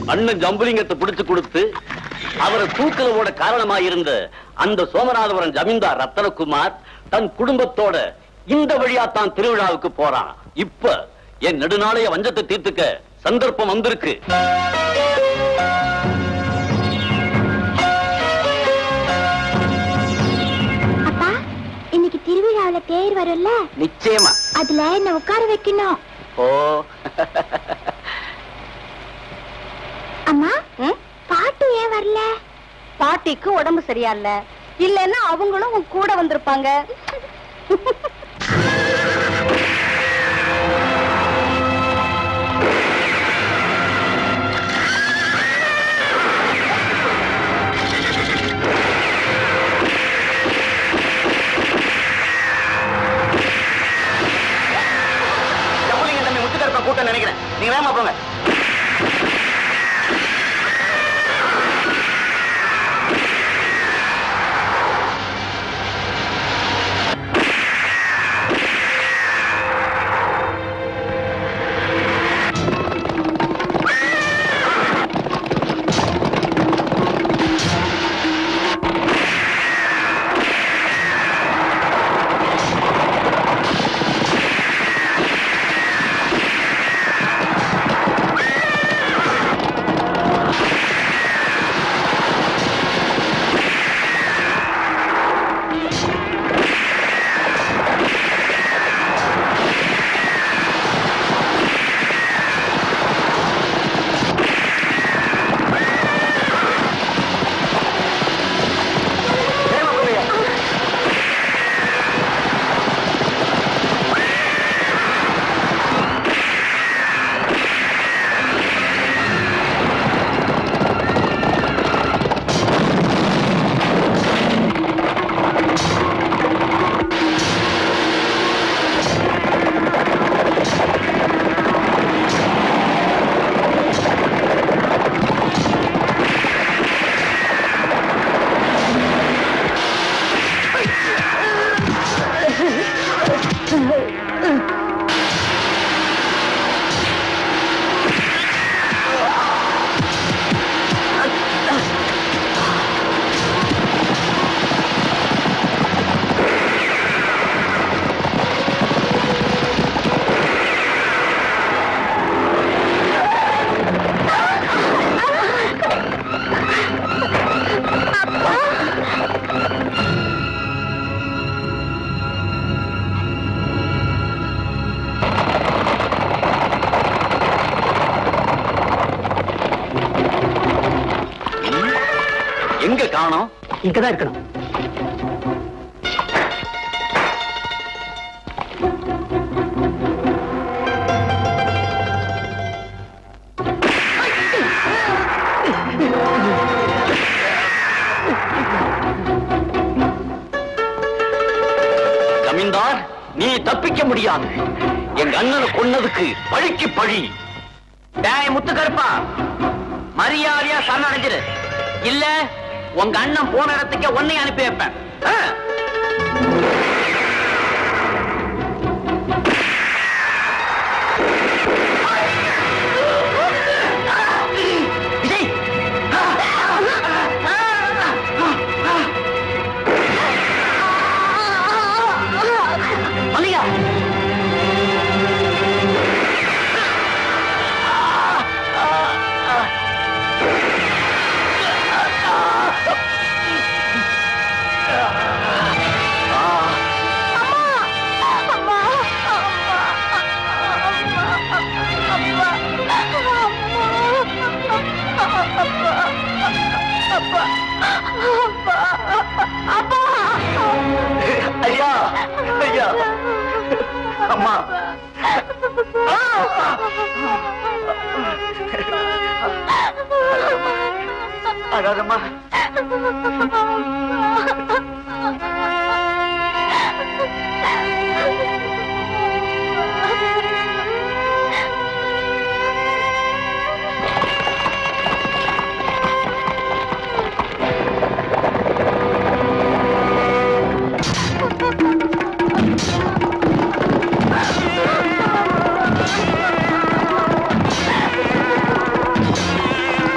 அண்ணன் ஜம்புலிங்கத்தை பிடிச்சு கொடுத்து அவரை தூக்கல ஓட காரணமாயிருந்த அந்த சோமநாதபுரம் ஜமீன்தார் ரத்தனகுமார் தன் குடும்பத்தோட இந்த வழியா தான் திருவிழாவுக்கு போறான் இப்ப என் நெடுநாளைய வஞ்சத்தை தீர்த்துக்க சந்தர்ப்பம் வந்திருக்கு அப்பா இன்னைக்கு திருவிழாவுல தேர் வரும்ல நிச்சயமா அதுல என்ன உட்கார வைக்கணும் ஓ அம்மா பாட்டு ஏன் வரல பாட்டிக்கு உடம்பு சரியா இல்ல இல்லன்னா அவங்களும் உன் கூட வந்திருப்பாங்க ஜம்புலிங்க தம்பி முத்துக்கருப்ப கூட்டம் நினைக்கிறேன் நீங்க வேகமா போங்க எங்க காணோம் இங்கதான் இருக்கணும் ஜமீன்தார் நீ தப்பிக்க முடியாது எங்க அண்ணனை கொன்னதுக்கு பழிக்கு பழி டேய் முத்துக்கருப்பா மரியாதையா சரணடைஞ்சிரு இல்ல உங்க அண்ணன் போன இடத்துக்கே உன்னை அனுப்பி வைப்பேன் ஆ? விஜய்! மல்லிகா ஐயா ஐயா அம்மா அழாதம்மா ஆ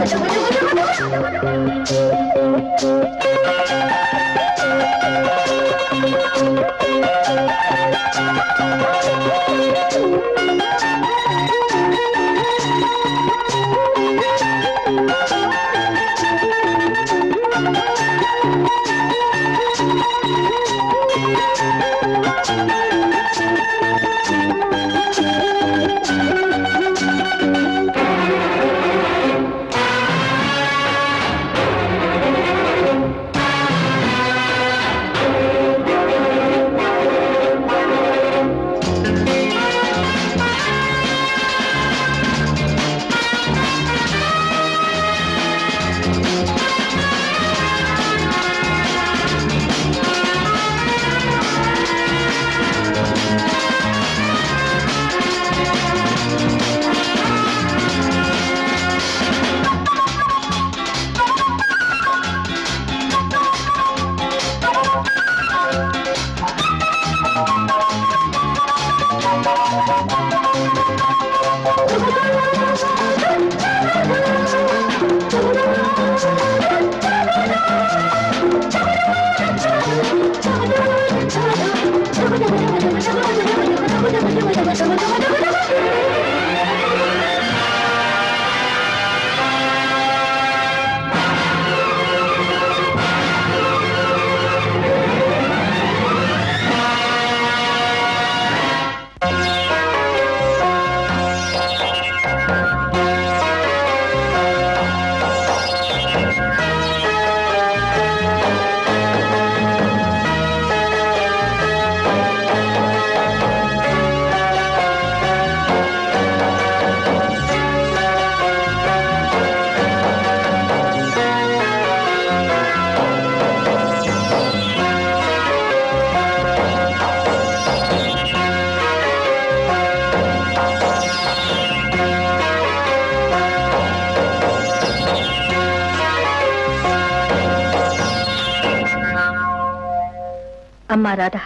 அம்மா ராதா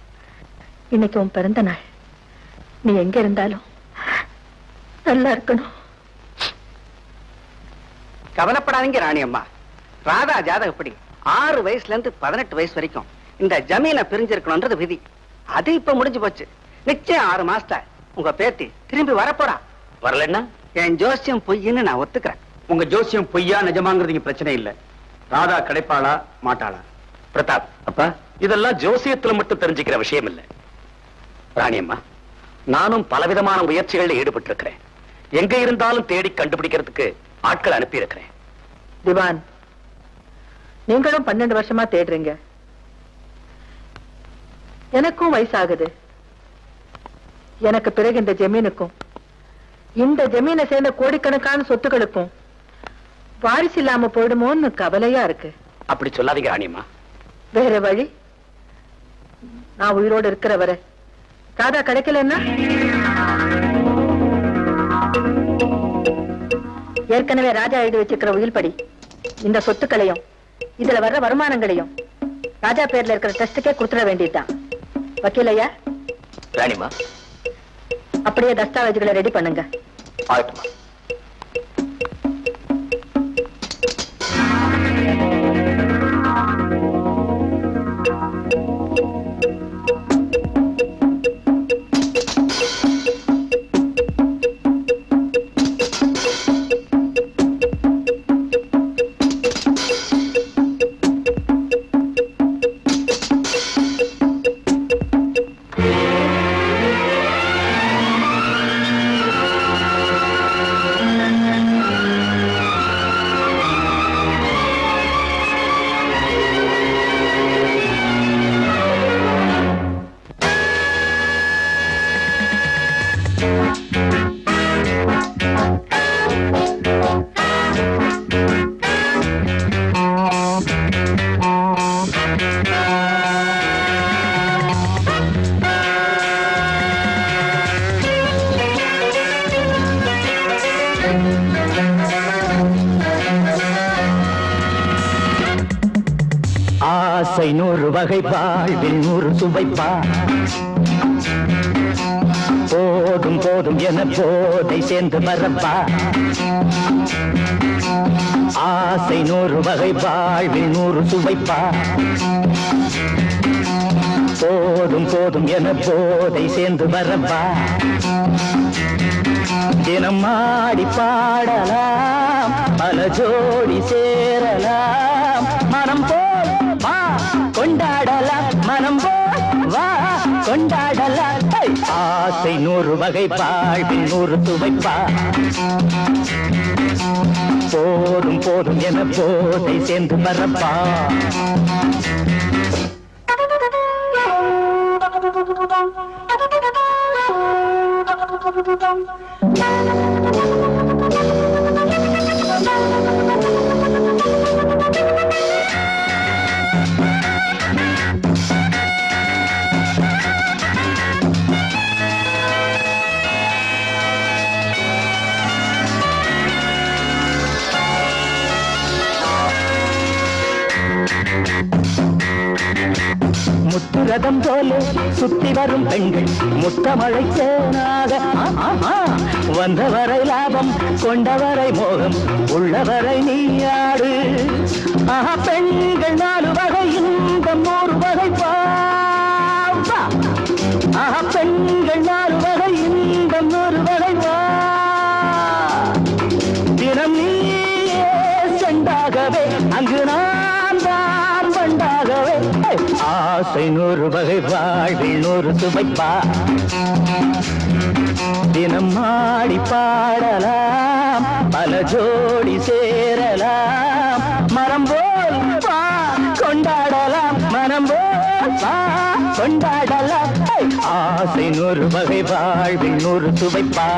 இன்னைக்கு உன் பிறந்த நாள் நீ எங்க இருந்தாலும் நல்லா இருக்கணும் கவலைப்படாதீங்க ராணி அம்மா ராதா ஜாதகப்படி ஆறு வயசுல இருந்து பதினெட்டு வயசு வரைக்கும் இந்த ஜமீனை பிரிஞ்சிருக்கணும்ன்றது விதி அது இப்ப முடிஞ்சு போச்சு நிச்சயம் ஆறு மாசத்துல உங்க பேத்தி திரும்பி வரப்போறா வரலன்னா என் ஜோசியம் பொய்ன்னு நான் ஒத்துக்கிறேன் உங்க ஜோசியம் பொய்யா நிஜமாங்கிறது இங்க பிரச்சனை இல்ல ராதா கிடைப்பாளா மாட்டாளா பிரதாப் அப்பா இதெல்லாம் ஜோசியத்துல மட்டும் தெரிஞ்சுக்கிற விஷயம் இல்ல ராணியம்மா நானும் பலவிதமான முயற்சிகள்ல ஈடுபட்டு இருக்கிறேன் எங்க இருந்தாலும் தேடி கண்டுபிடிக்கிறதுக்கு ஆட்கள் அனுப்பி இருக்கிறேன் திவான் நீங்களும் பன்னெண்டு வருஷமா தேடுறீங்க எனக்கும் வயசாகுது எனக்கு பிறகு இந்த ஜமீனுக்கும் இந்த ஜமீனை சேர்ந்த கோடிக்கணக்கான சொத்துக்களுக்கும் வாரிசு இல்லாம போயிடுமோன்னு கவலையா இருக்கு அப்படி சொல்லாதீங்க ராணியம்மா வேற வழி நான் உயிரோடு இருக்கிற வரை ராதா கிடைக்கலன்னா ஏற்கனவே ராஜா எழுதி வச்சிருக்கிற உயில் படி இந்த சொத்துக்களையும் இதுல வர்ற வருமானங்களையும் ராஜா பேர்ல இருக்கிற ட்ரஸ்டுக்கே கொடுத்துட வேண்டியதுதான் வக்கீலையா ராணிமா அப்படியே தஸ்தாவேஜுகளை ரெடி பண்ணுங்க ஆகட்டுமா ஆசை நூறு வகை வாழ்வில் நூறு சுவைப்பா போதும் போதும் என போதை சேர்ந்து வரப்பா ஆசை நூறு வகை வாழ்வில் நூறு சுவைப்பா போதும் போதும் என போதை சேர்ந்து வரப்பா தினம் ஆடி பாடலாம் பல ஜோடி சேரலாம் மனம் போல் வா கொண்டாடலாம் மனம் போல் வா கொண்டாடலாம் ஹை! ஆசை நூறு வகை வாழ்வில் நூறு துவைப்பா போதும் போதும் என போதை சேர்ந்து வரப்பா முத்துரதம் போல சுத்தி வரும் பெண்கள் முத்தமழை சேனாக ஆ, ஆ, ஆ. வந்தவரை லாபம் கொண்டவரை மோகம் உள்ளவரை நீயாடு ஆஹா பெண்கள் நாலு வகை இன்பம் நூறு வகை பா வா. ஆஹா பெண்கள் நாலு வகை இன்பம் நூறு வகை வா தினம் நீயே செண்டாகவே அங்கு நான் தான் பண்டாகவே ஹே! ஆசை நூறு வகை வாழ்வில் நூறு சுவைப்பா தினம் ஆடி பாடலாம் பல ஜோடி சேரலாம் மரம் போல் வா கொண்டாடலாம் மனம் போல் வா கொண்டாடலாம் ஹே! ஆசை நூறு வகை வாழ்வில் நூறு சுவைப்பா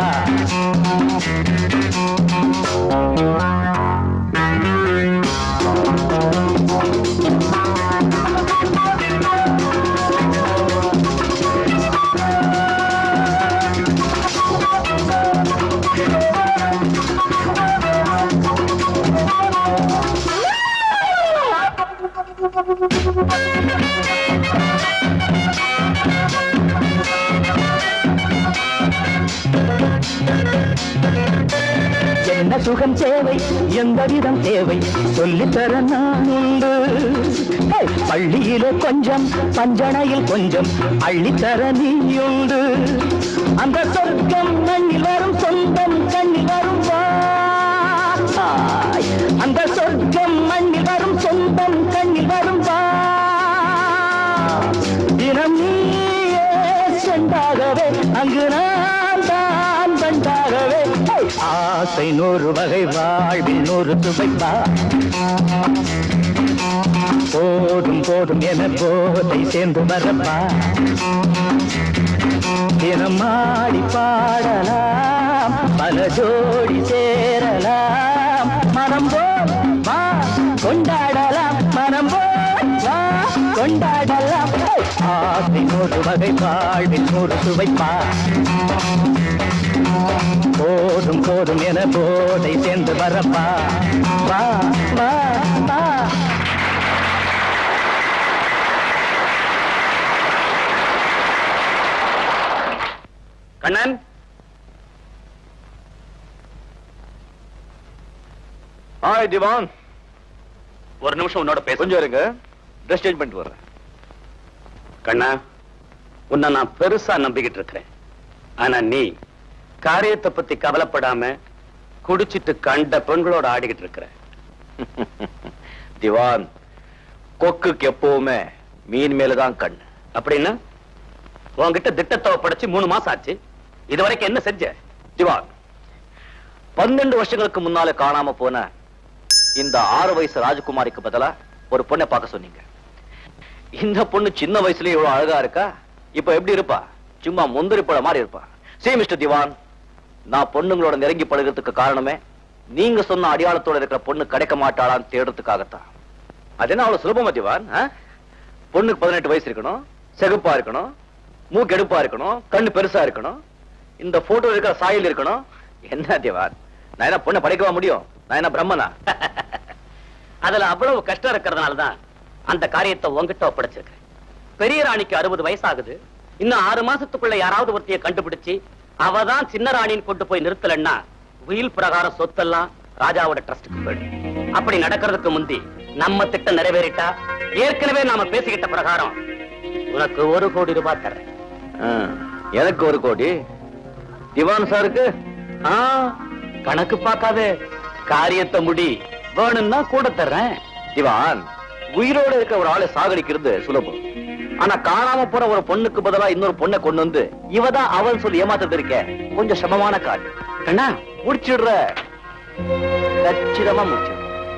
என்ன சுகம் தேவை எந்த விதம் தேவை சொல்லித்தர நான் உண்டு ஹே! பள்ளியிலே கொஞ்சம் பஞ்சனையில் கொஞ்சம் அள்ளித்தர நீயுண்டு அந்த சொர்க்கம் மண்ணில் வரும் சொந்தம் கண்ணில் வரும் வா அந்த சொர்க்கம் மண்ணில் வரும் சொந்தம் கண்ணில் வரும் வா தினம் நீயே சென்றாகவே அங்கு நான் தான் பண்டாகவே ஹே! ஆசை நூறு வகை வாழ்வில் நூறு துவைப்பா போதும் போதும் என போதை சேர்ந்து வரப்பா தினம் ஆடி பாடலாம் பல ஜோடி சேரலாம் மனம் போல் வா கொண்டாடலாம் மனம் போல் வா கொண்டாடலாம் ஹே! ஆசை நூறு வகை வாழ்வில் நூறு சுவைப்பா போதும் போதும் என போதை சேர்ந்து வரப்பா வா வா வா கண்ணன் ஹாய் திவான் ஒரு நிமிஷம் உன்னோட பேச கொஞ்சம் இருங்க ட்ரெஸ் சேஞ்ச் பண்ணிட்டு வர்றேன் கண்ணா உன்னை நான் பெருசா நம்பிக்கிட்டு இருக்கிறேன் ஆனா நீ காரியத்தை பத்தி கவலைப்படாம குடிச்சிட்டு கண்ட பெண்களோட ஆடிக்கிட்டு இருக்கிற திவான் கொக்குக்கு எப்பவுமே மீன் மேலதான் கண் அப்படின்னா உன்கிட்ட திட்டத்தை படைச்சு மூணு மாசம் ஆச்சு இது வரைக்கும் என்ன செஞ்ச திவான் பன்னெண்டு வருஷங்களுக்கு முன்னால காணாம போன இந்த ஆறு வயசு ராஜகுமாரிக்கு பதிலா ஒரு பொண்ணை பார்க்க சொன்னீங்க இந்த பொண்ணு சின்ன வயசுலயே இவ்வளவு அழகா இருக்கா இப்ப எப்படி இருப்பா சும்மா முந்திரி பழம் மாதிரி இருப்பா சே மிஸ்டர் திவான் நான் பொண்ணுங்களோட நெருங்கி பழகிறதுக்கு காரணமே நீங்க சொன்ன அடையாளத்தோட இருக்கிற பொண்ணு கிடைக்க மாட்டாளான்னு தேடுறதுக்காகத்தான் அது என்ன அவ்வளவு சுலபமா திவான் ஆ? பொண்ணுக்கு பதினெட்டு வயசு இருக்கணும் செகுப்பா இருக்கணும் மூக்கு எடுப்பா இருக்கணும் கண்ணு பெருசா இருக்கணும் இந்த போட்டோ இருக்கிற சாயல் இருக்கணும் என்ன திவான் நான் என்ன பொண்ணை படைக்கவா முடியும் நான் என்ன பிரம்மனா அதுல அவ்வளவு கஷ்டம் இருக்கிறதுனால தான் அந்த காரியத்தை உன்கிட்ட ஒப்படைச்சிருக்கிறேன் பெரிய ராணிக்கு அறுபது வயசாகுது இன்னும் ஆறு மாசத்துக்குள்ள யாராவது ஒருத்தைய கண்டுபிடிச்சு அவ தான் சின்ன ராணின்னு கொண்டு போய் நிறுத்தலன்னா உயில் பிரகாரம் சொத்தெல்லாம் ராஜாவோட ட்ரஸ்டுக்கு போயிடும் அப்படி நடக்கிறதுக்கு முந்தி நம்ம திட்டம் நிறைவேறிட்டா ஏற்கனவே நாம பேசிக்கிட்ட பிரகாரம் உனக்கு ஒரு கோடி ரூபாய் தர்றேன் ஆ, எனக்கு ஒரு கோடி திவான் சாருக்கு ஆ, கணக்கு பார்க்காத காரியத்தை முடி வேணும்னா கூட தர்றேன் திவான் உயிரோட இருக்க ஒரு ஆளை சாகடிக்கிறது சுலபம் ஆனா காணாம போற ஒரு பொண்ணுக்கு பதிலா இன்னொரு பொண்ணை கொண்டு வந்து இவதான் அவள் சொல்லி ஏமாத்தது இருக்க கொஞ்சம் சிரமமான காரியம் கண்ணா முடிச்சிடுற கச்சிதமா முடிச்சிடுற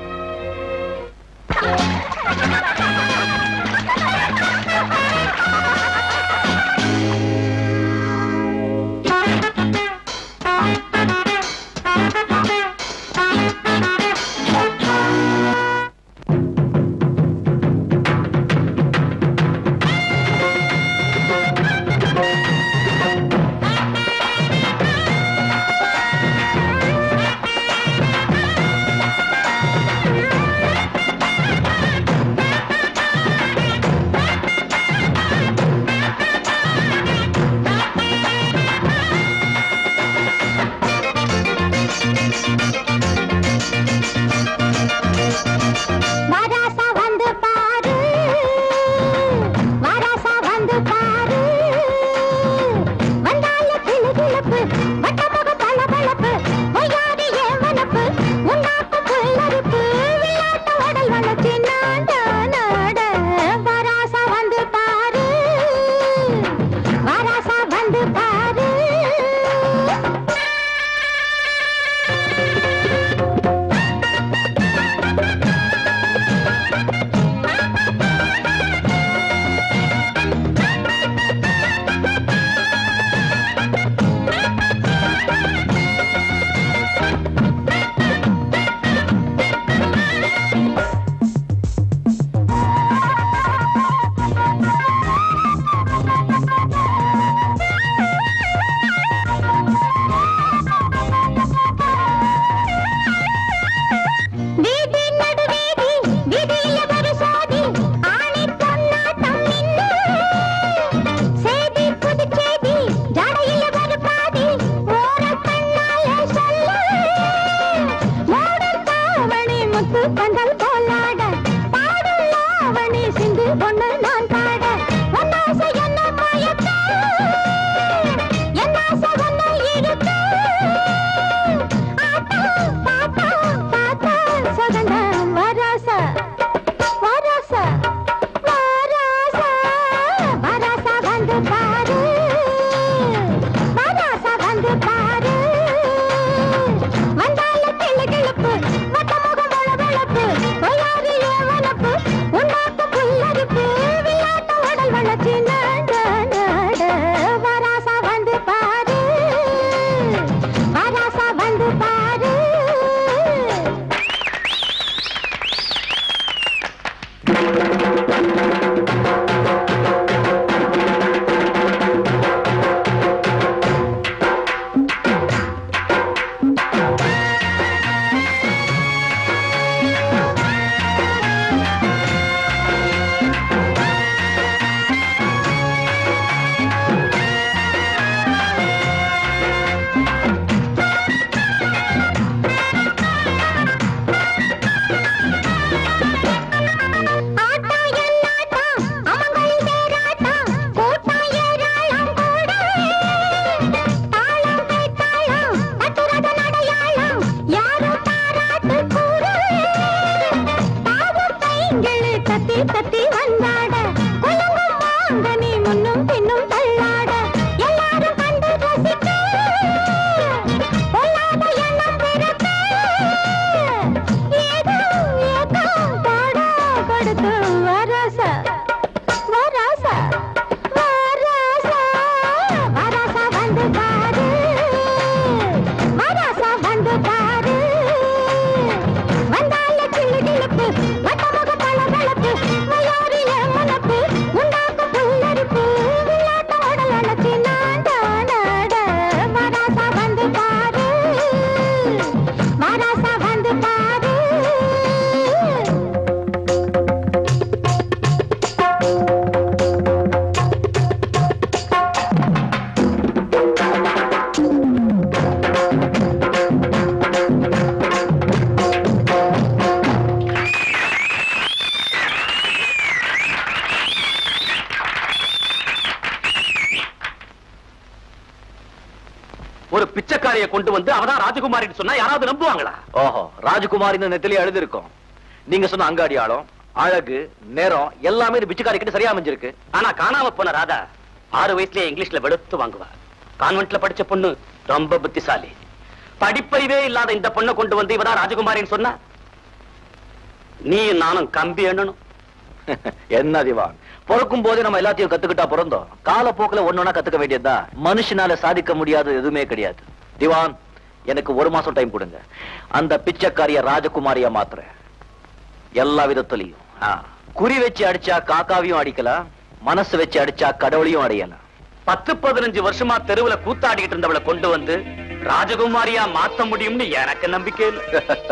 வராசா வந்து பாரு வராசா வந்து பாரு வந்தால கிளு கிளப்பு வட்டமுக பளபளப்பு ஒய்யாரி ஏவனப்பு உன்னாக்கு புல்லரிப்பு விளையாட்டு உடல் வளர்ச்சி நாட நாட வராசா வந்து பாரு வராசா வந்து பாரு வீதி நடுவீதி வீதியில ஒரு சாதி ஆணி பொன்னாட்டம் நின்னு சேதி புதுச்சேதி ஜடையில ஒரு பாதி ஓர கண்ணால சொல்ல மூடன் தாவணி முத்து பந்தல் போலாட பாடும் லாவணி சிந்து பொண்ணு நான் பாட ஒன்னாசை என்ன மயக்க என்னாசை ஒன்னு இருக்க ஆத்தா பாத்தா பாத்தா சகனம் வராசா வராசா வராசா வராசா வந்து பாரு வராசா வந்து பாரு வந்தால கிளு கிளுப்பு வட்டமுகம் வளவளப்பு பொய்யாரி ஏவனப்பு உன்னாக்கு புல்லரிப்பு விளையாட்டு உடல் வளர்ச்சி நாட நாட வராசா வந்து பாரு வராசா வந்து பாரு ஆட்டா என்னாட்டா அமங்கல் தேராட்டா கூட்டா ஏராளம் கூட தாளம் கைத்தாளம் தட்டுரத நடையாளம் யாரும் பாராட்டு கூட பாவம் பைங்கிளு தத்தி தத்தி வந்தாட குலுங்கும் மாங்கனி முன்னும் பின்னும் தள்ளாட எல்லாரும் கண்டு ரசிக்க பொல்லாத எண்ணம் பிறக்க ஏதோ ஏதோ பாடா கொடுத்து வரசா வரசா வரசா வரசா வந்து பாரு வரசா வந்து பாரு வந்தால கிளு கிளுப்பு வட்டமுக பளபளப்பு பிச்சைக்காரியை கொண்டு வந்து அவதான் ராஜகுமாரின்னு சொன்னா யாராவது நம்புவாங்களா ஓஹோ ராஜகுமாரின்னு நெத்திலே எழுதிருக்கோம் நீங்க சொன்ன அங்காடி ஆழம் அழகு நேரம் எல்லாமே இந்த பிச்சைக்காரி கிட்ட சரியா அமைஞ்சிருக்கு ஆனா காணாம போன ராதா ஆறு வயசுலயே இங்கிலீஷ்ல வெளுத்து வாங்குவா கான்வென்ட்ல படிச்ச பொண்ணு ரொம்ப புத்திசாலி படிப்பறிவே இல்லாத இந்த பொண்ணை கொண்டு வந்து இவதான் ராஜகுமாரின்னு சொன்னா நீ நானும் கம்பி எண்ணணும் என்ன திவான் பிறக்கும் போதே நம்ம எல்லாத்தையும் கத்துக்கிட்டா பிறந்தோம் காலப்போக்குல ஒன்னொன்னா கத்துக்க வேண்டியதுதான் மனுஷனால சாதிக்க முடியாத எதுவுமே கிடையாது திவான் எனக்கு ஒரு மாசம் டைம் கொடுங்க அந்த பிச்சைக்காரிய ராஜகுமாரியா மாத்துறேன் எல்லா விதத்திலையும் ஆ. குறி வச்சு அடிச்சா காக்காவையும் அடிக்கலாம் மனசு வச்சு அடிச்சா கடவுளையும் அடையலாம் பத்து பதினஞ்சு வருஷமா தெருவுல கூத்தாடிக்கிட்டு இருந்தவளை கொண்டு வந்து ராஜகுமாரியா மாத்த முடியும்னு எனக்கு நம்பிக்கை இல்லை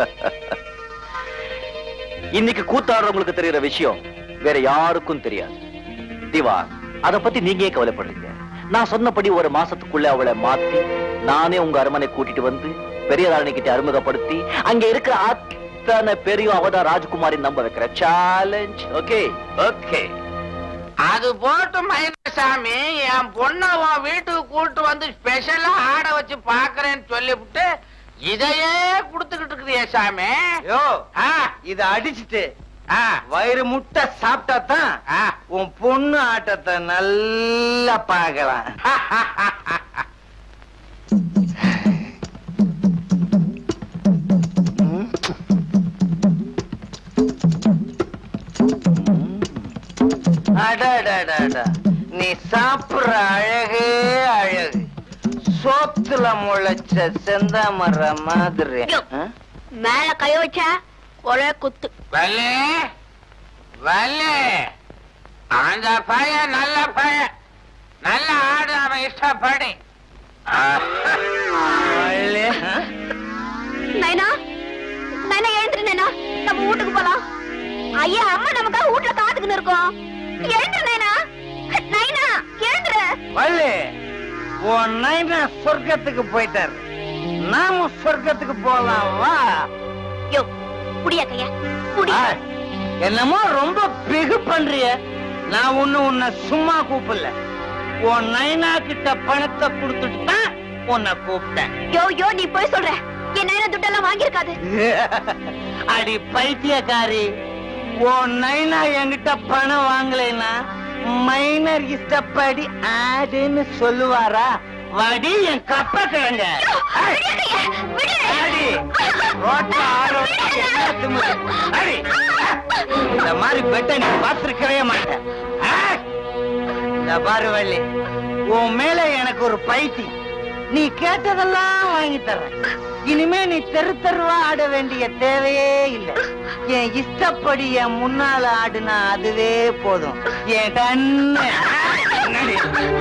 இன்னைக்கு கூத்தாடுறவங்களுக்கு தெரியற விஷயம் வேற யாருக்கும் தெரியாது திவா அத பத்தி நீங்க ஏன் கவலைப்படுறீங்க நான் சொன்னபடி ஒரு மாசத்துக்குள்ள அவளை மாத்தி நானே உங்க அரமனை கூட்டிட்டு வந்து பெரிய கிட்ட அறிமுகப்படுத்தி அங்க இருக்கிற அத்தனை பேரையும் அவதான் ராஜகுமாரி நம்ப வைக்கிற சேலஞ்ச் ஓகே ஓகே அது போட்டு மயிலசாமி என் பொண்ண உன் வீட்டுக்கு கூட்டு வந்து ஸ்பெஷலா ஆட வச்சு பாக்குறேன்னு சொல்லிவிட்டு இதையே குடுத்துக்கிட்டு இருக்கிறியே சாமி யோ ஆ, இத அடிச்சிட்டு ஆ, வயிறு முட்டை சாப்பிட்டா தான் ஆ. உன் பொண்ணு ஆட்டத்தை நல்லா பார்க்கலாம் அடடடடா. நீ சாப்பிடுற அழகே அழகு சோத்துல முளைச்ச செந்தாமர மாதிரி யோ. ஆ? மேல கை வச்சா ஒரே குத்து வள்ளி வள்ளி அந்த பையன் நல்ல பையன் நல்ல ஆடு அவன் இஷ்டப்படி வள்ளி, ஆ? நைனா நைனா எழுந்துரு நைனா நம்ம வீட்டுக்கு போலாம் ஐயா அம்மா நமக்காக வீட்டுல காத்துக்கின்னு இருக்கோம் எழுந்துரு நைனா நைனா எழுந்துரு வள்ளி உன் நைனா சொர்க்கத்துக்கு போயிட்டாரு நாம சொர்க்கத்துக்கு போலாம் வா யோ புடியா கையா புடி ஆ, என்னமோ ரொம்ப பிகு பண்றிய நான் ஒண்ணு உன்னை சும்மா கூப்பிடல உன் நைனா கிட்ட பணத்தை கொடுத்துட்டு தான் உன்னை கூப்பிட்டேன் யோ யோ நீ போய் சொல்ற என் நைனா துட்டெல்லாம் வாங்கியிருக்காது அடி பைத்தியக்காரி உன் நைனா என்கிட்ட பணம் வாங்கலைன்னா மைனர் இஷ்டப்படி ஆடுன்னு சொல்லுவாரா வடி என் கப்ப கிழங்க விடு கையா, விடு. அடி ரோட்ல ஆரோட்ல என்ன திமிரு? அடி இந்த மாதிரி பெட்டை நீ பார்த்திருக்கவே மாட்டேன் ஆ? இந்த பாரு வள்ளி உன் மேல எனக்கு ஒரு பைத்தி நீ கேட்டதெல்லாம் வாங்கி தர்றேன் இனிமே நீ தெரு தெருவா ஆட வேண்டிய தேவையே இல்லை என் இஷ்டப்படி என் முன்னால ஆடுனா அதுவே போதும் என் கண்ணு ஆ, என்னடி?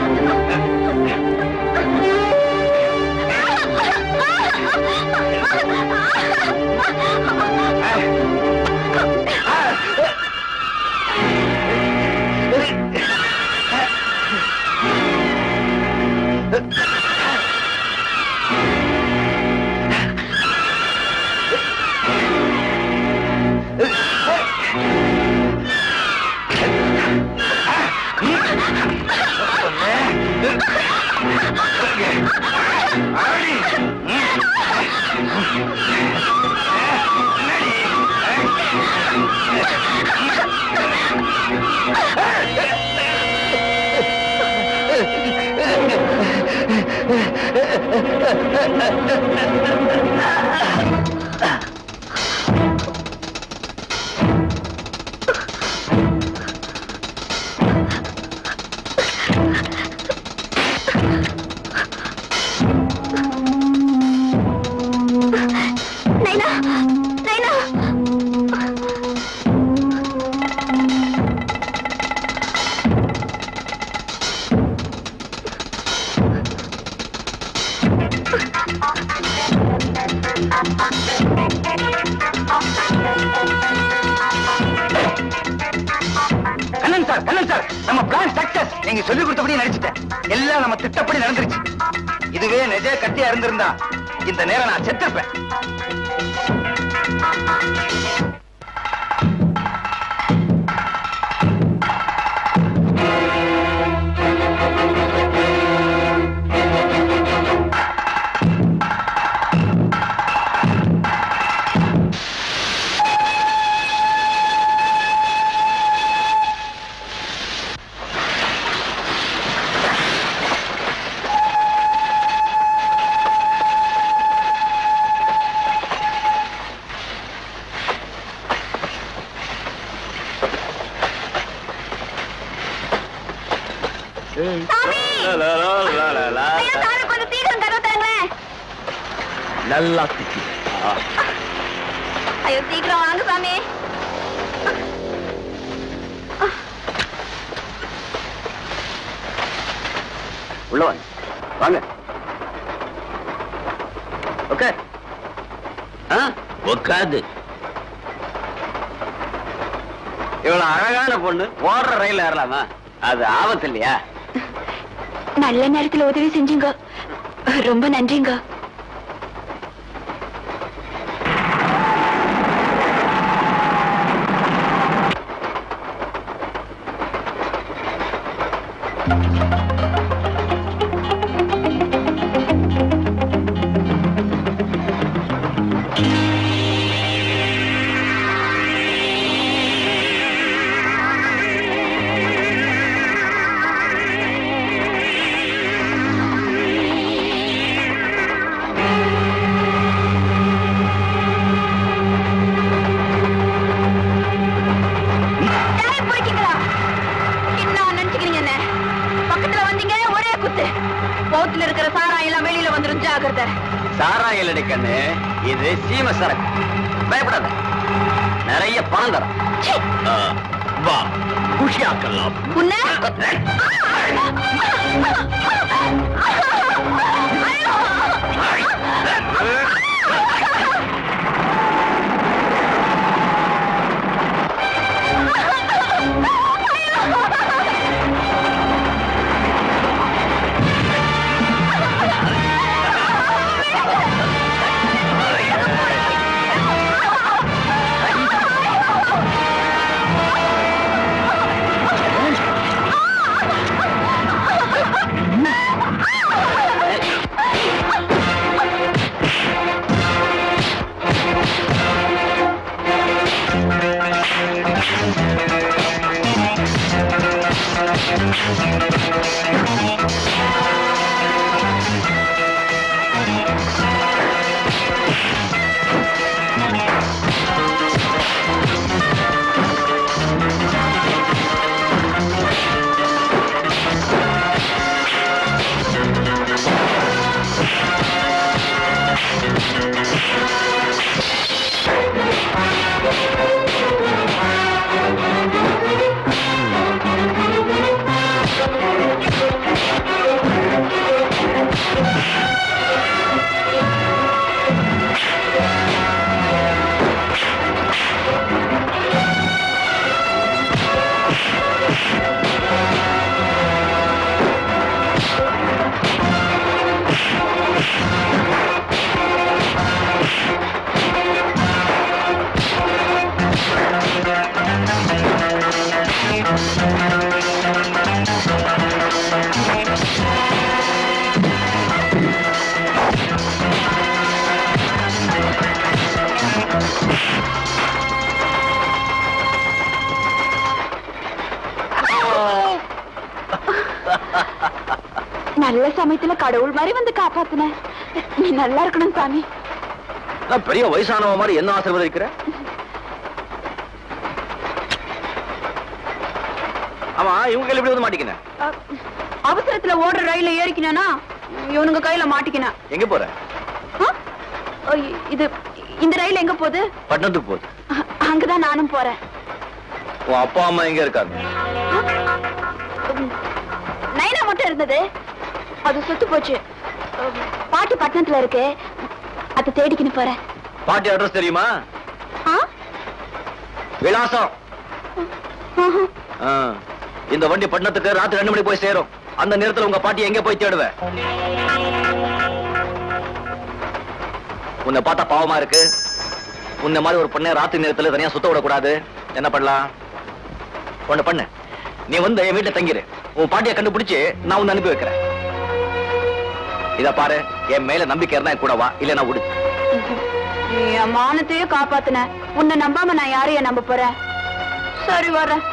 நைனா நைனா கண்ணன் சார் கண்ணன் சார் நம்ம பிளான் சக்சஸ் நீங்க சொல்லி கொடுத்தபடி நடிச்சிட்டேன் எல்லாம் நம்ம திட்டப்படி நடந்துருச்சு இதுவே நிஜ கட்டியா இருந்திருந்தா இந்த நேரம் நான் செத்திருப்பேன் சாமி ஐயா, சாமி கொஞ்சம் சீக்கிரம் கதவு தரங்களேன் நல்லா திக்கி ஐயோ சீக்கிரம் வாங்க சாமி உள்ள வாங்க வாங்க ஓகே உட்காது இவ்வளவு அழகான பொண்ணு ஓடுற ரயில் ஏறலாமா அது ஆபத்து இல்லையா நல்ல நேரத்துல உதவி செஞ்சீங்க ரொம்ப நன்றிங்க யாரை பிடிக்கீங்களா என்ன நினைச்சுக்கிறீங்க என்ன பக்கத்துல வந்தீங்க ஒரே குத்து போத்துல இருக்கிற சாராயம் எல்லாம் வெளியில வந்துரும் ஜாகிரதை சாராய கண்ணு இது சீம சரக்கு பயப்படாத நிறைய பணம் தரும் சீ, ஆ, வா குஷியாக்கலாம் உன்னை நல்ல சமயத்துல கடவுள் மாதிரி வந்து காப்பாத்துன நீ நல்லா இருக்கணும் சாமி நான் பெரிய வயசானவ மாதிரி என்ன ஆசீர்வதிக்கிற ஆமா இவங்க கையில எப்படி வந்து மாட்டிக்கின அ- அவசரத்துல ஓடுற ரயில ஏறிக்கினா இவனுங்க கையில மாட்டிக்கினா எங்க போற இது இந்த ரயில் எங்க போகுது பட்டணத்துக்கு போகுது அ- அங்கதான் நானும் போறேன் உன் அப்பா அம்மா எங்க இருக்காங்க உம், நைனா மட்டும் இருந்தது அது சுத்து போச்சு உம், பாட்டி பட்டணத்துல இருக்கு அதை தேடிக்கின்னு போறேன் பாட்டி அட்ரஸ் தெரியுமா ஆ? விலாசம் ஆஹா. ஆ. இந்த வண்டி பட்டணத்துக்கு ராத்திரி ரெண்டு மணி போய் சேரும் அந்த நேரத்துல உங்க பாட்டி எங்க போய் தேடுவ உன்னை பார்த்தா பாவமா இருக்கு உன்னை மாதிரி ஒரு பொண்ணை ராத்திரி நேரத்துல தனியா சுத்த விடக்கூடாது என்ன பண்ணலாம் ஒண்ணு பண்ணு நீ வந்து என் வீட்டுல தங்கிரு உன் பாட்டியை கண்டுபிடிச்சு நான் உன்னை அனுப்பி வைக்கிறேன் இத பாரு என் மேல நம்பிக்கை இருந்தா என் கூட வா இல்ல நான் விடு நீ என் மானத்தையே காப்பாத்துன உன்னை நம்பாம நான் யாரைய நம்ப போறேன் சரி வர்றேன்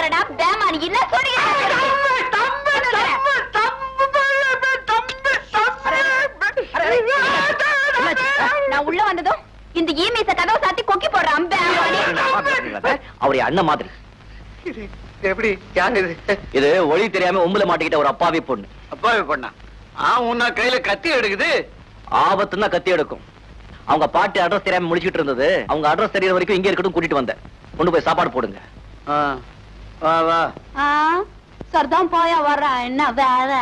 பாருடா பேமானி இல்ல நான் உள்ள வந்ததும் இந்த ஈமீச கதவை சாத்தி கொக்கி போடுறான் பேமானி அவர் என் அண்ணன் மாதிரி எப்படி யாரு இது இது ஒளி தெரியாம உம்புல மாட்டிக்கிட்ட ஒரு அப்பாவி பொண்ணு அப்பாவி பண்ணா ஆ உன்ன கையில கத்தி எடுக்குது ஆபத்துன்னா கத்தி எடுக்கும் அவங்க பாட்டி அட்ரஸ் தெரியாம முடிச்சிட்டு இருந்தது அவங்க அட்ரஸ் தெரியற வரைக்கும் இங்க இருக்கட்டும் கூட்டிட்டு வந்தேன் கொண்டு போய் சாப்பாடு போடுங்க ஆ, வா வா சரிதான் போயா வர்றா என்ன வேற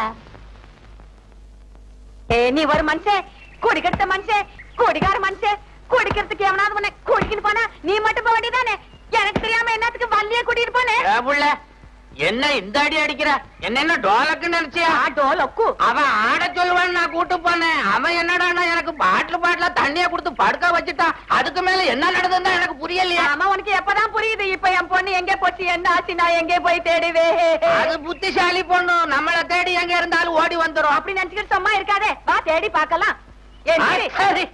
ஏ நீ ஒரு மனுஷன் குடிக்கிற மனுஷன் குடிகார மனுஷன் குடிக்கிறதுக்கு எவனாவது உன்னை குடிக்கிட்டு போனா நீ மட்டும் போக வேண்டியதானே எனக்கு தெரியாம என்னத்துக்கு வள்ளிய கூட்டிட்டு போனே ஏன் புள்ள என்ன இந்த அடி அடிக்கிற என்ன என்ன டோலக்குன்னு நினைச்சியா டோலக்கு அவன் ஆட சொல்லுவான்னு நான் கூட்டு போனேன் அவன் என்னடான்னா எனக்கு பாட்டில் பாட்டில தண்ணிய கொடுத்து படுக்க வச்சுட்டான் அதுக்கு மேல என்ன நடந்ததுன்னு எனக்கு புரியலையா ஆமா உனக்கு எப்பதான் புரியுது இப்ப என் பொண்ணு எங்க போச்சு என்ன ஆச்சு நான் எங்கே போய் தேடுவே அது புத்திசாலி பொண்ணு நம்மள தேடி எங்க இருந்தாலும் ஓடி வந்துரும் அப்படி நினைச்சுக்கிட்டு சும்மா இருக்காதே வா தேடி பார்க்கலாம் ஏன் ஆ, சரி. சரி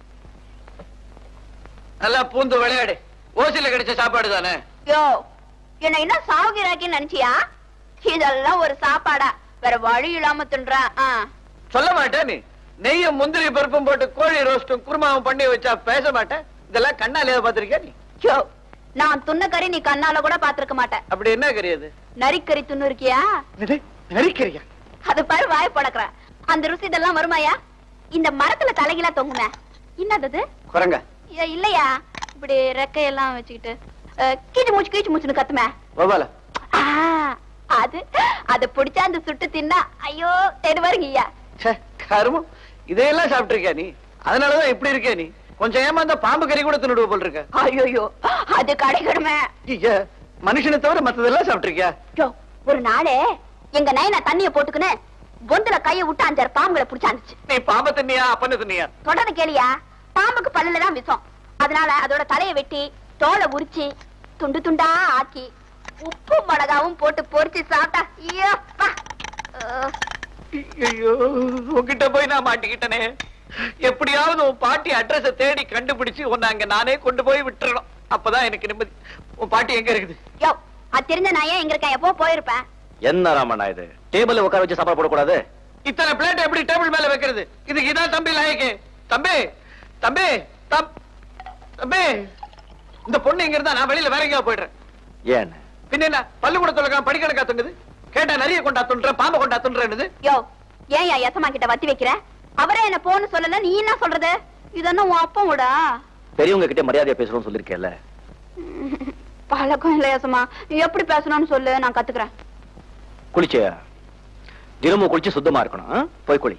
நல்லா பூந்து விளையாடு ஓசில கிடைச்ச சாப்பாடு தானே யோ என்ன என்ன சாவுகிறாக்கின்னு நினைச்சியா இதெல்லாம் ஒரு சாப்பாடா வேற வழி இல்லாம தின்றா ஆ. சொல்ல மாட்டேன் நீ நெய்யும் முந்திரி பருப்பும் போட்டு கோழி ரோஸ்டும் குருமாவும் பண்ணி வச்சா பேச மாட்டேன் இதெல்லாம் கண்ணாலே பாத்திருக்கியா நீ யோ நான் துண்ண கறி நீ கண்ணால கூட பாத்திருக்க மாட்டேன் அப்படி என்ன கறியது நரிக்கறி துண்ணு இருக்கியா நரிக்கறியா அது பாரு வாய் படக்குற அந்த ருசி இதெல்லாம் வருமாயா இந்த மரத்துல தலைகீழா தொங்குமே என்னது குரங்க ஏ, இல்லையா இப்படி ரெக்கையெல்லாம் வச்சுக்கிட்டு அஹ், கீச்சு மூச்சு கீச்சு மூச்சுன்னு கத்துமே வவால ஆ, அது அத பிடிச்சா அந்த சுட்டு தின்னா ஐயோ தேடு வருங்க ஐயா கருமம் இதையெல்லாம் சாப்பிட்டிருக்கியா நீ அதனாலதான் இப்படி இருக்கியா நீ கொஞ்சம் ஏமாந்தா பாம்பு கறி கூட தின்னுடுவ போல் இருக்க ஐயோ அது கிடைக்கணுமே ஐயா, மனுஷனை தவிர மத்ததெல்லாம் சாப்பிட்டிருக்கியா யோ, ஒரு நாளே எங்க நயனா தண்ணிய போட்டுக்குன்னு பொந்துல கைய விட்டு அஞ்சாறு பாம்புகளை புடிச்சாந்துச்சு நீ பாம்பை தின்னியா அப்பன்னு தின்னியா தொடர்ந்து கேளியா பாம்புக்கு பல்லுல தான் விஷம் அதனால அதோட தலைய வெட்டி தோலை உரிச்சு துண்டு துண்டா ஆக்கி உப்பு மிளகாவும் போட்டு பொரிச்சு சாப்பிட்டா ஐயோ அப்பா. அஹ், ஐயோ உன்கிட்ட போய் நான் மாட்டிக்கிட்டனே எப்படியாவது உன் பாட்டி அட்ரஸ தேடி கண்டுபிடிச்சு உன்னை அங்க நானே கொண்டு போய் விட்டுறணும் அப்பதான் எனக்கு நிம்மதி உன் பாட்டி எங்க இருக்குது யோ அது தெரிஞ்ச நான் ஏன் இங்க இருக்கேன் எப்போ போயிருப்பேன் என்ன ராமண்ணா இது டேபிள்ல உட்கார வச்சு சாப்பாடு போடக்கூடாது இத்தனை பிளேட் எப்படி டேபிள் மேல வைக்கிறது இதுக்கு இதான் தம்பி லாயக்கு தம்பி தம்பி தம் தம்பி இந்த பொண்ணு இங்க இருந்தா நான் வெளியில வேற எங்கேயா போயிடுறேன் ஏன் பின்ன என்ன பள்ளிக்கூடத்துல படிக்கணக்கா துண்டுது கேட்டா நிறைய கொண்டா துண்டுறேன் பாம்பை கொண்டா துண்டுறேன்னு யோ ஏன் யா எசமா கிட்ட வத்தி வைக்கிற அவரே என்ன போன்னு சொல்லல நீ என்ன சொல்றது இதென்ன உன் அப்பன் பெரியவங்க கிட்ட மரியாதையா பேசுறோம்னு சொல்லிருக்கேன்ல பழக்கம் இல்ல யசமா எப்படி பேசணும்னு சொல்லு நான் கத்துக்கிறேன் குளிச்சியா தினமும் குளிச்சு சுத்தமா இருக்கணும் ஆ? போய் குளி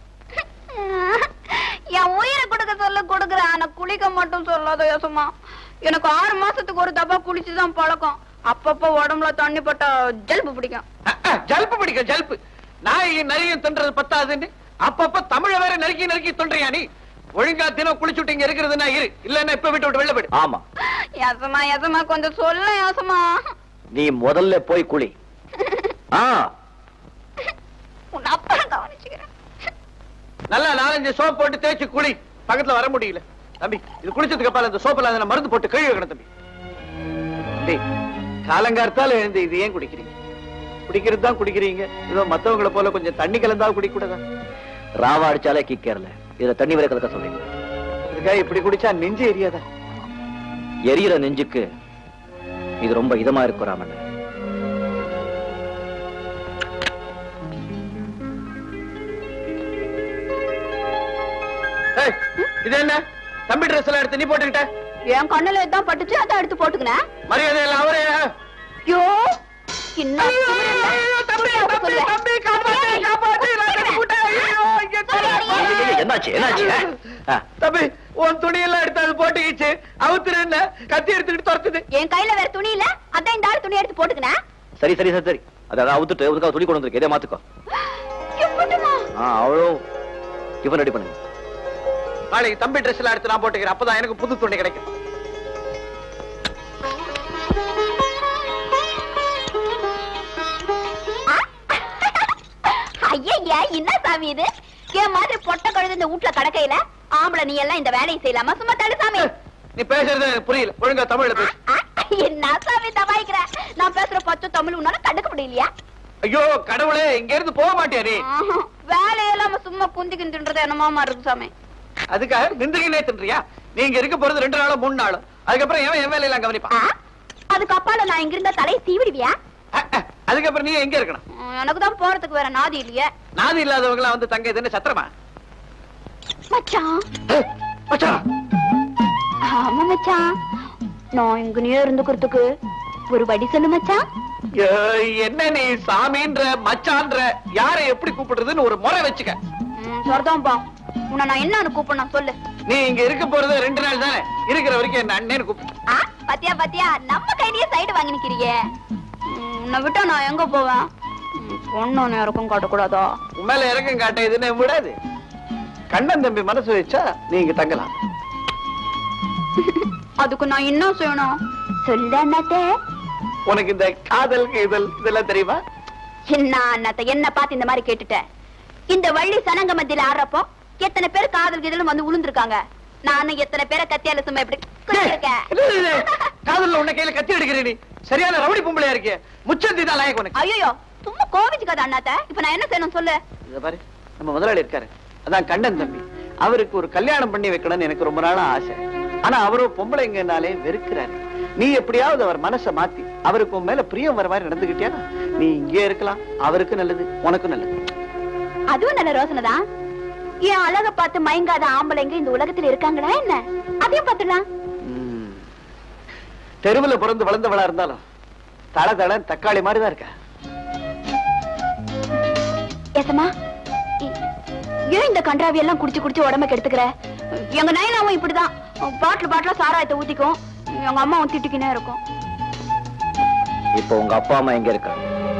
என் உயிரை கொடுக்க சொல்ல கொடுக்குறேன் ஆனா குளிக்க மட்டும் சொல்லாத யோசமா எனக்கு ஆறு மாசத்துக்கு ஒரு தப்பா குளிச்சுதான் பழக்கம் அப்பப்ப உடம்புல தண்ணி பட்டா ஜல்பு பிடிக்கும் அஹ், அஹ், ஜல்பு பிடிக்க ஜல்பு நாயையும் நரியும் தின்றது பத்தாதுன்னு அப்பப்ப தமிழ வேற நறுக்கி நறுக்கி தொன்றியா நீ ஒழுங்கா தினம் குளிச்சுட்டு இங்க இருக்கிறதுனா இரு இல்லன்னா இப்ப விட்டு விட்டு வெளில போயிடு ஆமா யசமா யசமா கொஞ்சம் சொல்ல யசமா நீ முதல்ல போய் குளி ஆ உன் அப்புறம் கவனிச்சுக்கிறேன் நல்லா நாலஞ்சு சோப் போட்டு தேய்ச்சு குளி பக்கத்துல வர முடியல தம்பி இது குளிச்சதுக்கு அப்புறம் இந்த சோப்பில் அதுல மருந்து போட்டு கழுவி வைக்கணும் தம்பி டேய், காலங்கார்த்தால எழுந்து இது ஏன் குடிக்கிறீங்க குடிக்கிறது தான் குடிக்கிறீங்க ஏதோ மத்தவங்கள போல கொஞ்சம் தண்ணி கலந்தா குடிக்க கூடாதா ராவா அடிச்சாலே கிக்கேறல இதுல தண்ணி வரை கலக்க சொல்றீங்க இதுக்காக இப்படி குடிச்சா நெஞ்சு எரியாதா எரியிற நெஞ்சுக்கு இது ரொம்ப இதமா இருக்கும் ராமன் ஏய், இது என்ன தம்பி ட்ரெஸ் எல்லாம் எடுத்து நீ போட்டுக்கிட்ட என் கண்ணுல இதான் பட்டுச்சு அதான் எடுத்து போட்டுக்கினேன் மரியாதை எல்லாம் அவரே ஐயோ என்ன என்னாச்சு என்னாச்சு ஆ, தம்பி உன் துணியெல்லாம் எடுத்து அது போட்டுக்கிச்சு அவுத்துரு என்ன கத்தி எடுத்துக்கிட்டு துரத்துது என் கையில வேற துணி இல்ல அதான் இந்த ஆள் துணி எடுத்து போட்டுக்கினேன் சரி சரி சரி சரி அதான் அவுத்துட்டு உனக்காக துணி கொண்டு வந்திருக்கு இதே மாத்துக்கோ எப்படிமா? ஆ அவளும் டிஃபன் ரெடி பண்ணுங்க நாளைக்கு தம்பி ட்ரெஸ் எல்லாம் எடுத்து நான் போட்டுக்கிறேன் அப்பதான் எனக்கு புது துணி கிடைக்கும் ஐயையா என்ன சாமி இது என் மாதிரி பொட்ட கழுது இந்த வீட்ல கடக்கையில ஆம்பளை நீ எல்லாம் இந்த வேலையை செய்யலாமா சும்மா தடு சாமி நீ பேசுறது எனக்கு புரியல ஒழுங்கா தமிழ்ல பேசு என்ன சாமி தபாய்க்கிற நான் பேசுற பச்சை அச்ச தமிழ் உன்னால கண்டுக்க முடியலையா ஐயோ கடவுளே இங்க இருந்து போக மாட்டியா நீ ஆஹா, வேலையெல்லாம சும்மா குந்தி கிந்துன்றது என்னமாமா இருக்கு சாமி அதுக்காக நிந்திரிகளே தின்றியா நீ இங்க இருக்க போறது ரெண்டு நாளோ மூணு நாளோ அதுக்கப்புறம் ஏன் என் வேலையெல்லாம் ஆ? கவனிப்பான் அதுக்கு அப்பால நான் இங்க இருந்தா தலையை சீவிடுவியா அஹ், அஹ், அதுக்கப்புறம் நீ எங்க இருக்கணும் உம், எனக்கு தான் போறதுக்கு வேற நாதி இல்லையே நாதி இல்லாதவங்க எல்லாம் வந்து தங்க இது என்ன சத்திரமா மச்சான் ஏய், மச்சான். ஆமா மச்சான் நான் இங்கனே இருந்துக்கிறதுக்கு ஒரு வடி சொல்லு மச்சான் ஏய், என்ன நீ சாமின்ற மச்சான்ற யாரை எப்படி கூப்பிடுறதுன்னு ஒரு முறை வச்சுக்க ம், சரிதான்பா உன்னை நான் என்னன்னு கூப்பிடணும் சொல்லு நீ இங்க இருக்க போறது ரெண்டு நாள் தானே இருக்கிற வரைக்கும் என்ன அண்ணேன்னு கூப்பிடு ஆ, பாத்தியா பாத்தியா நம்ம கையிலேயே சைடு வாங்கி நிக்கிறியே ம், உன்னை விட்டா நான் எங்க போவேன் ம், பொண்ணு நேரக்கும் காட்டக்கூடாதா உன் மேல இறக்கம் காட்ட இதுன்னு விடாது கண்ணன் தம்பி மனசு வச்சா நீ இங்க தங்கலாம் அதுக்கு நான் என்ன செய்யணும் சொல்ல அண்ணாத்தே உனக்கு இந்த காதல் இதழ் இதெல்லாம் தெரியுமா என்ன அண்ணாத்த என்ன பார்த்து இந்த மாதிரி கேட்டுட்டேன் இந்த வள்ளி சனங்க மத்தியில ஆடுறப்போ எத்தனை பேர் காதல் கீதலும் வந்து உளுந்திருக்காங்க நானும் எத்தனை பேரை கத்தியால சும்மா இப்படி குத்திருக்கேன். இல்ல, இல்ல, இல்ல. காதல்ல உன்னை கையில கத்தி எடுக்கிற நீ சரியான ரவுடி பொம்பளையா இருக்கிய முச்சந்தி தான் லாயக்கு உனக்கு ஐயோ சும்மா கோவிச்சுக்காத அண்ணாத்த இப்ப நான் என்ன செய்யணும் சொல்லு இத பாரு நம்ம முதலாளி இருக்காரு அதான் கண்ணன் தம்பி அவருக்கு ஒரு கல்யாணம் பண்ணி வைக்கணும்னு எனக்கு ரொம்ப நாளா ஆசை ஆனா அவரும் பொம்பளைங்கனாலே வெறுக்கிறாரு நீ எப்படியாவது அவர் மனசை மாத்தி அவருக்கு உன் மேல பிரியம் வர மாதிரி நடந்துகிட்டியா நீ இங்கே இருக்கலாம் அவருக்கு நல்லது உனக்கும் நல்லது அதுவும் நல்ல ரோசனை தான் என் அழக பார்த்து மயங்காத ஆம்பளைங்க இந்த உலகத்துல இருக்காங்களா என்ன அதையும் பார்த்துடலாம் ம். தெருவுல பிறந்து வளர்ந்தவளா இருந்தாலும் தள தள தக்காளி மாதிரி தான் இருக்க ஏசமா இ- ஏன் இந்த கன்றாவி எல்லாம் குடிச்சு குடிச்சு உடம்ப கெடுத்துக்கிற எங்க நயனாவும் இப்படிதான் பாட்டில் பாட்டிலா சாராயத்தை ஊத்திக்கும் எங்க அம்மாவும் திட்டிக்கினே இருக்கும் இப்போ உங்க அப்பா அம்மா எங்க இருக்காங்க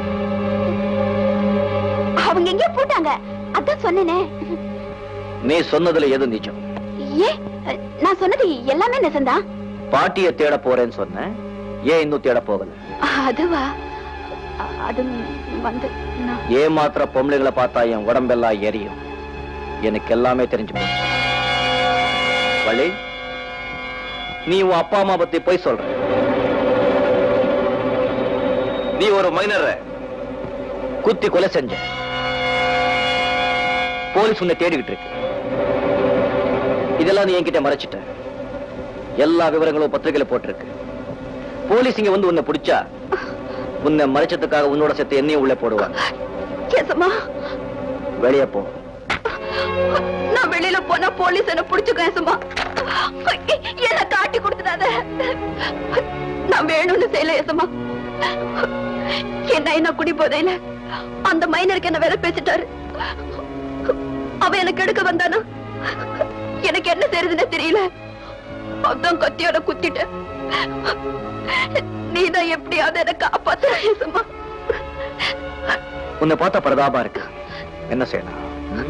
அவங்க எங்கேயோ போட்டாங்க அதான் சொன்னேனே நீ சொன்னதுல எது நிஜம் ஏ நான் சொன்னது எல்லாமே நெசந்தா பாட்டிய தேட போறேன்னு சொன்னேன் ஏன் இன்னும் தேட போகல அதுவா அ- அது வந்து நான் ஏமாத்திர பொம்பளைகளை பார்த்தா என் உடம்பெல்லாம் எரியும் எனக்கு எல்லாமே தெரிஞ்சு போச்சு வள்ளி நீ உன் அப்பா அம்மா பத்தி போய் சொல்ற நீ ஒரு மைனரை குத்தி கொலை செஞ்ச போலீஸ் உன்னை தேடிக்கிட்டு இருக்கு இதெல்லாம் நீ என்கிட்ட மறைச்சிட்ட எல்லா விவரங்களும் பத்திரிகையில போட்டிருக்கு போலீஸ் இங்க வந்து உன்னை பிடிச்சா உன்னை மறைச்சதுக்காக உன்னோட சேர்த்து என்னையும் உள்ள போடுவாங்க ஏசமா வெளியே போ நான் வெளியில போனா போலீஸ் என்ன புடிச்சுக்கும் ஏசமா என்ன காட்டி கொடுத்துடாத நான் வேணும்னு செய்யல ஏசமா என்ன என்ன குடி போதையில அந்த மைனருக்கு என்ன வேலை பேசிட்டாரு அவன் எனக்கு எடுக்க வந்தானா எனக்கு என்ன செய்யறதுன்னு தெரியல அதான் கத்தியோட குத்திட்டேன் நீதான் எப்படியாவது என்ன காப்பாத்துற ஏசமா உன்னை பார்த்தா பிரதாபா இருக்கு என்ன செய்யலாம் ம்?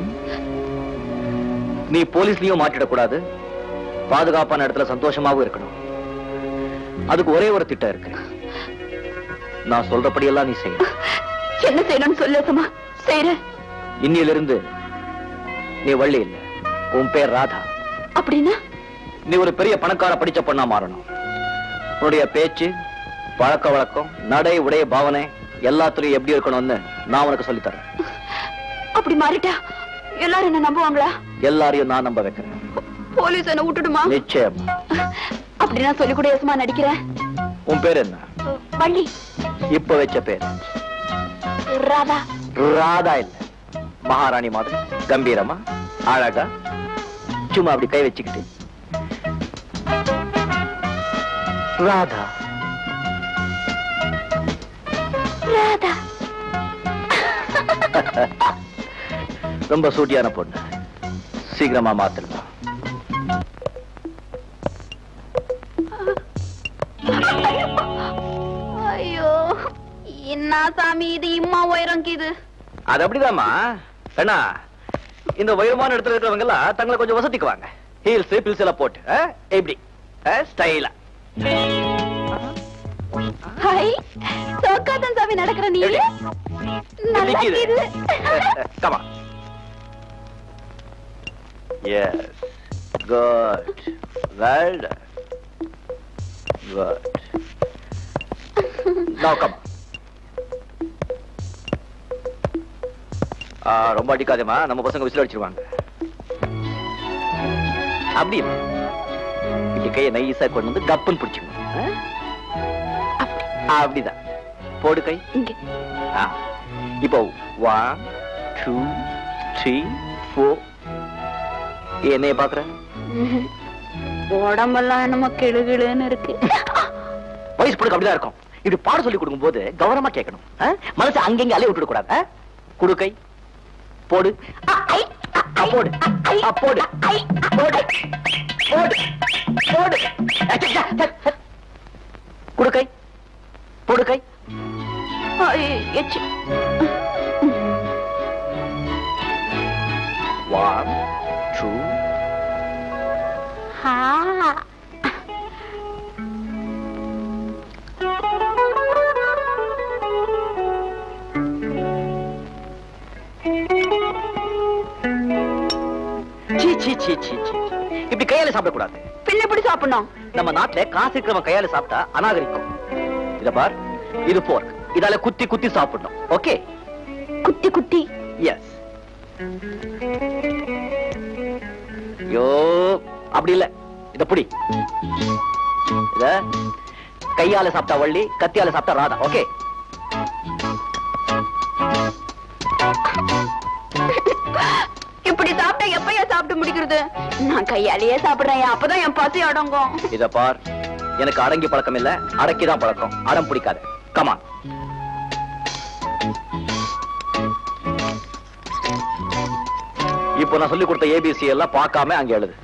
நீ போலீஸ்லயும் மாட்டிடக்கூடாது பாதுகாப்பான இடத்துல சந்தோஷமாவும் இருக்கணும் அதுக்கு ஒரே ஒரு திட்டம் இருக்கு நான் சொல்றபடி எல்லாம் நீ செய்ய என்ன செய்யணும்னு சொல்லு ஏசமா செய்யறேன் இன்னிலிருந்து நீ வள்ளி இல்ல உன் பேர் ராதா அப்படின்னா நீ ஒரு பெரிய பணக்கார படிச்ச பொண்ணா மாறணும் உன்னுடைய பேச்சு பழக்க வழக்கம் நடை உடைய பாவனை எல்லாத்துலயும் எப்படி இருக்கணும்னு நான் உனக்கு சொல்லித் தரேன் அப்படி மாறிட்டா எல்லாரும் என்ன நம்புவாங்களா எல்லாரையும் நான் நம்ப வைக்கிறேன் போலீஸ் என்ன விட்டுடுமா நிச்சயம் அப்படி நான் சொல்லி கூட ஏசமா நடிக்கிறேன் உன் பேர் என்ன வள்ளி இப்ப வச்ச பேர் ராதா ராதா இல்ல மகாராணி மாதிரி கம்பீரமா அழகா சும்மா அப்படி கை வச்சுக்கிட்டு ராதா ராதா ரொம்ப சூட்டியான பொண்ணு சீக்கிரமா மாத்தணுமா ஐயோ என்ன சாமி இது இம்மா உயரம் இது அது அப்படிதாம்மா அண்ணா இந்த உயரமான இடத்துல இருக்கிறவங்க எல்லாம் தங்களை கொஞ்சம் வசதிக்குவாங்க ஹீல்ஸ் பில்ஸ் எல்லாம் போட்டு ஆ? இப்படி ஸ்டைலா ஹை சோக்காதன் சாமி நடக்கிற நீ நல்லா இது கமா yes good well good no come ஆ, ரொம்ப அடிக்காதேம்மா நம்ம பசங்க விசில் அடிச்சிருவாங்க அப்படி இல்ல. இப்படி கையை நைஸா கொண்டு வந்து கப்புன்னு பிடிச்சுக்கணும் ஆ? ஆ, அப்படிதான் போடு கை இங்க ஆ. இப்போ ஒன் டூ த்ரீ ஃபோர் என்னைய பாக்குற உடம்பெல்லாம் என்னமோ கிளுகிளுன்னு இருக்கு வயசு பொண்ணுக்கு அப்படிதான் இருக்கும் இப்படி பாட சொல்லி கொடுக்கும் போது கவனமா கேட்கணும் ஆ? மனசு அங்கங்க அலைய விட்டுட கூடாது ஆ? குடு கை போடு ஆ, ஐ, ஆ, ஆ, போடு ஐ, ஆ, போடு ஐ, போடு போடு போடு அச்ச, அச்ச, அச்ச. குடு கை போடு கை ஐ, எச்சு. ஒன் டூ ஆ. சீ சீ சீ சீ சீ இப்படி கையால சாப்பிடக்கூடாது பின்ன எப்படி சாப்பிடணும் நம்ம நாட்டுல காசு இருக்கிறவன் கையால சாப்பிட்டா அநாகரிக்கும் இத பார் இது போர்க் இதால குத்தி குத்தி சாப்பிடணும் ஓகே குத்தி குத்தி எஸ் யோ அப்படி இல்ல இத புடி இத கையால சாப்பிட்டா வள்ளி கத்தியால சாப்பிட்டா ராதா ஓகே இப்படி சாப்பிட்டா எப்பயா சாப்பிட்டு முடிக்கிறது நான் கையாலேயே சாப்பிடுறேன் அப்பதான் என் பசி அடங்கும் இத பார் எனக்கு அடங்கி பழக்கம் இல்ல அடக்கிதான் பழக்கம் அடம் பிடிக்காது கமான் இப்போ நான் சொல்லி கொடுத்த ஏபிசி எல்லாம் பார்க்காம அங்க எழுது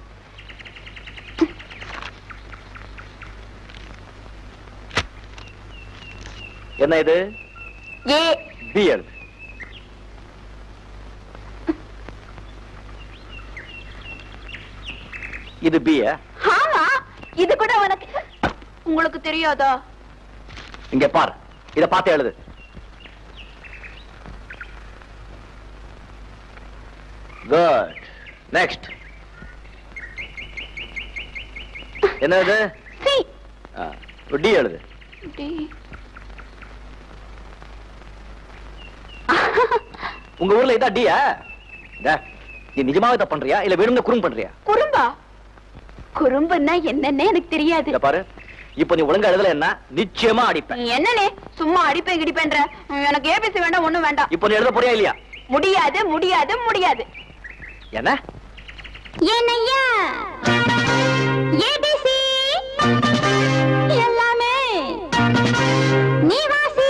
என்ன இது ஏ பி எழுது இது பி ஆமா இது கூட உனக்கு உங்களுக்கு தெரியாதா இங்க பார் இத பார்த்து எழுது குட் நெக்ஸ்ட் என்ன இது சி டி எழுது டி. உங்க ஊர்ல இதா டியா நீ நிஜமாவே தப்பு பண்றியா இல்ல வேணும்னு குறும் பண்றியா குறும்பா குறும்புன்னா என்னன்னே எனக்கு தெரியாது இத பாரு இப்போ நீ ஒழுங்கா எழுதல என்ன நிச்சயமா அடிப்பேன் நீ என்னனே சும்மா அடிப்பேன் கிடிப்பேன்ற எனக்கு ஏபிசி வேண்டாம் ஒண்ணும் வேண்டாம் இப்போ நீ எழுத போறியா இல்லையா முடியாது முடியாது முடியாது என்ன என்னையா ஏபிசி எல்லாமே நீ வாசி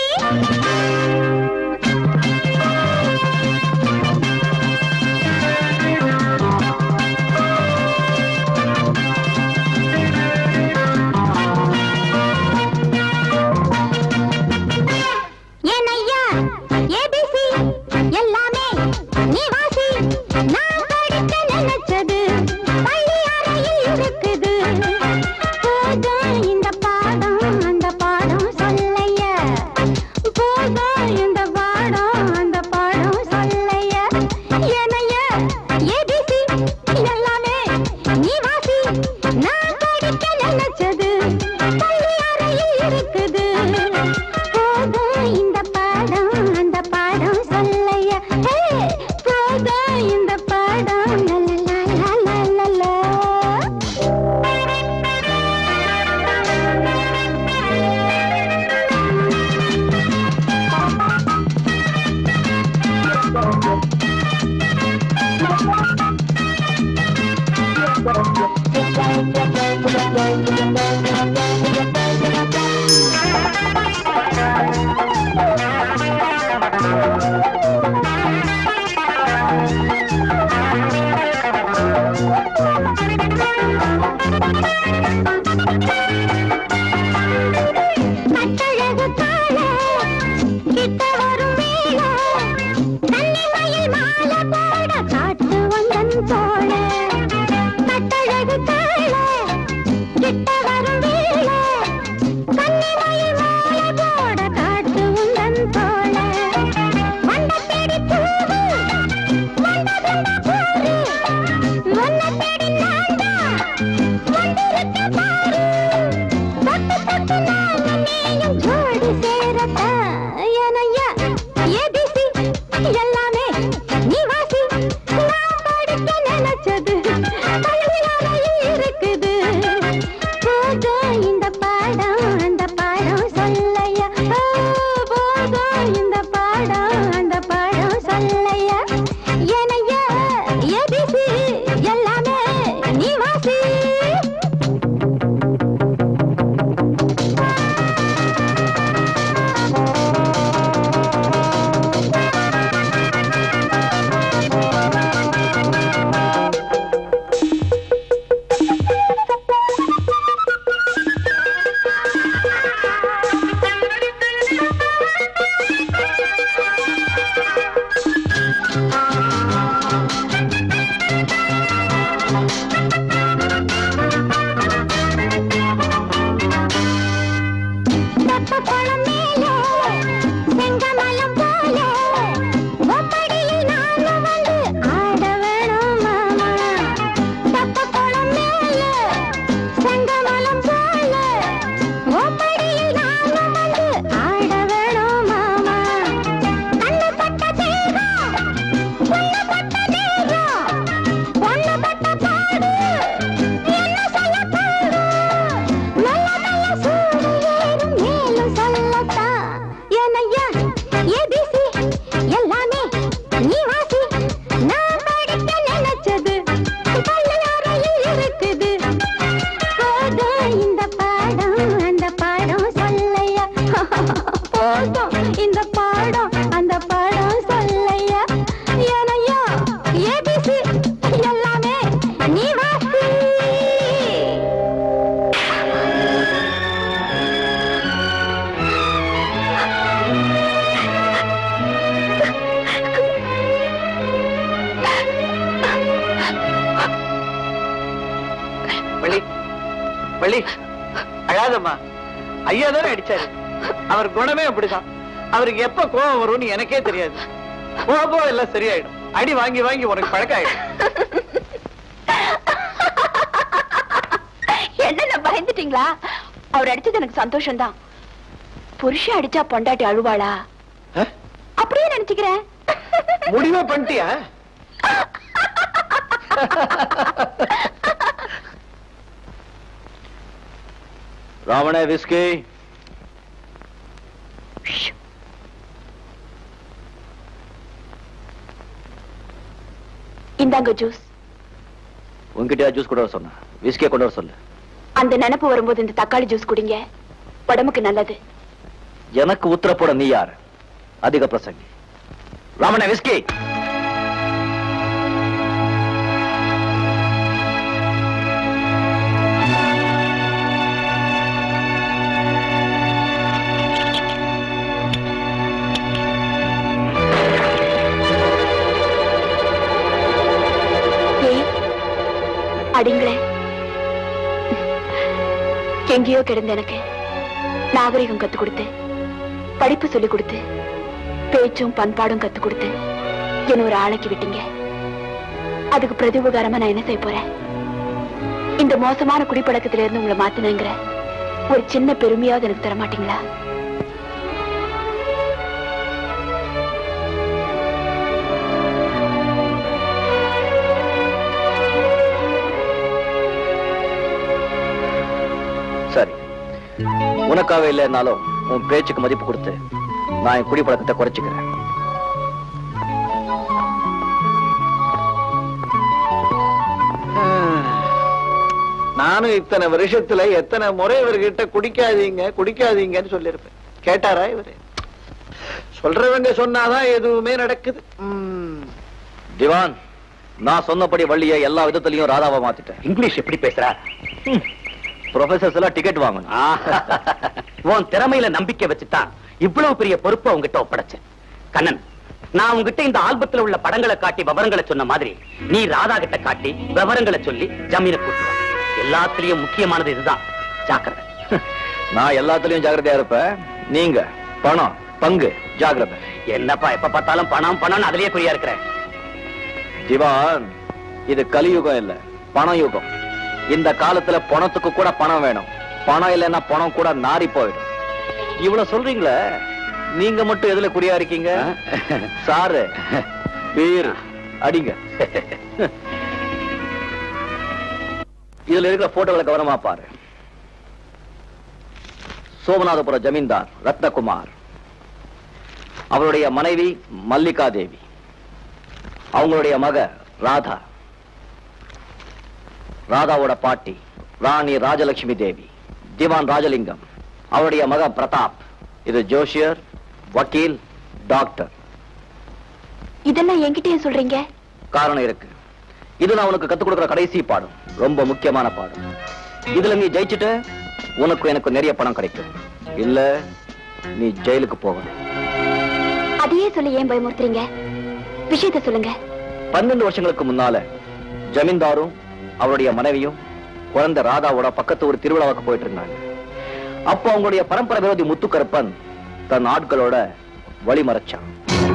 என்னையா ஏபிசி எல்லாமே நீ வாசி நான் படிக்க நினைச்சது பள்ளி அறையில் இருக்குது போட்டும் இந்த பாடம் அந்த பாடம் சொல்லையா ஏனையா ஏபிசி எல்லாமே நீ வாசி வள்ளி வள்ளி அழாதம்மா ஐயா தானே அடிச்சாரு அவர் குணமே அப்படிதான் அவருக்கு எப்ப கோபம் வரும்னு எனக்கே தெரியாது போக போக எல்லாம் சரியாயிடும் அடி வாங்கி வாங்கி உனக்கு பழக்கம் ஆயிடும் என்ன பயந்துட்டீங்களா அவர் அடிச்சது எனக்கு சந்தோஷம்தான் புருஷன் அடிச்சா பொண்டாட்டி அழுவாளா ஆ? அப்படியே நினைச்சுக்கிறேன் முடிவே பண்ணிட்டியா ராவண விஸ்கி இந்தாங்க ஜூஸ் உங்ககிட்ட ஜூஸ் கொண்டு வர சொன்னேன் விஸ்கியை கொண்டு வர சொல்லு அந்த நினைப்பு வரும்போது இந்த தக்காளி ஜூஸ் குடிங்க உடம்புக்கு நல்லது எனக்கு உத்தர போட நீ யார் அதிக பிரசங்கி ராமண விஸ்கி ஏன் அடிங்களே எங்கேயோ கிடந்த எனக்கு நாகரிகம் கத்து கொடுத்து படிப்பு சொல்லி கொடுத்து பேச்சும் பண்பாடும் கத்து கொடுத்து என்ன ஒரு ஆளைக்கு விட்டீங்க அதுக்கு பிரதிபகாரமா நான் என்ன செய்ய போறேன் இந்த மோசமான குடிப்பழக்கத்துல இருந்து உங்களை மாத்தினங்கிற ஒரு சின்ன பெருமையாவது எனக்கு தர மாட்டீங்களா சரி உனக்காக இல்லைன்னாலும் உன் பேச்சுக்கு மதிப்பு கொடுத்து நான் என் குடிப்பழக்கத்தை குறைச்சுக்கிறேன் நானும் இத்தனை வருஷத்துல எத்தனை முறை இவர்கிட்ட குடிக்காதீங்க குடிக்காதீங்கன்னு சொல்லியிருப்பேன் கேட்டாரா இவரு சொல்றவங்க சொன்னாதான் எதுவுமே நடக்குது ம். திவான் நான் சொன்னபடி வள்ளிய எல்லா விதத்திலையும் ராதாவா மாத்திட்டேன் இங்கிலீஷ் எப்படி பேசுறா ப்ரொஃபசர்ஸ் எல்லாம் டிக்கெட் வாங்கணும் உன் திறமையில நம்பிக்கை வச்சுதான் இவ்வளவு பெரிய பொறுப்பை உங்ககிட்ட ஒப்படைச்சேன் கண்ணன் நான் உங்ககிட்ட இந்த ஆல்பத்துல உள்ள படங்களை காட்டி விவரங்களை சொன்ன மாதிரி நீ ராதா கிட்ட காட்டி விவரங்களை சொல்லி ஜமீனை கூட்டுவா எல்லாத்துலயும் முக்கியமானது இதுதான் ஜாக்கிரதை நான் எல்லாத்துலயும் ஜாக்கிரதையா இருப்பேன் நீங்க பணம் பங்கு ஜாக்கிரதை என்னப்பா எப்ப பார்த்தாலும் பணம் பணம் அதுலயே குறியா இருக்கிறேன் திவான் இது கலியுகம் இல்ல பண யுகம் இந்த காலத்துல பணத்துக்கு கூட பணம் வேணும் பணம் இல்லைன்னா பணம் கூட நாரி போயிடும் இவ்வளவு சொல்றீங்களே நீங்க மட்டும் எதுல குறியா இருக்கீங்க சாரு பீர் அடிங்க இதுல இருக்கிற போட்டோகளை கவனமா பாரு சோமநாதபுரம் ஜமீன்தார் ரத்னகுமார் அவருடைய மனைவி மல்லிகா தேவி அவங்களுடைய மக ராதா ராதாவோட பாட்டி ராணி ராஜலட்சுமி தேவி திவான் ராஜலிங்கம் அவருடைய மகன் பிரதாப் இது ஜோஷியர் வக்கீல் டாக்டர் இதெல்லாம் என்கிட்டயே சொல்றீங்க காரணம் இருக்கு இது நான் உனக்கு கத்துக் கொடுக்கிற கடைசி பாடம் ரொம்ப முக்கியமான பாடம் இதுல நீ ஜெயிச்சுட்ட உனக்கு எனக்கு நிறைய பணம் கிடைக்கும் இல்ல நீ ஜெயிலுக்கு போகணும் அதையே சொல்லி ஏன் பயமுறுத்துறீங்க விஷயத்த சொல்லுங்க பன்னெண்டு வருஷங்களுக்கு முன்னால ஜமீன்தாரும் அவருடைய மனைவியும் குழந்தை ராதாவோட பக்கத்து ஒரு திருவிழாவுக்கு போயிட்டு இருந்தாங்க அப்போ அவங்களுடைய பரம்பரை விரோதி முத்துக்கருப்பன் தன் ஆட்களோட வழி மறைச்சான்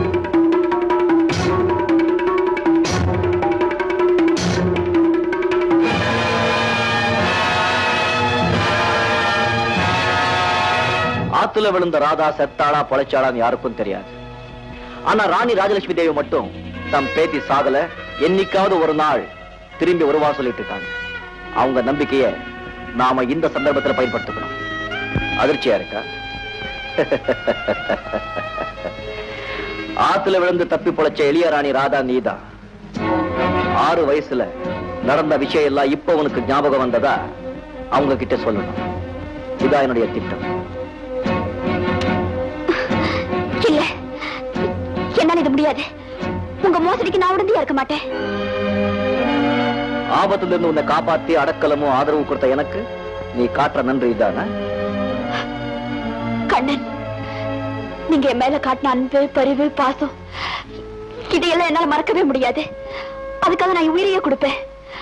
ஆத்துல விழுந்த ராதா செத்தாளா பொழைச்சாளான்னு யாருக்கும் தெரியாது ஆனா ராணி ராஜலட்சுமி தேவி மட்டும் தம் பேத்தி சாகல என்னைக்காவது ஒரு நாள் திரும்பி வருவா சொல்லிட்டு இருக்காங்க அவங்க நம்பிக்கைய நாம இந்த சந்தர்ப்பத்துல பயன்படுத்திக்கணும் அதிர்ச்சியா இருக்கா ஆத்துல விழுந்து தப்பி பொழைச்ச எளிய ராணி ராதா நீதான் ஆறு வயசுல நடந்த விஷயம் எல்லாம் இப்ப உனக்கு ஞாபகம் வந்ததா அவங்க கிட்ட சொல்லணும் இதான் என்னுடைய திட்டம் அது முடியாது உங்க மோசடிக்கு நான் உடந்தையா இருக்க மாட்டேன் ஆபத்துல இருந்து உன்னை காப்பாத்தி அடக்கலமும் ஆதரவு கொடுத்த எனக்கு நீ காட்டுற நன்றி இதானா கண்ணன் நீங்க என் மேல காட்டின அன்பு பரிவு பாசம் இதையெல்லாம் என்னால மறக்கவே முடியாது அதுக்காக நான் என் உயிரையே கொடுப்பேன்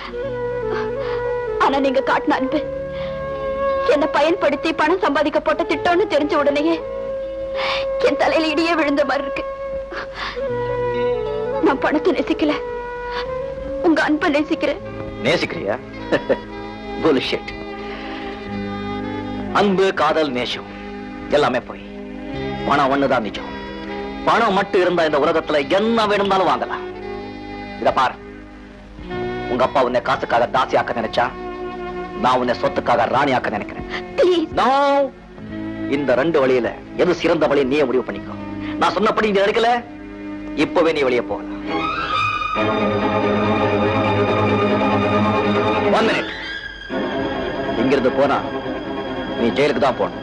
ஆனா நீங்க காட்டின அன்பு என்ன பயன்படுத்தி பணம் சம்பாதிக்க போட்ட திட்டம்னு தெரிஞ்ச உடனேயே என் தலையில இடியே விழுந்த மாதிரி இருக்கு நான் பணத்தை நேசிக்கல உங்க அன்பை நேசிக்கிறேன் நேசிக்கிறியா புல்ஷிட் அன்பு காதல் நேசம் எல்லாமே போய் பணம் ஒண்ணுதான் நிஜம் பணம் மட்டும் இருந்தா இந்த உலகத்துல என்ன வேணும்னாலும் வாங்கலாம் இத பார் உங்க அப்பா உன்னை காசுக்காக தாசியாக்க நினைச்சா நான் உன்னை சொத்துக்காக ராணியாக்க நினைக்கிறேன் ப்ளீஸ் No. இந்த ரெண்டு வழியில எது சிறந்த வழி நீயே முடிவு பண்ணிக்கோ நான் சொன்னபடி நீ நினைக்கல இப்பவே நீ வெளியே போகலாம் ஒன் மினிட் இங்கிருந்து போனா நீ ஜெயிலுக்கு தான் போகணும்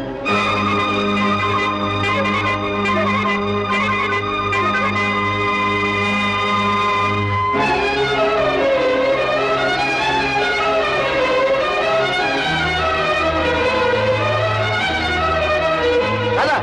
ராதா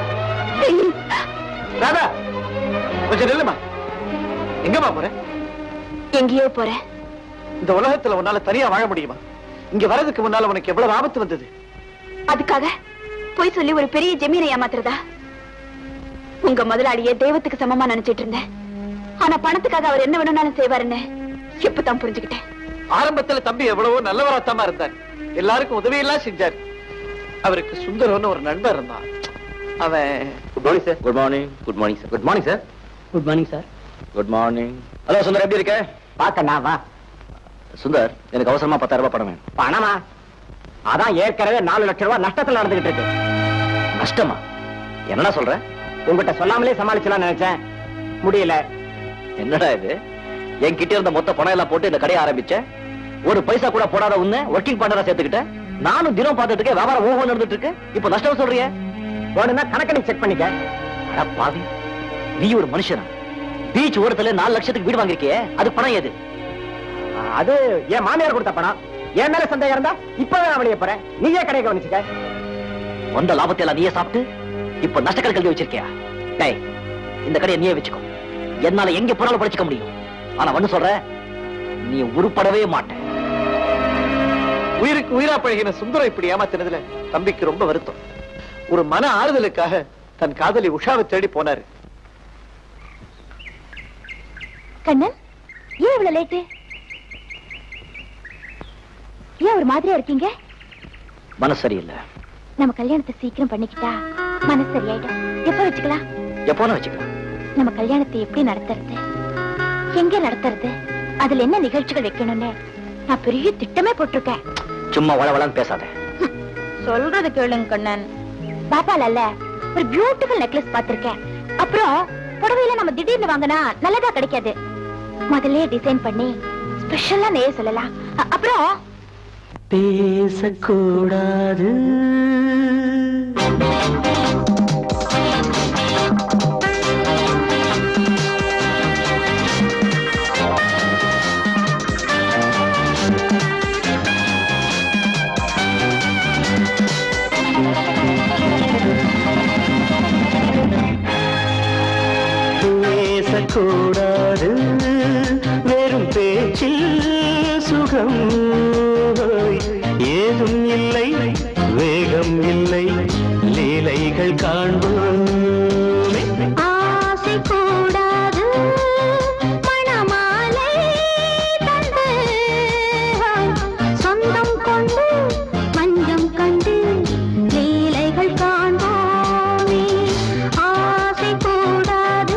ராதா கொஞ்சம் நில்லுமா எங்கம்மா போற எங்கேயோ போறேன் இந்த உலகத்துல உன்னால தனியா வாழ முடியுமா இங்க வரதுக்கு முன்னால உனக்கு எவ்வளவு ஆபத்து வந்தது அதுக்காக போய் சொல்லி ஒரு பெரிய ஜமீனை ஏமாத்துறதா உங்க முதலாளிய தெய்வத்துக்கு சமமா நினைச்சிட்டு இருந்தேன் ஆனா பணத்துக்காக அவர் என்ன வேணும்னாலும் செய்வாருன்னு இப்பதான் புரிஞ்சுக்கிட்டேன் ஆரம்பத்துல தம்பி எவ்வளவோ நல்லவராத்தமா இருந்தார் எல்லாருக்கும் உதவி எல்லாம் செஞ்சார் அவருக்கு சுந்தரம்னு ஒரு நண்பர் இருந்தான் அவன் good morning sir good morning good morning sir good morning sir good morning sir good morning hello Sundar எப்படி இருக்க பாக்கண்ணா வா சுந்தர் எனக்கு அவசரமா பத்தாயிரம் ரூபாய் பணம் வேணும் பணமா அதான் ஏற்கனவே நாலு லட்சம் ரூபாய் நஷ்டத்துல நடந்துகிட்டு இருக்கு நஷ்டமா என்னடா சொல்ற உங்ககிட்ட சொல்லாமலே சமாளிச்சலாம் நினைச்சேன் முடியல என்னடா இது என்கிட்ட இருந்த மொத்த பணம் எல்லாம் போட்டு இந்த கடையை ஆரம்பிச்ச ஒரு பைசா கூட போடாத உன்னை ஒர்க்கிங் பண்ணறா சேர்த்துக்கிட்ட நானும் தினம் பார்த்துட்டு வியாபாரம் ஓஹோ நடந்துட்டு இருக்கு இப்ப நஷ்டம் சொல்றியே வேணும்னா கணக்கு நீ செக் பண்ணிக்க அட பாவி நீ ஒரு மனுஷனா பீச் ஓரத்துல நாலு லட்சத்துக்கு வீடு வாங்கிருக்கியே அது பணம் எது அது என் மாமியார் கொடுத்த பணம் என் மேல சந்தேகம் இருந்தா இப்பவே நான் வெளியே போறேன் நீயே கடையை கவனிச்சுக்க வந்த லாபத்தை எல்லாம் நீயே சாப்பிட்டு இப்ப நஷ்டக்கல் கல்வி வச்சிருக்கியா டேய் இந்த கடையை நீயே வச்சுக்கோ என்னால எங்க போனாலும் படிச்சுக்க முடியும் ஆனா ஒண்ணு சொல்ற நீ உருப்படவே மாட்ட உயிருக்கு உயிரா பழகின சுந்தரம் இப்படி ஏமாத்தினதுல தம்பிக்கு ரொம்ப வருத்தம் ஒரு மன ஆறுதலுக்காக தன் காதலி உஷாவை தேடி போனாரு கண்ணன் ஏன் இவ்வளவு லேட்டு ஏன் ஒரு மாதிரியா இருக்கீங்க மனசு சரியில்லை நம்ம கல்யாணத்தை சீக்கிரம் பண்ணிக்கிட்டா மனசு சரியாயிடும் எப்ப வச்சுக்கலாம் எப்போனா வச்சுக்கலாம் நம்ம கல்யாணத்தை எப்படி நடத்துறது எங்க நடத்துறது அதுல என்ன நிகழ்ச்சிகள் வைக்கணும்னு நான் பெரிய திட்டமே போட்டிருக்கேன் சும்மா வளவளன்னு பேசாத சொல்றது கேளுங்க கண்ணன் பாப்பால அல்ல ஒரு பியூட்டிஃபுல் நெக்லஸ் பார்த்திருக்கேன் அப்புறம் புடவையில நம்ம திடீர்னு வாங்கினா நல்லதா கிடைக்காது முதல்ல டிசைன் பண்ணி ஸ்பெஷலா நெய்ய சொல்லலாம் அ- அப்புறம் பேசக்கூடாது பேசக்கூடாது வெறும் பேச்சில் சுகம் ஏதும் இல்லை வேகம் இல்லை லீலைகள் காண்போமே ஆசை கூடாது மணமாலை தந்து சொந்தம் கொண்டு மஞ்சம் கண்டு லீலைகள் காண்போமே ஆசை கூடாது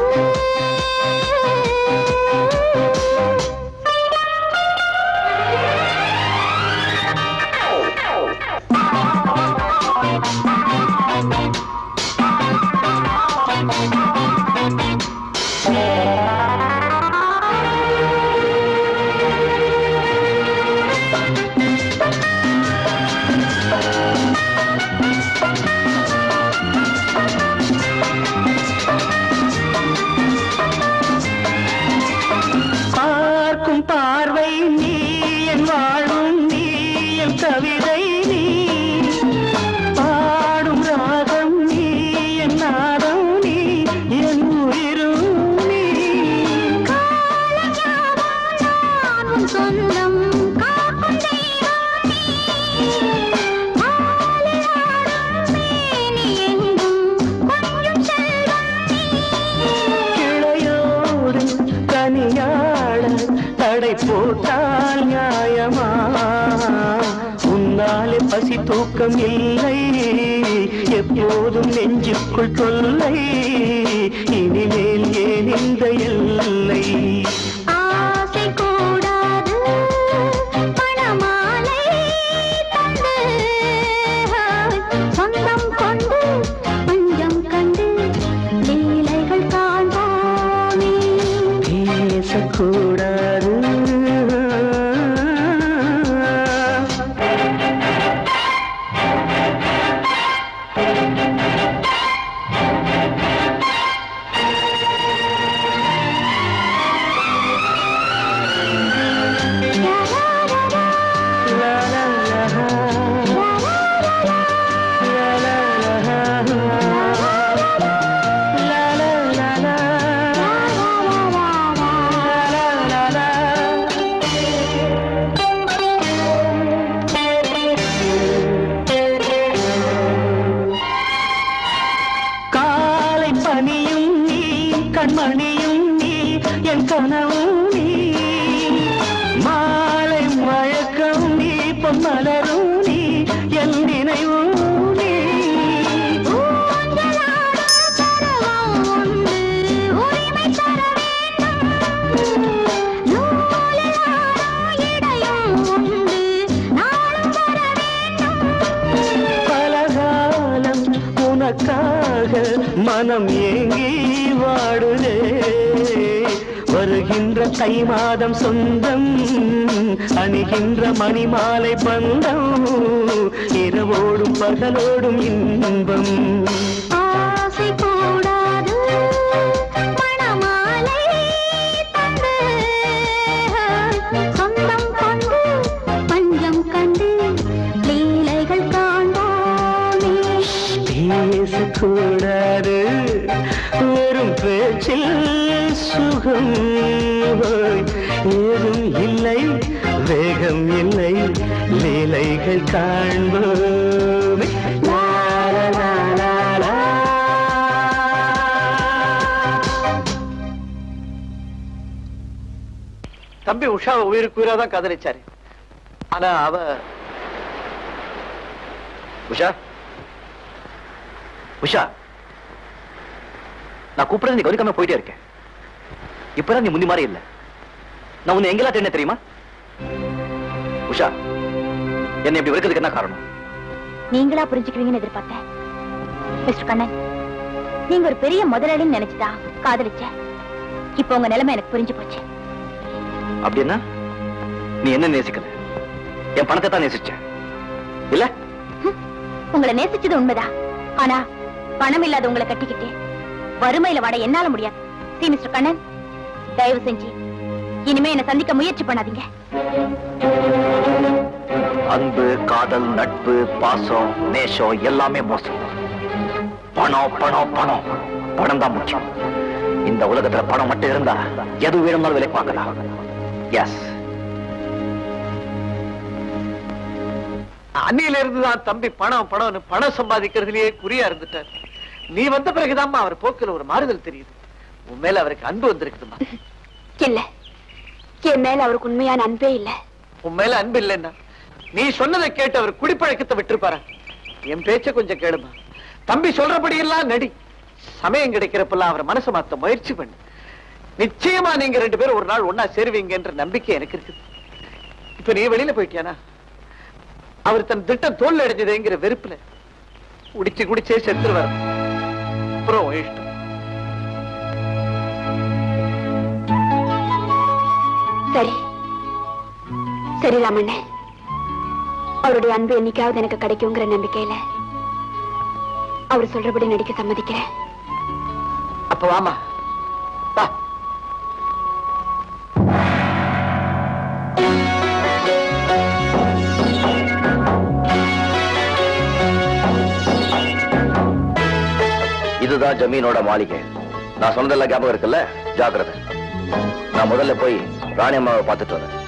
கடை போட்டால் நியாயமா உன்னாலே பசி தூக்கம் இல்லை எப்போதும் நெஞ்சுக்குள் தொல்லை இனிமேல் ஏன் இந்த எல்லை ஆசை கூடாது பணமாலை தந்து சொந்தம் கொண்டு பஞ்சம் கண்டு லீலைகள் காண்போமே பேசக்கூடாது லா, லா, லா, லா, லா, லா, லா, லா, லா, லா. காலை பனியும் நீ கண்மணியும் நீ என் கனவும் நீ மாலை மயக்கம் நீ பொன்மலரும் நீ என் நினைவும் நீ பலகாலம் உனக்காக மனம் ஏங்கி வாடுதே வருகின்ற தை மாதம் சொந்தம் அணிகின்ற மணிமாலை பந்தம் இரவோடும் பகலோடும் இன்பம் ஆசை கூடாது மணமாலை தந்து சொந்தம் கொண்டு பஞ்சம் கண்டு லீலைகள் காண்போமே பேசக்கூடாது வெறும் பேச்சில் சுகம் ஏதும் இல்லை வேகம் இல்லை லீலைகள் காண்போமே லா, லா, லா, லா, லா. தம்பி உஷாவை உயிருக்கு உயிரா தான் காதலிச்சாரு ஆனா அவ உஷா உஷா நான் கூப்பிடுறது நீ கவனிக்காம போயிட்டே இருக்கேன் இப்பதான் நீ முந்தி மாதிரி இல்ல நான் உன்னை எங்கெல்லாம் தேடினேன் தெரியுமா உஷா என்னை இப்படி வெறுக்கிறதுக்கு என்ன காரணம் நீங்களா புரிஞ்சுக்குவீங்கன்னு எதிர்பார்த்தேன் மிஸ்டர் கண்ணன் நீங்க ஒரு பெரிய முதலாளின்னு நினைச்சுதா காதலிச்சேன் இப்போ உங்க நிலைமை எனக்கு புரிஞ்சு போச்சு அப்படின்னா நீ என்ன நேசிக்கல என் பணத்தை தான் நேசிச்ச இல்ல ஹம், உங்களை நேசிச்சது உண்மைதான் ஆனா பணம் இல்லாத உங்களை கட்டிக்கிட்டு வறுமையில வாட என்னால முடியாது சி மிஸ்டர் கண்ணன் தயவு செஞ்சு இனிமே என்ன சந்திக்க முயற்சி பண்ணாதீங்க அன்பு காதல் நட்பு பாசம் நேசம் எல்லாமே மோசம் பணம் பணம் பணம் பணம் தான் முக்கியம் இந்த உலகத்துல பணம் மட்டும் இருந்தா எது வேணும்னாலும் விலைக்கு வாங்கலாம் எஸ் அன்னியில இருந்துதான் தம்பி பணம் பணம்னு பணம் சம்பாதிக்கிறதுலயே குறியா இருந்துட்டார் நீ வந்த பிறகுதாம்மா அவர் போக்குல ஒரு மாறுதல் தெரியுது உன் மேல அவருக்கு அன்பு வந்திருக்குதுமா இல்ல என் மேல அவருக்கு உண்மையான அன்பே இல்ல உன் மேல அன்பு இல்லைன்னா நீ சொன்னதை கேட்டு அவர் குடிப்பழக்கத்தை விட்டுருப்பாரா என் பேச்ச கொஞ்சம் கேளுமா தம்பி சொல்றபடி எல்லாம் நடி சமயம் கிடைக்கிறப்பெல்லாம் அவர் மனசு மாத்த முயற்சி பண்ணு நிச்சயமா நீங்க ரெண்டு பேரும் ஒரு நாள் ஒன்னா சேருவீங்கன்ற நம்பிக்கை எனக்கு இருக்குது இப்ப நீ வெளியில போயிட்டியானா அவர் தன் திட்டம் தோல்வி அடைஞ்சதுங்கிற வெறுப்புல குடிச்சு குடிச்சே செத்துருவார் அப்புறம் உன் இஷ்டம் சரி சரி ராமண்ணே அவருடைய அன்பு என்னைக்காவது எனக்கு கிடைக்குங்கிற நம்பிக்கையில அவர் சொல்றபடி நடிக்க சம்மதிக்கிறேன் அப்ப வாமா வா இதுதான் ஜமீனோட மாளிகை நான் சொன்னதெல்லாம் ஞாபகம் இருக்குல்ல ஜாக்கிரதை நான் முதல்ல போய் ராணி அம்மாவை பார்த்துட்டு வரேன்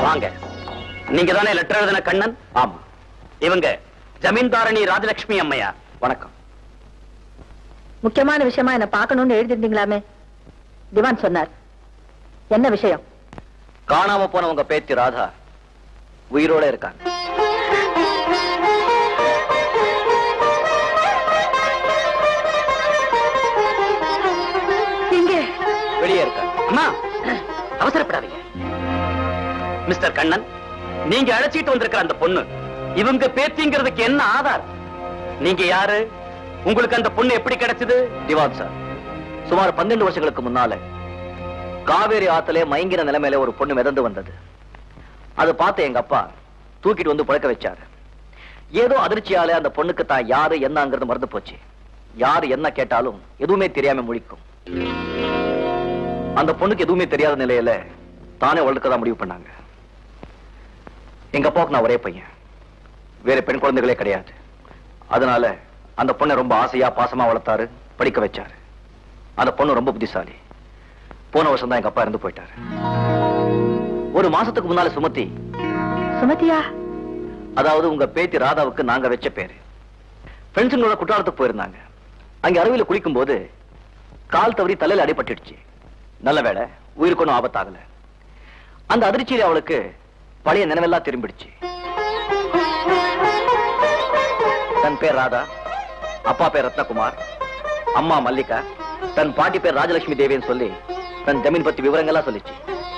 வாங்க நீங்க தானே லெட்டர் எழுதின கண்ணன் ஆமா இவங்க ஜமீன்தாரணி ராஜலட்சுமி அம்மையார் வணக்கம் முக்கியமான விஷயமா என்ன பார்க்கணும்னு எழுதிருந்தீங்களாமே திவான் சொன்னார் என்ன விஷயம் காணாம போன உங்க பேத்தி ராதா உயிரோட இருக்காங்க இங்கே வெளியே இருக்காங்க அம்மா அவசரப்படாதீங்க மிஸ்டர் கண்ணன் நீங்க அழைச்சிட்டு வந்திருக்கிற அந்த பொண்ணு இவங்க பேத்திங்கிறதுக்கு என்ன ஆதாரம் நீங்க யாரு உங்களுக்கு அந்த பொண்ணு எப்படி கிடைச்சது திவான் சார் சுமார் பன்னெண்டு வருஷங்களுக்கு முன்னால காவேரி ஆத்திலே மயங்கின நிலைமையில ஒரு பொண்ணு மிதந்து வந்தது அது பார்த்து எங்க அப்பா தூக்கிட்டு வந்து பழக்க வச்சாரு ஏதோ அதிர்ச்சியால அந்த பொண்ணுக்கு தான் யாரு என்னங்கிறது மறந்து போச்சு யாரு என்ன கேட்டாலும் எதுவுமே தெரியாம முழிக்கும் அந்த பொண்ணுக்கு எதுவுமே தெரியாத நிலையில தானே வளர்க்கதான் முடிவு பண்ணாங்க எங்க அப்பாவுக்கு நான் ஒரே பையன் வேற பெண் குழந்தைகளே கிடையாது அதனால அந்த பொண்ணை ரொம்ப ஆசையா பாசமா வளர்த்தாரு படிக்க வச்சாரு அந்த பொண்ணு ரொம்ப புத்திசாலி போன வருஷம் தான் எங்க அப்பா இறந்து போயிட்டாரு ஒரு மாசத்துக்கு முன்னால சுமதி சுமதியா அதாவது உங்க பேத்தி ராதாவுக்கு நாங்க வச்ச பேரு ஃப்ரெண்ட்ஸுங்களோட குற்றாலத்துக்கு போயிருந்தாங்க அங்க அருவியில குளிக்கும் போது கால் தவறி தலையில அடிபட்டுடுச்சு நல்ல வேளை உயிருக்கு ஒன்றும் ஆபத்தாகல அந்த அதிர்ச்சியில அவளுக்கு பழைய நினைவெல்லாம் திரும்பிடுச்சு தன் பேர் ராதா அப்பா பேர் ரத்னகுமார் அம்மா மல்லிகா தன் பாட்டி பேர் ராஜலட்சுமி தேவின்னு சொல்லி தன் ஜமீன் பத்தி விவரங்கள்லாம் சொல்லிச்சு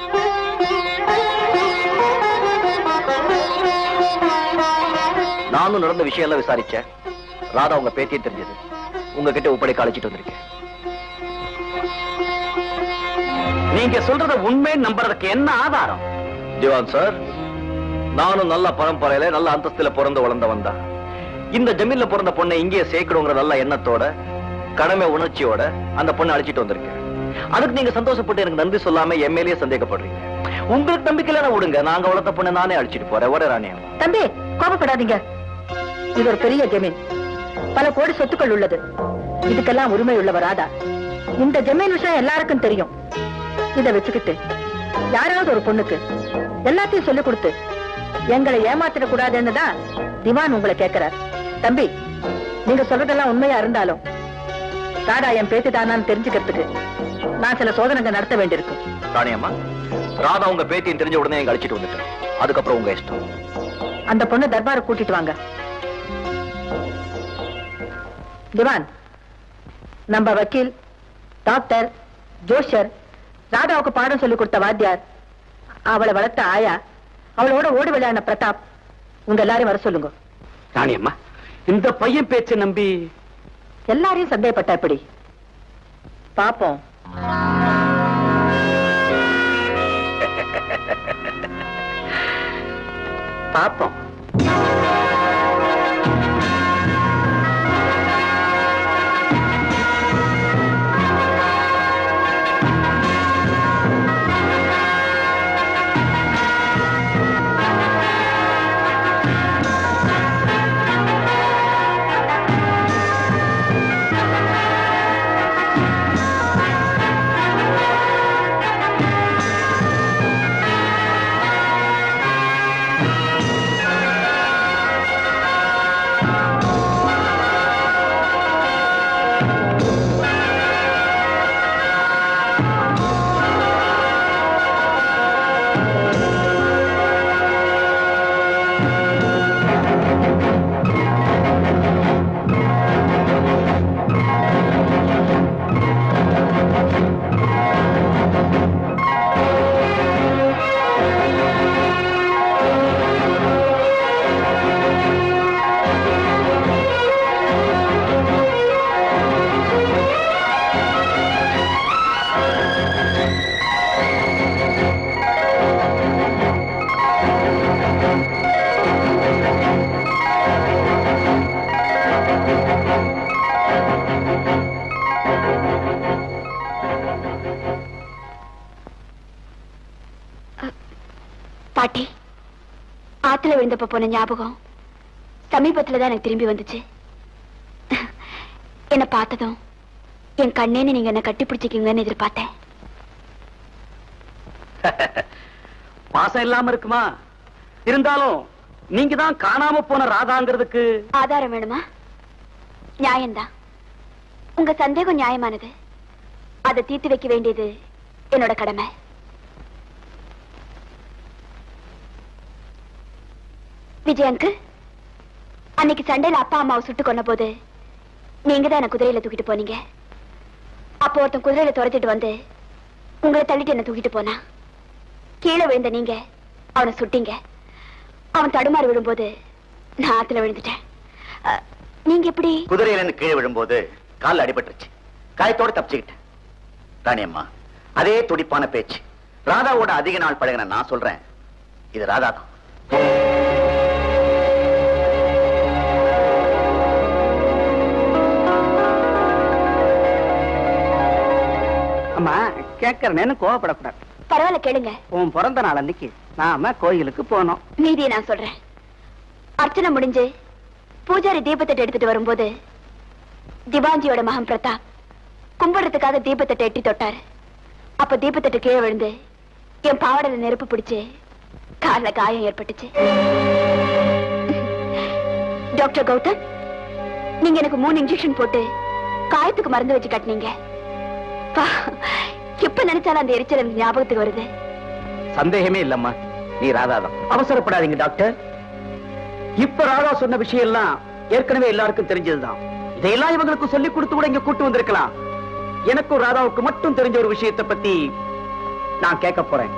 நானும் நடந்த விஷயம் எல்லாம் விசாரிச்சேன் ராதா உங்க பேத்தியும் தெரிஞ்சது உங்ககிட்ட ஒப்படைக்க அழைச்சிட்டு வந்திருக்கேன் நீங்க சொல்றத உண்மை நம்புறதுக்கு என்ன ஆதாரம் திவான் சார் நானும் நல்ல பரம்பரையில நல்ல அந்தஸ்துல பிறந்து வளர்ந்தவன் தான் இந்த ஜமீன்ல பிறந்த பொண்ணை இங்கே சேர்க்கணுங்கிற நல்ல எண்ணத்தோட கடமை உணர்ச்சியோட அந்த பொண்ணை அழைச்சிட்டு வந்திருக்கேன் அதுக்கு நீங்க சந்தோஷப்பட்டு எனக்கு நன்றி சொல்லாம என் மேலேயே சந்தேகப்படுறீங்க உங்களுக்கு நம்பிக்கையில விடுங்க நாங்க வளர்த்த பொண்ணை நானே அழைச்சிட்டு போறேன் ஒரே ராணியம் தம்பி கோபப்படாதீங்க இது ஒரு பெரிய ஜமீன் பல கோடி சொத்துக்கள் உள்ளது இதுக்கெல்லாம் உரிமை உள்ளவர் ராதா இந்த ஜமீன் விஷயம் எல்லாருக்கும் தெரியும் இத வச்சுக்கிட்டு யாராவது ஒரு பொண்ணுக்கு எல்லாத்தையும் சொல்லிக் கொடுத்து எங்களை ஏமாத்திடக் கூடாதுன்னு தான் திவான் உங்களை கேட்கிறார் தம்பி நீங்க சொல்றதெல்லாம் உண்மையா இருந்தாலும் ராதா என் பேத்தி தானான்னு தெரிஞ்சுக்கிறதுக்கு நான் சில சோதனைகள் நடத்த வேண்டியிருக்கும் ராணியம்மா ராதா உங்க பேத்தியும் தெரிஞ்ச உடனே எங்க அழைச்சிட்டு வந்துட்டேன் அதுக்கப்புறம் உங்க இஷ்டம் அந்த பொண்ணு தர்பாரை கூட்டிட்டு வாங்க திவான் நம்ம வக்கீல் டாக்டர் ஜோஷர் ராதாவுக்கு பாடம் சொல்லி கொடுத்த வாத்தியார் அவளை வளர்த்த ஆயா அவளோட ஓடி விளையாடின பிரதாப் உங்க எல்லாரையும் வர சொல்லுங்க ராணி அம்மா இந்த பையன் பேச்சை நம்பி எல்லாரையும் சந்தேகப்பட்டா எப்படி பாப்போம் பாப்போம் பாட்டி ஆத்துல விழுந்தப்ப போன ஞாபகம் சமீபத்துலதான் எனக்கு திரும்பி வந்துச்சு என்ன பார்த்ததும் என் கண்ணேன்னு நீங்க என்ன கட்டி பிடிச்சிக்கீங்கன்னு எதிர்பார்த்தேன் பாசம் இல்லாம இருக்குமா இருந்தாலும் நீங்க தான் காணாம போன ராதாங்கிறதுக்கு ஆதாரம் வேணுமா நியாயம்தான் உங்க சந்தேகம் நியாயமானது அதை தீர்த்து வைக்க வேண்டியது என்னோட கடமை விஜயனுக்கு அன்னைக்கு சண்டையில அப்பா அம்மாவை சுட்டு கொன்ன போது நீங்க தான் என்ன குதிரையில தூக்கிட்டு போனீங்க அப்போ ஒருத்தன் குதிரையில துரத்திட்டு வந்து உங்களை தள்ளிட்டு என்ன தூக்கிட்டு போனா கீழே விழுந்த நீங்க அவனை சுட்டீங்க அவன் தடுமாறி விழும்போது நான் ஆத்துல விழுந்துட்டேன் அ, நீங்க எப்படி குதிரையில இருந்து கீழே விழும்போது கால்ல அடிபட்டுருச்சு காயத்தோட தப்பிச்சுக்கிட்டேன் ராணி அம்மா அதே துடிப்பான பேச்சு ராதாவோட அதிக நாள் பழகின நான் சொல்றேன் இது ராதா தான் அம்மா கேட்கறேன்னு கோவப்படக்கூடாது பரவாயில்ல கேளுங்க உன் பிறந்த நாள் அன்னைக்கு நாம கோயிலுக்கு போனோம் மீதியை நான் சொல்றேன் அர்ச்சனை முடிஞ்சு பூஜாரி தீபத்தட்டை எடுத்துட்டு வரும்போது திவாஞ்சியோட மகன் பிரதாப் கும்பிடுறதுக்காக தீபத்தட்டை எட்டி தொட்டாரு அப்ப தீபத்தட்டு கீழே விழுந்து என் பாவாடையில நெருப்பு பிடிச்சு கால்ல காயம் ஏற்பட்டுச்சு டாக்டர் கௌதம் நீங்க எனக்கு மூணு இன்ஜெக்ஷன் போட்டு காயத்துக்கு மருந்து வச்சு கட்டினீங்க பா, எப்ப நினைச்சாலும் அந்த எரிச்சல் எனக்கு ஞாபகத்துக்கு வருது சந்தேகமே இல்லம்மா நீ ராதா தான் அவசரப்படாதீங்க டாக்டர் இப்ப ராதா சொன்ன விஷயம் எல்லாம் ஏற்கனவே எல்லாருக்கும் தெரிஞ்சதுதான் இதையெல்லாம் இவங்களுக்கு சொல்லி கொடுத்து கூட இங்க கூட்டு வந்திருக்கலாம் எனக்கும் ராதாவுக்கு மட்டும் தெரிஞ்ச ஒரு விஷயத்தை பத்தி நான் கேட்க போறேன்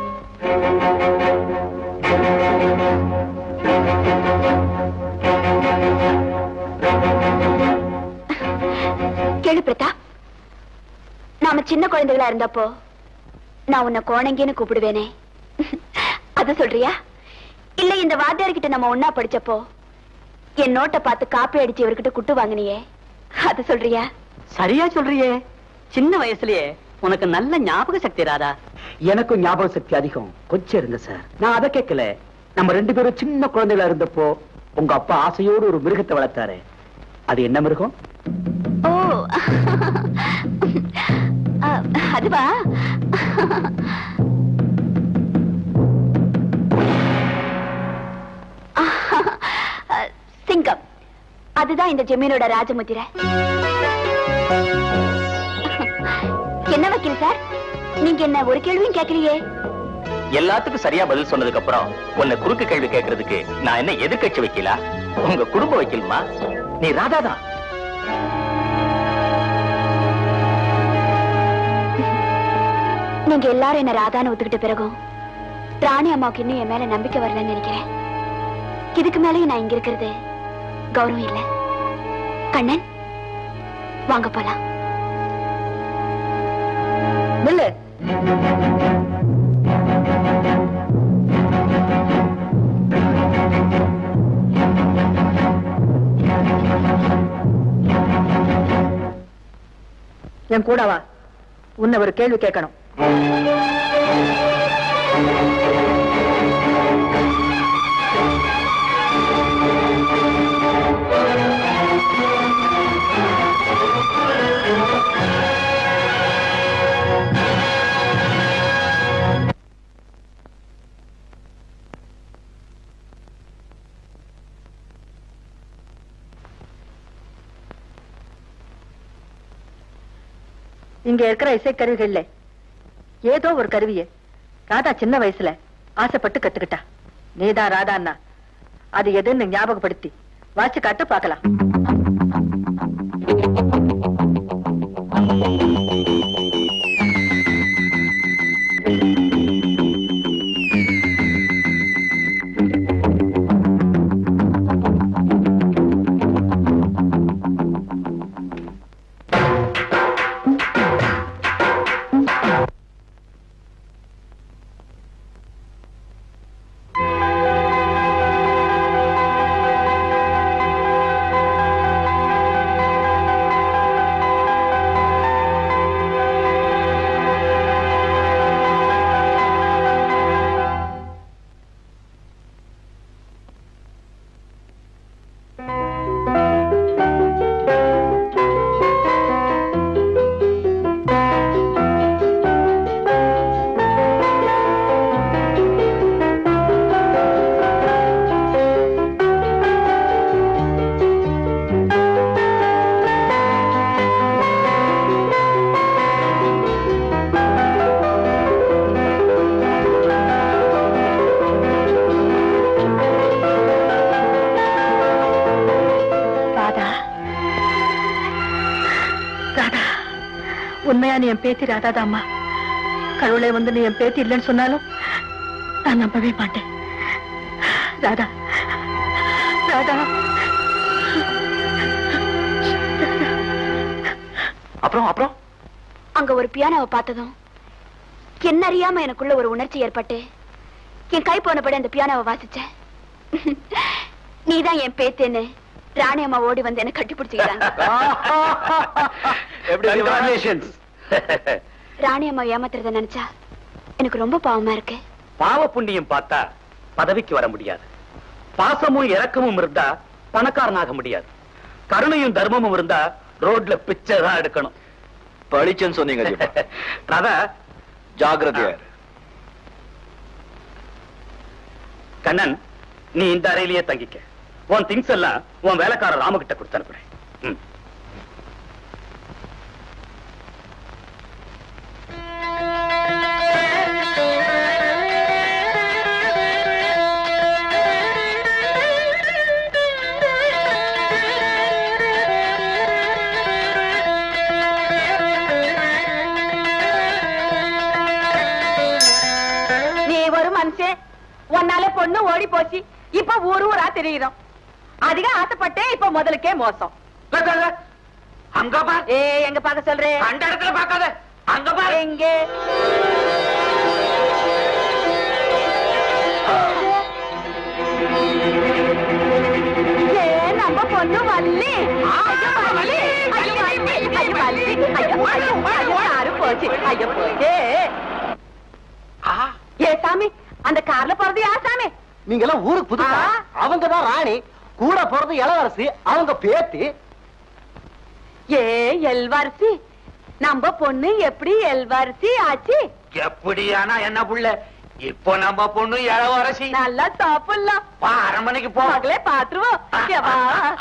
கேளு பிரதாப் நாம சின்ன குழந்தைகளா இருந்தப்போ நான் உன்னை கோணங்கின்னு கூப்பிடுவேனே அது சொல்றியா இல்ல இந்த வாத்தியார்கிட்ட நம்ம ஒன்னா படிச்சப்போ என் நோட்டை பார்த்து காப்பி அடிச்சு இவர்கிட்ட குட்டு வாங்கினியே அது சொல்றியா சரியா சொல்றியே சின்ன வயசுலயே உனக்கு நல்ல ஞாபக சக்தி ராதா எனக்கும் ஞாபக சக்தி அதிகம் கொஞ்சம் இருங்க சார் நான் அதை கேட்கல நம்ம ரெண்டு பேரும் சின்ன குழந்தைகளா இருந்தப்போ உங்க அப்பா ஆசையோடு ஒரு மிருகத்தை வளர்த்தாரு அது என்ன மிருகம் ஓ அ, அதுவா சிங்கம் அதுதான் இந்த ஜமீனோட ராஜமுத்திரை என்ன வக்கீல் சார் நீங்க என்ன ஒரு கேள்வியும் கேட்கலையே எல்லாத்துக்கும் சரியா பதில் சொன்னதுக்கு அப்புறம் உன்னை குறுக்கு கேள்வி கேட்கறதுக்கு நான் என்ன எதிர்க்கட்சி வைக்கலா உங்க குடும்ப வைக்கலுமா நீ ராதா தான் நீங்க எல்லாரும் என்ன ராதான்னு ஒத்துக்கிட்ட பிறகும் ராணி அம்மாவுக்கு இன்னும் என் மேல நம்பிக்கை வரலன்னு நினைக்கிறேன் இதுக்கு மேலேயும் நான் இங்க இருக்கிறது கௌரவம் இல்ல கண்ணன் வாங்க போலாம் நில்லு என் கூட வா உன்னை ஒரு கேள்வி கேட்கணும் இங்க இருக்கிற இசைக்கருவிகள்ல ஏதோ ஒரு கருவிய ராதா சின்ன வயசுல ஆசைப்பட்டு கத்துக்கிட்டா நீதான் ராதான்னா அது எதுன்னு ஞாபகப்படுத்தி வாச்சு காட்டு பார்க்கலாம் உண்மையா நீ என் பேத்தி ராதாதாம்மா கடவுளே வந்து நீ என் பேத்தி இல்லைன்னு சொன்னாலும் நான் நம்பவே மாட்டேன் ராதா ராதா அப்புறம் அப்புறம் அங்க ஒரு பியானோவை பார்த்ததும் என்ன அறியாம எனக்குள்ள ஒரு உணர்ச்சி ஏற்பட்டு என் கை போனபடி அந்த பியானோவை வாசிச்சேன் நீதான் என் பேத்தேன்னு ராணி அம்மா ஓடி வந்து என்ன கட்டி பிடிச்சிக்கிறாங்க Congratulations. ராணி அம்மா ஏமாத்துறத நினைச்சா எனக்கு ரொம்ப பாவமா இருக்கு பாவ புண்ணியம் பார்த்தா பதவிக்கு வர முடியாது பாசமும் இரக்கமும் இருந்தா பணக்காரனாக முடியாது கருணையும் தர்மமும் இருந்தா ரோட்ல பிச்சை தான் எடுக்கணும் பளிச்சுன்னு சொன்னீங்க ஜீவா. ராதா ஜாக்கிரதையா இரு. கண்ணன் நீ இந்த அறையிலேயே தங்கிக்க உன் திங்ஸ் எல்லாம் உன் வேலைக்காரர் ராமகிட்ட கொடுத்து அனுப்புறேன் ம். நீ ஒரு மனுஷன் உன்னால பொண்ணு ஓடி போச்சு இப்ப ஊர் ஊரா தெரியுறோம் அதிக ஆசைப்பட்டே இப்ப முதலுக்கே மோசம் அங்க பார் ஏ எங்க பாக்க சொல்றேன் அந்த இடத்துல பார்க்காத அங்க பார் எங்க ஏ நம்ம பொண்ணு வள்ளி ஐயோ வள்ளி ஐயோ வள்ளி ஐயோ வள்ளி ஐயோ ஐயோ ஐயோ யாரு போச்சு ஐயோ போச்சு ஏ சாமி அந்த கார்ல போறது யார் சாமி நீங்க எல்லாம் ஊருக்கு புதுசா ஆ. அவங்க தான் ராணி கூட போறது இளவரசி அவங்க பேத்தி ஏ எல்வாரிசி நம்ம பொண்ணு எப்படி எல்வாரிசி ஆச்சு எப்படியானா என்ன புள்ள இப்போ நம்ம பொண்ணு இளவரசி நல்லா சாப்பிடலாம் வா அரண்மனைக்கு போ மகளே பாத்துருவோம் ஏவா.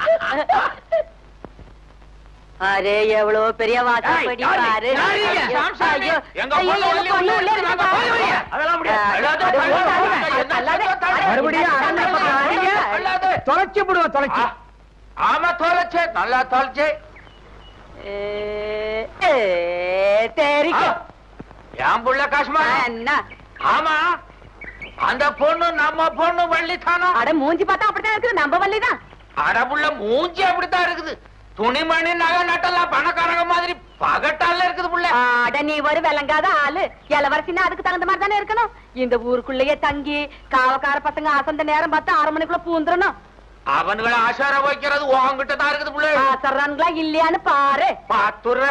அரே எவ்வளவு பெரிய வாசப்படி ஏய், யாரு? பாரு யாரு இங்க? ஐயோ, சாமி, சாமி. ஐயோ, எங்க ஐயோ, பொண்ணு எங்க உள்ளே பொண்ணு உள்ளே இருக்கு. இருக்குப்பா. போய் வைங்க. அதெல்லாம் முடியாது. ஆ, அல்லாத, அது அல்லாத, தள்ளாத, அல்லாத, தள்ளாத, மறுபடியும் தள்ளாத, அரண்மனை பக்கம் தள்ளாத. வாங்க. அல்லாத. தொலைச்சு விடுவோம் தொலைச்சு ஆ, ஆமா தோலச்சே நல்லா தோலச்சே ஏ, ஏ, தெரிக்கும். என் புள்ள காசுமா என்ன ஆமா அந்த பொண்ணு நம்ம பொண்ணு வள்ளித்தானா அட மூஞ்சி பார்த்தா அப்படித்தான் இருக்குது நம்ம வள்ளிதான் அடபுள்ள மூஞ்சி அப்படித்தான் இருக்குது துணிமணி நகை நட்டெல்லாம் பணக்காரங்க மாதிரி பகட்டால இருக்குது புள்ள அட நீ ஒரு விளங்காத ஆளு இளவரசின்னா அதுக்கு தகுந்த மாதிரி தானே இருக்கணும் இந்த ஊருக்குள்ளேயே தங்கி காவக்கார பசங்க அசந்த நேரம் பார்த்து அரை மணிக்குள்ள பூந்துடணும் அவனுங்களை ஆசாரம் வைக்கிறது உங்ககிட்ட தான் இருக்குது புள்ள ஆசர்றான்களா இல்லையான்னு பாரு பாத்துற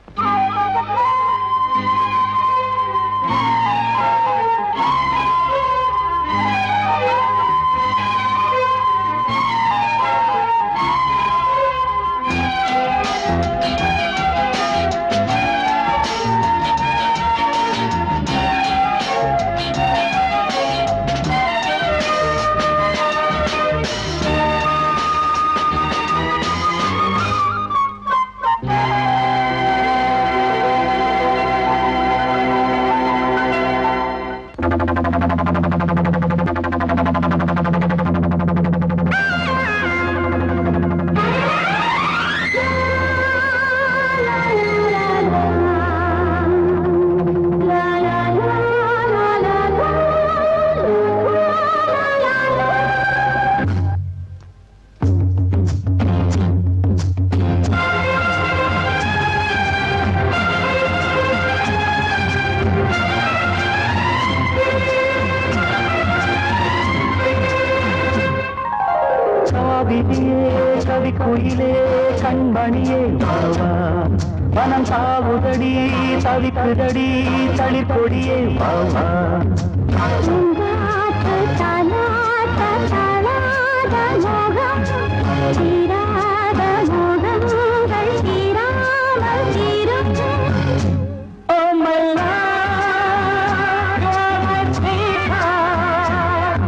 காவிரியே கவி குயிலே கண்மணியே வாவா மனம் சாவுதடி தவிக்குதடி தளிர்கொடியே வாவா Oh my love, you're my sweetheart.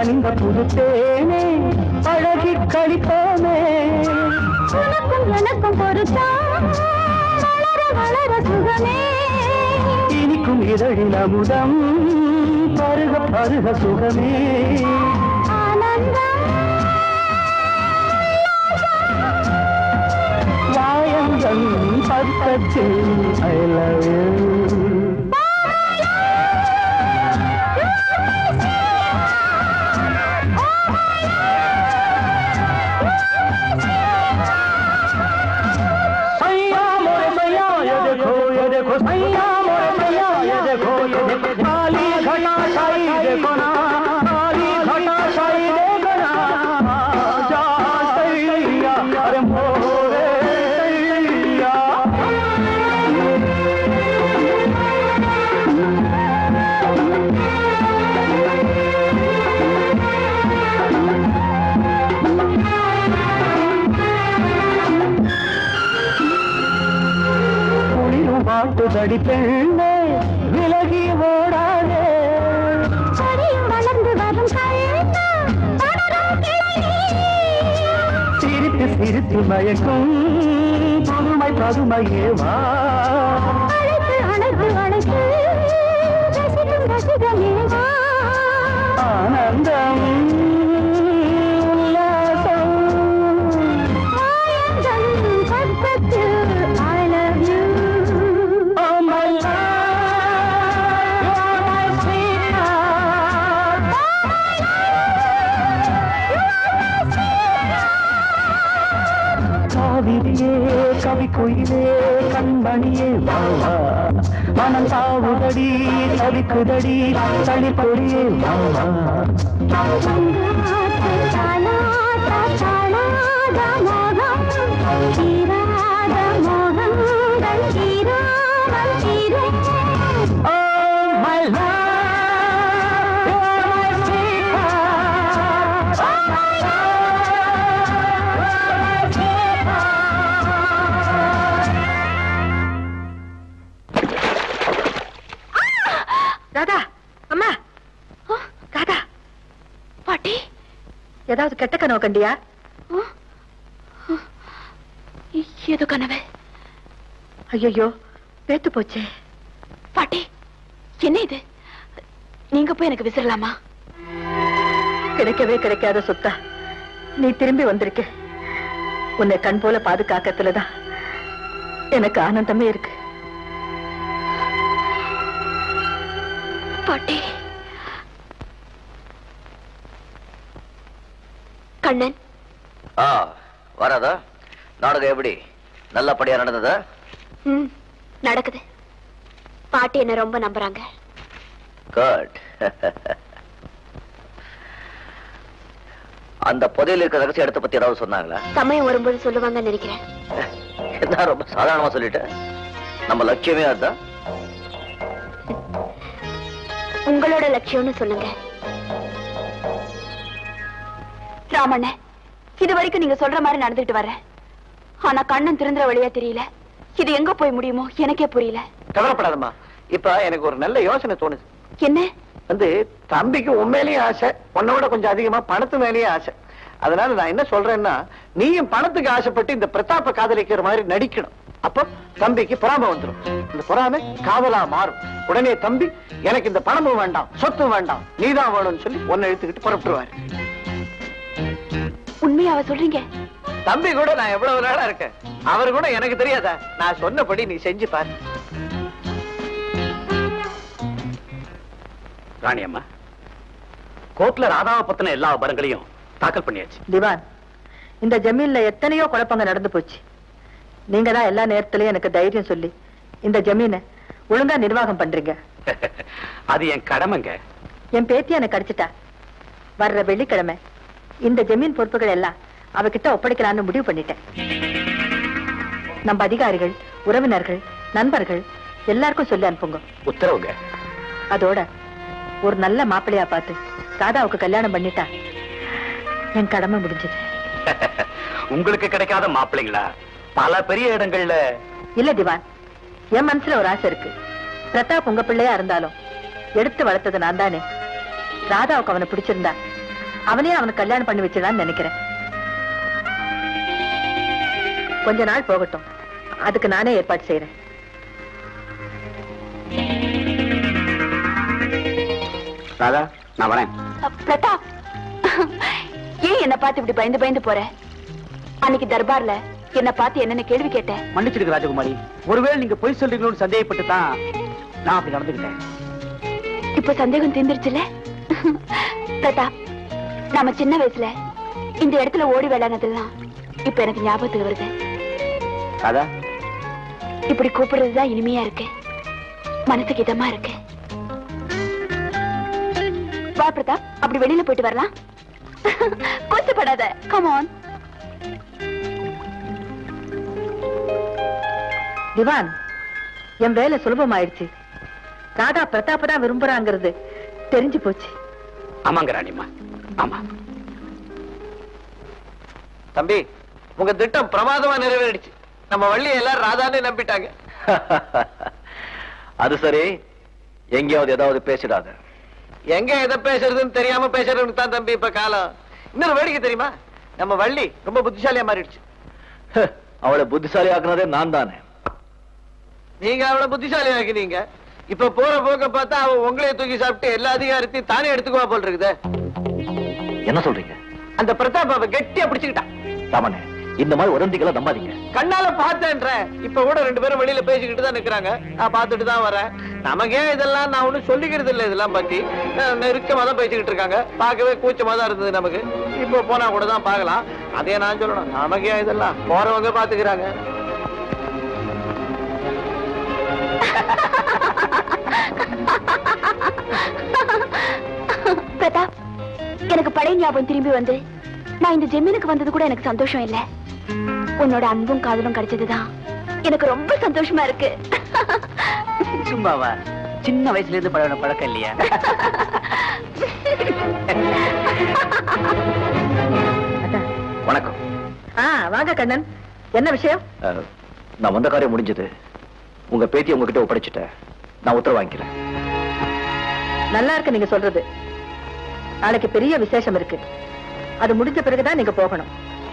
கனிந்த புதுத்தேனே அழகி கழிப்போமே உனக்கும் எனக்கும் பொருத்தா வளர வளர சுகமே இனிக்கும் இதழில் அமுதம் பருக பருக சுகமே ஆனந்தம் வாயந்தன் பக்கத்தில் ஐ லவ் யூ सैया मोरे सैया ये देखो ये देखो सैया मोरे सैया ये देखो ये देखो काली घटा छाई देखो ना काली घटा छाई देखो ना जा सैया अरे मोरे सैया குளிரும் பாட்டுதடி பெண்ணே விலகி ஓடாதே செடியும் வளர்ந்து வரும் கண்ணா படரும் கிளை சிரித்து சிரித்து மயக்கும் புதுமை பதுமையே வா அழைத்து அழைத்து அழைத்து ரசிக்கும் ரசிகமே வா ஆனந்தம் உல்லாசம் ஆயந்தன் பக்கத்தில் I love you Oh my love, you're my sweetheart. காவிரியே கவி குயிலே கண்மணியே வா வா. மனம் தாவுதடி தவிக்குதடி தளிப்பொடியே வா வா. Oh my love, you're my sweetheart. Oh my love, you're my sweetheart. Radha அம்மா ராதா பாட்டி ஏதாவது கெட்ட கனவு கண்டியா ஏதோ கனவு ஐயோ பேத்து போச்சே பாட்டி என்ன இது நீங்க போய் எனக்கு விசிறலாமா கிடைக்கவே கிடைக்காத சொத்தா நீ திரும்பி வந்திருக்க உன்னை கண் போல பாதுகாக்கத்துலதான் எனக்கு ஆனந்தமே இருக்கு பாட்டி கண்ணன் ஆ வராதா நாடகம் எப்படி நல்லபடியா நடந்ததா ம் நடக்குது பாட்டி என்ன ரொம்ப நம்புறாங்க குட் அந்த புதையல் இருக்கிற ரகசிய இடத்தை பத்தி ஏதாவது சொன்னாங்களா சமயம் வரும்போது சொல்லுவாங்கன்னு நினைக்கிறேன் என்ன ரொம்ப சாதாரணமா சொல்லிட்டேன் நம்ம லட்சியமே அதுதான் உங்களோட லட்சியம்னு சொல்லுங்க ராமண்ண இது வரைக்கும் நீங்க சொல்ற மாதிரி நடந்துட்டு வர்றேன் ஆனா கண்ணன் திருந்துற வழியா தெரியல இது எங்க போய் முடியுமோ எனக்கே புரியல கவலைப்படாதம்மா இப்ப எனக்கு ஒரு நல்ல யோசனை தோணுது என்ன வந்து தம்பிக்கு உண்மையிலேயும் ஆசை உன்னோட கொஞ்சம் அதிகமா பணத்து மேலேயும் ஆசை அதனால நான் என்ன சொல்றேன்னா நீயும் பணத்துக்கு ஆசைப்பட்டு இந்த பிரதாப்ப காதலிக்கிற மாதிரி நடிக்கணும் அப்போ தம்பிக்கு பொறாமை வந்துடும் இந்த பொறாமை காதலா மாறும் உடனே தம்பி எனக்கு இந்த பணமும் வேண்டாம் சொத்தும் வேண்டாம் நீதான் வேணும்னு சொல்லி ஒன்னு எடுத்துக்கிட்டு புறப்பட்டுருவாரு உண்மையாவ சொல்றீங்க தம்பி கூட நான் எவ்வளவு நாளா இருக்கேன் அவர் கூட எனக்கு தெரியாதா நான் சொன்னபடி நீ செஞ்சு பாரு ராணி அம்மா கோர்ட்ல ராதாவை பத்தின எல்லா விவரங்களையும் தாக்கல் பண்ணியாச்சு திவான் இந்த ஜமீன்ல எத்தனையோ குழப்பங்க நடந்து போச்சு நீங்க தான் எல்லா நேரத்திலயும் எனக்கு தைரியம் சொல்லி இந்த ஜமீனை ஒழுங்கா நிர்வாகம் பண்றீங்க அது என் கடமைங்க என் பேத்தி எனக்கு அடிச்சிட்டா வர்ற வெள்ளிக்கிழமை இந்த ஜமீன் பொறுப்புகள் எல்லாம் அவகிட்ட ஒப்படைக்கலாம்னு முடிவு பண்ணிட்டேன் நம்ம அதிகாரிகள் உறவினர்கள் நண்பர்கள் எல்லாருக்கும் சொல்லி அனுப்புங்க உத்தரவுங்க அதோட ஒரு நல்ல மாப்பிள்ளையா பார்த்து ராதாவுக்கு கல்யாணம் பண்ணிட்டா என் கடமை முடிஞ்சது உங்களுக்கு கிடைக்காத மாப்பிள்ளைங்களா பல பெரிய இடங்கள்ல இல்ல திவான் என் மனசுல ஒரு ஆசை இருக்கு பிரதாப் உங்க பிள்ளையா இருந்தாலும் எடுத்து வளர்த்தது நான் தானே ராதாவுக்கு அவனை பிடிச்சிருந்தா அவனே அவனுக்கு கல்யாணம் பண்ணி வச்சுதான் நினைக்கிறேன் கொஞ்ச நாள் போகட்டும் அதுக்கு நானே ஏற்பாடு செய்யறேன் ராதா நான் வரேன் பிரதாப் ஏன் என்ன பார்த்து இப்படி பயந்து பயந்து போற அன்னைக்கு தர்பார்ல என்ன பார்த்து என்னென்ன கேள்வி கேட்டேன் மன்னிச்சிடுங்க ராஜகுமாரி ஒருவேளை நீங்க பொய் சொல்றீங்களோன்னு சந்தேகப்பட்டு தான் நான் அப்படி நடந்துக்கிட்டேன் இப்ப சந்தேகம் தீர்ந்துருச்சுல பிரதாப் நாம சின்ன வயசுல இந்த இடத்துல ஓடி விளையாடுனதெல்லாம் இப்ப எனக்கு ஞாபகத்துக்கு வருது ராதா இப்படி கூப்பிடுறதுதான் இனிமையா இருக்கு மனசுக்கு இதமா இருக்கு வா பிரதாப் அப்படி வெளியில போயிட்டு வரலாம் கூச்சப்படாத கமான் திவான் என் வேலை சுலபமாயிடுச்சு ராதா பிரதாப்ப தான் விரும்புறாங்கிறது தெரிஞ்சு போச்சு ஆமாங்க ராணிம்மா ஆமா தம்பி உங்க திட்டம் பிரமாதமா நிறைவேறிடுச்சு நம்ம வள்ளி எல்லாரும் ராதான்னு நம்பிட்டாங்க அது சரி எங்கேயாவது ஏதாவது பேசிடாத எங்க எதை பேசுறதுன்னு தெரியாம பேசுறதுன்னு தான் தம்பி இப்ப காலம் இன்னொரு வேடிக்கை தெரியுமா நம்ம வள்ளி ரொம்ப புத்திசாலியா மாறிடுச்சு அவளை புத்திசாலி ஆக்குனதே நான் தானே நீங்க அவளை புத்திசாலி ஆக்கினீங்க இப்ப போற போக்க பார்த்தா அவ உங்களையே தூக்கி சாப்பிட்டு எல்லா அதிகாரத்தையும் தானே எடுத்துக்குவா போல் இருக்குதே என்ன சொல்றீங்க அந்த பிரதாப் அவ கெட்டியா பிடிச்சுக்கிட்டான் ராமனே இந்த மாதிரி உடந்திகளை நம்பாதீங்க கண்ணால பார்த்தேன்ற இப்ப கூட ரெண்டு பேரும் வெளியில பேசிக்கிட்டு தான் நிக்கிறாங்க நான் பார்த்துட்டு தான் வரேன் நமக்கே இதெல்லாம் நான் ஒண்ணும் சொல்லிக்கிறது இல்ல இதெல்லாம் பத்தி அஹ் நெருக்கமா தான் பேசிக்கிட்டு இருக்காங்க பார்க்கவே கூச்சமா தான் இருந்தது நமக்கு இப்போ போனா கூட தான் பார்க்கலாம் அதே நான் சொல்லணும் நமக்கே இதெல்லாம் போறவங்க பாத்துக்கிறாங்க பிரதாப் எனக்கு பழைய ஞாபகம் திரும்பி வந்து நான் இந்த ஜெமீனுக்கு வந்தது கூட எனக்கு சந்தோஷம் இல்ல உன்னோட அன்பும் காதலும் கிடைச்சதுதான் எனக்கு ரொம்ப சந்தோஷமா இருக்கு சும்மாவா சின்ன வயசுல இருந்து பழகின பழக்கம் இல்லையா அதான். வணக்கம் ஆ வாங்க கண்ணன் என்ன விஷயம் அஹ், நான் வந்த காரியம் முடிஞ்சது உங்க பேத்தி உங்ககிட்ட ஒப்படைச்சிட்டேன் நான் உத்தரவு வாங்கிக்கிறேன் நல்லா இருக்கு நீங்க சொல்றது நாளைக்கு பெரிய விசேஷம் இருக்கு அது முடிஞ்ச பிறகுதான் நீங்க போகணும்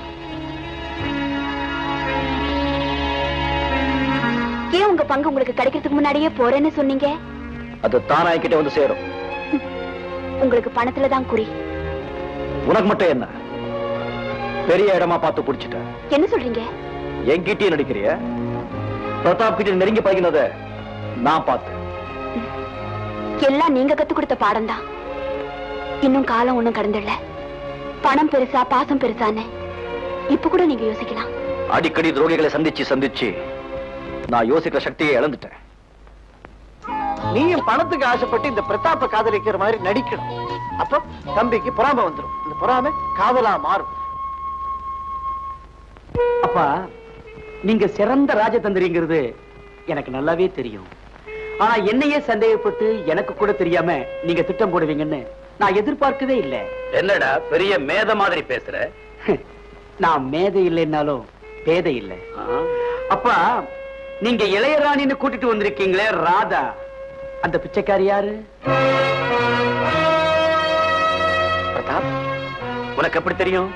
ஏன் உங்க பங்கு உங்களுக்கு கிடைக்கிறதுக்கு முன்னாடியே போறேன்னு சொன்னீங்க அது தானா என்கிட்ட வந்து சேரும் உங்களுக்கு பணத்துல தான் குறி உனக்கு மட்டும் என்ன பெரிய இடமா பார்த்து பிடிச்சிட்டேன் என்ன சொல்றீங்க என்கிட்டயே நடிக்கிறிய பிரதாப் கிட்ட நெருங்கி பழகினத நான் பார்த்தேன் எல்லாம் நீங்க கத்து கொடுத்த பாடம் தான் இன்னும் காலம் ஒண்ணும் கடந்துடல பணம் பெருசா பாசம் பெருசான்னு இப்ப கூட நீங்க யோசிக்கலாம் அடிக்கடி துரோகிகளை சந்திச்சு சந்திச்சு நான் யோசிக்கிற சக்தியை இழந்துட்டேன் நீயும் பணத்துக்கு ஆசைப்பட்டு இந்த பிரதாப்ப காதலிக்கிற மாதிரி நடிக்கணும் அப்போ தம்பிக்கு பொறாமை வந்துடும் இந்த பொறாமை காதலா மாறும் அப்பா நீங்க சிறந்த ராஜதந்திரிங்கிறது எனக்கு நல்லாவே தெரியும் ஆனா என்னையே சந்தேகப்பட்டு எனக்கு கூட தெரியாம நீங்க திட்டம் போடுவீங்கன்னு நான் எதிர்பார்க்கவே இல்லை என்னடா பெரிய மேத மாதிரி பேசுற நான் மேதை இல்லைன்னாலும் பேதை இல்லை அப்பா நீங்க இளையராணின்னு கூட்டிட்டு வந்திருக்கீங்களே ராதா அந்த பிச்சைக்காரி யாரு பிரதாப் உனக்கு எப்படி தெரியும்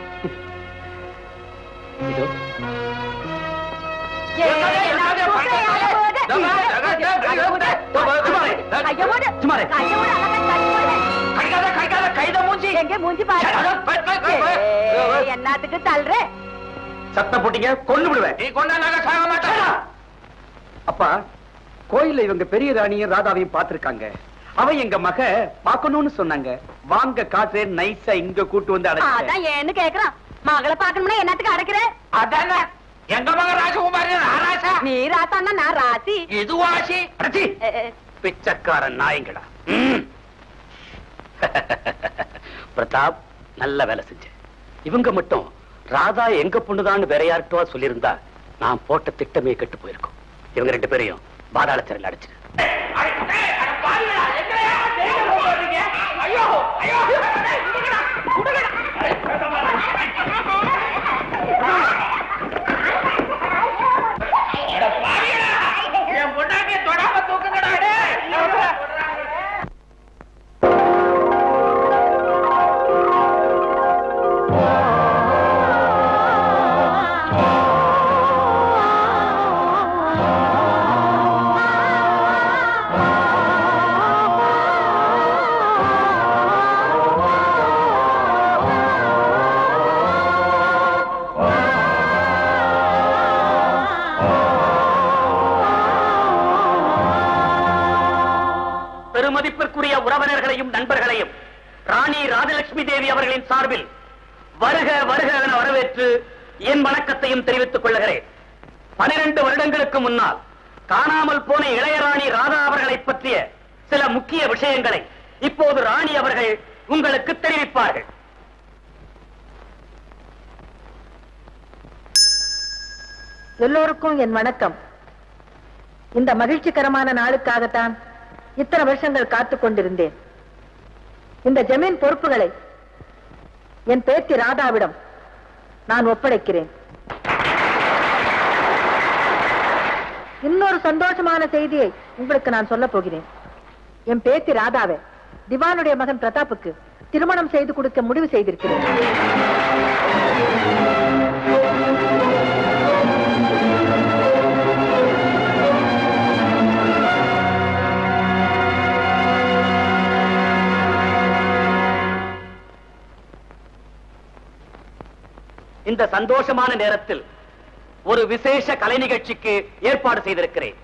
இதோ சுமாரே எங்க மூஞ்சி என்னத்துக்கு தள்ளுற சத்தம் போட்டீங்க கொண்டு விடுவேன் நீ கொண்டா நாங்க சாக மாட்டோம் அப்பா கோயில்ல இவங்க பெரிய ராணியும் ராதாவையும் பார்த்திருக்காங்க அவ எங்க மக பார்க்கணும்னு சொன்னாங்க வாங்க காட்டுறேன் நைஸா இங்க கூட்டு வந்து அடைச்சிட்டேன் அதான் ஏன்னு கேக்குறான் மகளை பாக்கணும்னா என்னத்துக்கு அடைக்கிற அதானே எங்க மகன் ராஜகுமாரி ஆராசா நீ ராசான்னா நான் ராசி இது வாசி அடச்சி அ, அ, பிச்சைக்காரன் நாயங்கடா ம். பிரதாப் நல்ல வேலை செஞ்ச இவங்க மட்டும் ராதா எங்க பொண்ணுதான்னு வேற யார்கிட்டவா சொல்லியிருந்தா நான் போட்ட திட்டமே கெட்டு போயிருக்கும் இவங்க ரெண்டு பேரையும் பாதாள சிறையில் அடைச்சிரு என் பொண்டாட்டிய தொடாம தூக்குங்கடா டேய். பெருமதிப்பிற்குரிய உறவினர்களையும் நண்பர்களையும் ராணி ராஜலட்சுமி தேவி அவர்களின் சார்பில் வருக வருக என வரவேற்று என் வணக்கத்தையும் தெரிவித்துக் கொள்கிறேன் பனிரெண்டு வருடங்களுக்கு முன்னால் காணாமல் போன இளையராணி ராதா அவர்களை பற்றிய சில முக்கிய விஷயங்களை இப்போது ராணி அவர்கள் உங்களுக்கு தெரிவிப்பார்கள் எல்லோருக்கும் என் வணக்கம் இந்த மகிழ்ச்சிகரமான நாளுக்காகத்தான் இத்தனை வருஷங்கள் காத்துக் கொண்டிருந்தேன் இந்த ஜமீன் பொறுப்புகளை என் பேத்தி ராதாவிடம் நான் ஒப்படைக்கிறேன் இன்னொரு சந்தோஷமான செய்தியை உங்களுக்கு நான் சொல்ல போகிறேன் என் பேத்தி ராதாவை திவானுடைய மகன் பிரதாப்புக்கு திருமணம் செய்து கொடுக்க முடிவு செய்திருக்கிறேன் இந்த சந்தோஷமான நேரத்தில் ஒரு விசேஷ கலை நிகழ்ச்சிக்கு ஏற்பாடு செய்திருக்கிறேன்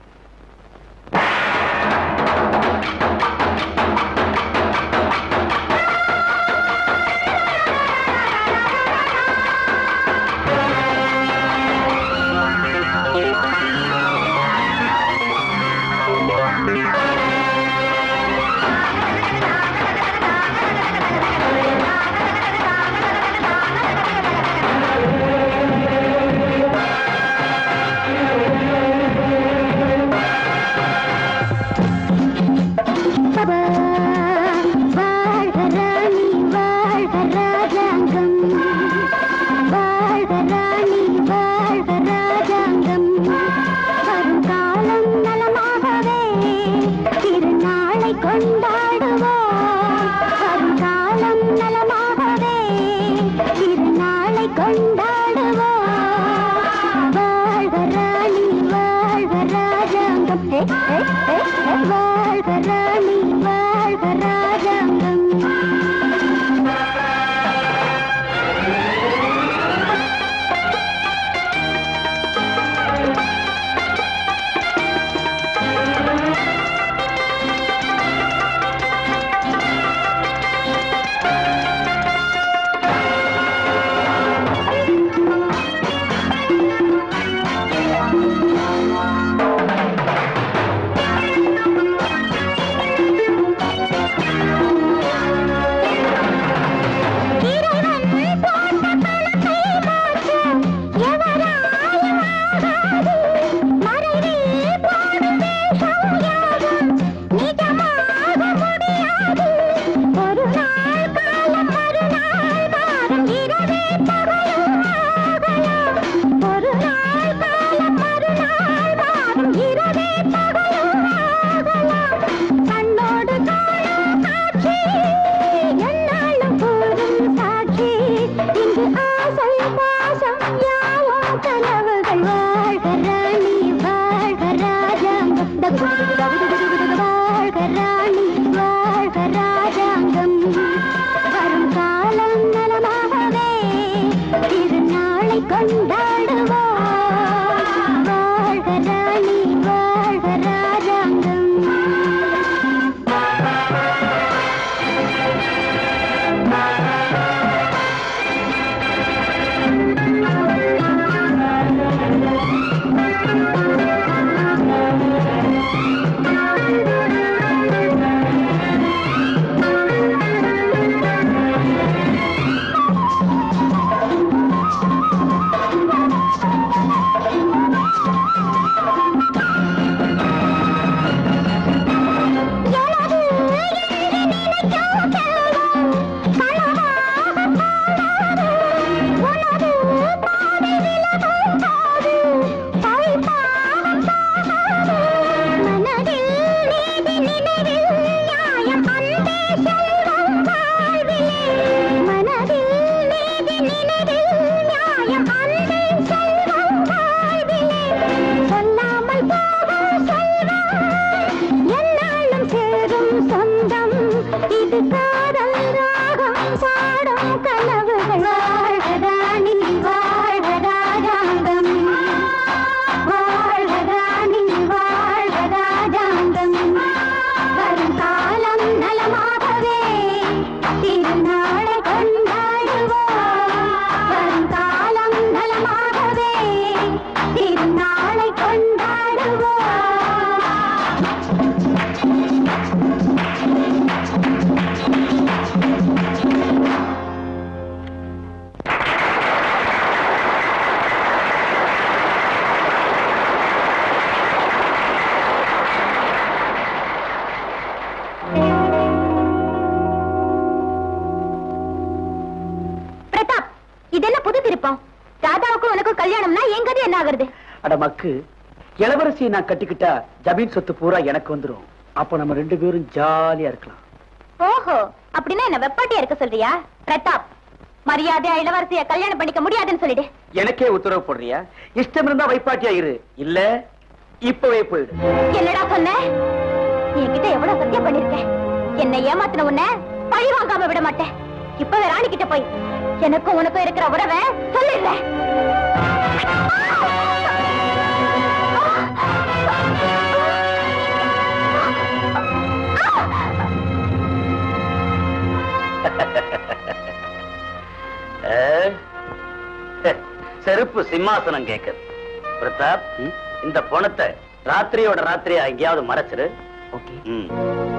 வாழ்க ராணி வாழ்க ராஜாங்கம் வாழ்க ராணி வாழ்க ராஜாங்கம் வரும் காலம் நலமாகவே திருநாளை கொண்டாடுவோம் வரும் காலம் நலமாகவே திருநாளை கொண்டாடுவோம் வாழ்க ராணி வாழ்க ராஜாங்கம் ஏ, ஏ, ஏ, ஏ, வாழ்க ராணி வாழ்க ராஜாங்கம் இறைவன் போட்ட பழத்தை மாற்ற எவராலும் ஆகாது. மறைவில் போடும் வேஷம் யாவும் நிஜமாக முடியாது. ஒரு நாள் காலம் மறுநாள் மாறும் இரவே பகலும் ஆகலாம். ஒரு நாள் காலம் மறுநாள் மாறும் இரவே பகலும் ஆகலாம். கண்ணோடு காணும் காட்சி என்னாலும் கூறும் சாட்சி இங்கு ஆசை பாசம் யாவும் கனவுகள் வாழ்க ராணி வாழ்க ராஜாங்கம் வாழ்க ராணி வாழ்க ராஜாங்கம் வரும் காலம் நலமாகவே திருநாளை கொண்டாடுவோம் வாழ்க ராணி வாழ்க ராஜாங்கம் எனது என்று நினைக்கும் செல்வம் களவாக போகாது. உனது பாதை விலகும் போது பழிபாவம் போகாது. மனதில் நீதி நினைவில் நியாயம் அன்பே செல்வம் வாழ்விலே. மனதில் நீதி நினைவில் நியாயம் அன்பே செல்வம் வாழ்விலே. சொல்லாமல் போகும் செல்வம் என்னாலும் சேரும் சொந்தம் இது காதல் ராகம் பாடும் கனவுகள் வாழ்க ராணி வாழ்க ராஜாங்கம் வாழ்க ராணி வாழ்க ராஜாங்கம் வரும் கல்யாணம்னா எங்கது என்ன ஆகுறது அட மக்கு இளவரசியை நான் கட்டிக்கிட்டா ஜமீன் சொத்து பூரா எனக்கு வந்துரும் அப்ப நம்ம ரெண்டு பேரும் ஜாலியா இருக்கலாம் ஓஹோ அப்படின்னா என்ன வெப்பாட்டியா இருக்க சொல்றியா பிரதாப் மரியாதையா இளவரசிய கல்யாணம் பண்ணிக்க முடியாதுன்னு சொல்லிடு எனக்கே உத்தரவு போடுறியா இஷ்டம் இருந்தா வைப்பாட்டியா இரு இல்ல இப்பவே போயிடு என்னடா சொன்ன நீ என்கிட்ட எவ்வளவு சத்தியம் பண்ணிருக்கேன் என்னை ஏமாத்தின உன்னை பழி வாங்காம விட மாட்டேன் இப்பவே ராணி கிட்ட போய் எனக்கும் உனக்கும் இருக்கிற உறவை சொல்லிடுறேன் செருப்பு சிம்மாசனம் கேக்குது பிரதாப் இந்த பணத்தை ராத்திரியோட ராத்திரியா எங்கேயாவது மறைச்சிரு ம்.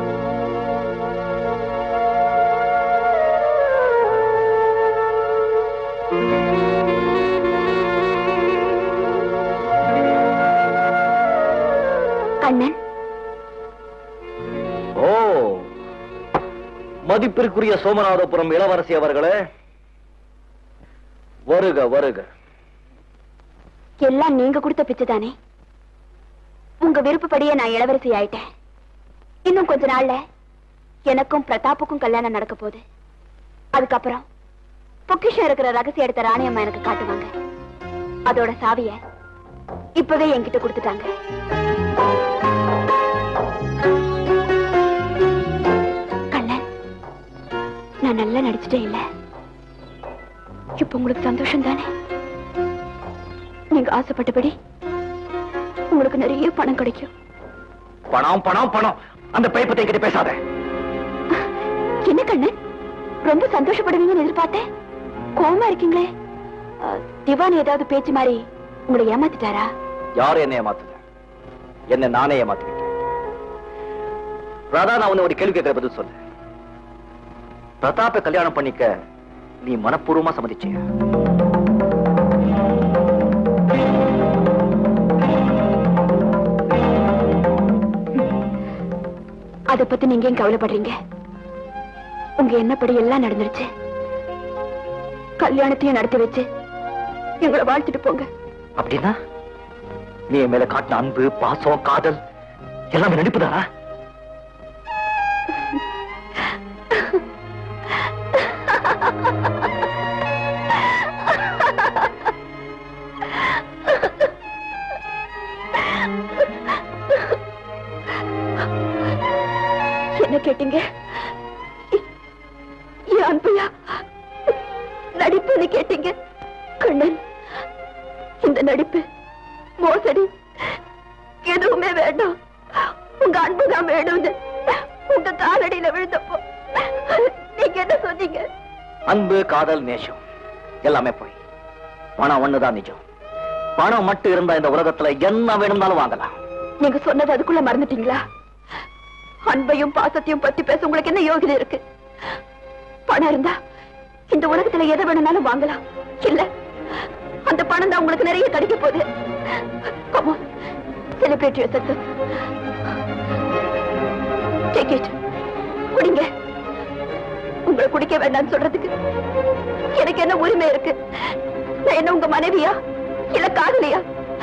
கண்ணன் ஓ மதிப்பிற்குரிய சோமநாதபுரம் இளவரசி அவர்களே வருக வருக எல்லாம் நீங்க கொடுத்த பிச்சை தானே உங்க விருப்பப்படியே நான் இளவரசி ஆயிட்டேன் இன்னும் கொஞ்ச நாள்ல எனக்கும் பிரதாப்புக்கும் கல்யாணம் நடக்க போகுது அதுக்கப்புறம் பொக்கிஷம் இருக்கிற ரகசிய எடுத்த ராணியம்மா எனக்கு காட்டுவாங்க அதோட சாவிய இப்பவே என்கிட்ட கொடுத்துட்டாங்க கண்ணன் நான் நல்லா நடிச்சிட்டேன் இல்ல இப்ப உங்களுக்கு சந்தோஷம் தானே நீங்க ஆசைப்பட்டபடி உங்களுக்கு நிறைய பணம் கிடைக்கும் பணம் பணம் பணம் அந்த பைப்பத்தை கிட்ட பேசாத என்ன கண்ணன் ரொம்ப சந்தோஷப்படுவீங்கன்னு எதிர்பார்த்தேன் கோவமா இருக்கீங்களே அஹ், திவான் ஏதாவது பேச்சு மாதிரி உங்களை ஏமாத்திட்டாரா யாரும் என்ன ஏமாத்தல என்ன நானே ஏமாத்திக்கிட்டேன் ராதா நான் உன்னை ஒரு கேள்வி கேட்கிற பதில் சொல்லு பிரதாப்பை கல்யாணம் பண்ணிக்க நீ மனப்பூர்வமா சம்மதிச்சியா அத பத்தி நீங்க ஏன் கவலைப்படுறீங்க உங்க என்னப்படி எல்லாம் நடந்துருச்சு கல்யாணத்தையும் நடத்தி வச்சு எங்களை வாழ்த்துட்டு போங்க அப்படின்னா நீ என் மேல காட்டின அன்பு பாசம் காதல் எல்லாமே நடிப்புதானா என்ன கேட்டீங்க எ- என் அன்பையா நடிப்புன்னு கேட்டீங்க கண்ணன் இந்த நடிப்பு மோசடி எதுவுமே வேண்டாம் உங்க அன்பு தான் வேணும்னு உங்க காலடியில விழுந்தப்போ நீங்க என்ன சொன்னீங்க அன்பு காதல் நேசம் எல்லாமே போய் பணம் ஒண்ணுதான் நிஜம் பணம் மட்டும் இருந்தா இந்த உலகத்துல என்ன வேணும்னாலும் வாங்கலாம் நீங்க சொன்னது அதுக்குள்ள மறந்துட்டீங்களா அன்பையும் பாசத்தையும் பத்தி பேச உங்களுக்கு என்ன யோகிதை இருக்கு பணம் இருந்தா இந்த உலகத்துல எதை வேணும்னாலும் வாங்கலாம் இல்ல அந்த பணம் தான் உங்களுக்கு நிறைய கிடைக்க போகுது Come on, celebrate your success. Take it. குடிங்க உங்களை குடிக்க வேண்டாம்னு சொல்றதுக்கு எனக்கு என்ன உரிமை இருக்கு நான் என்ன உங்க மனைவியா இல்ல காதலியா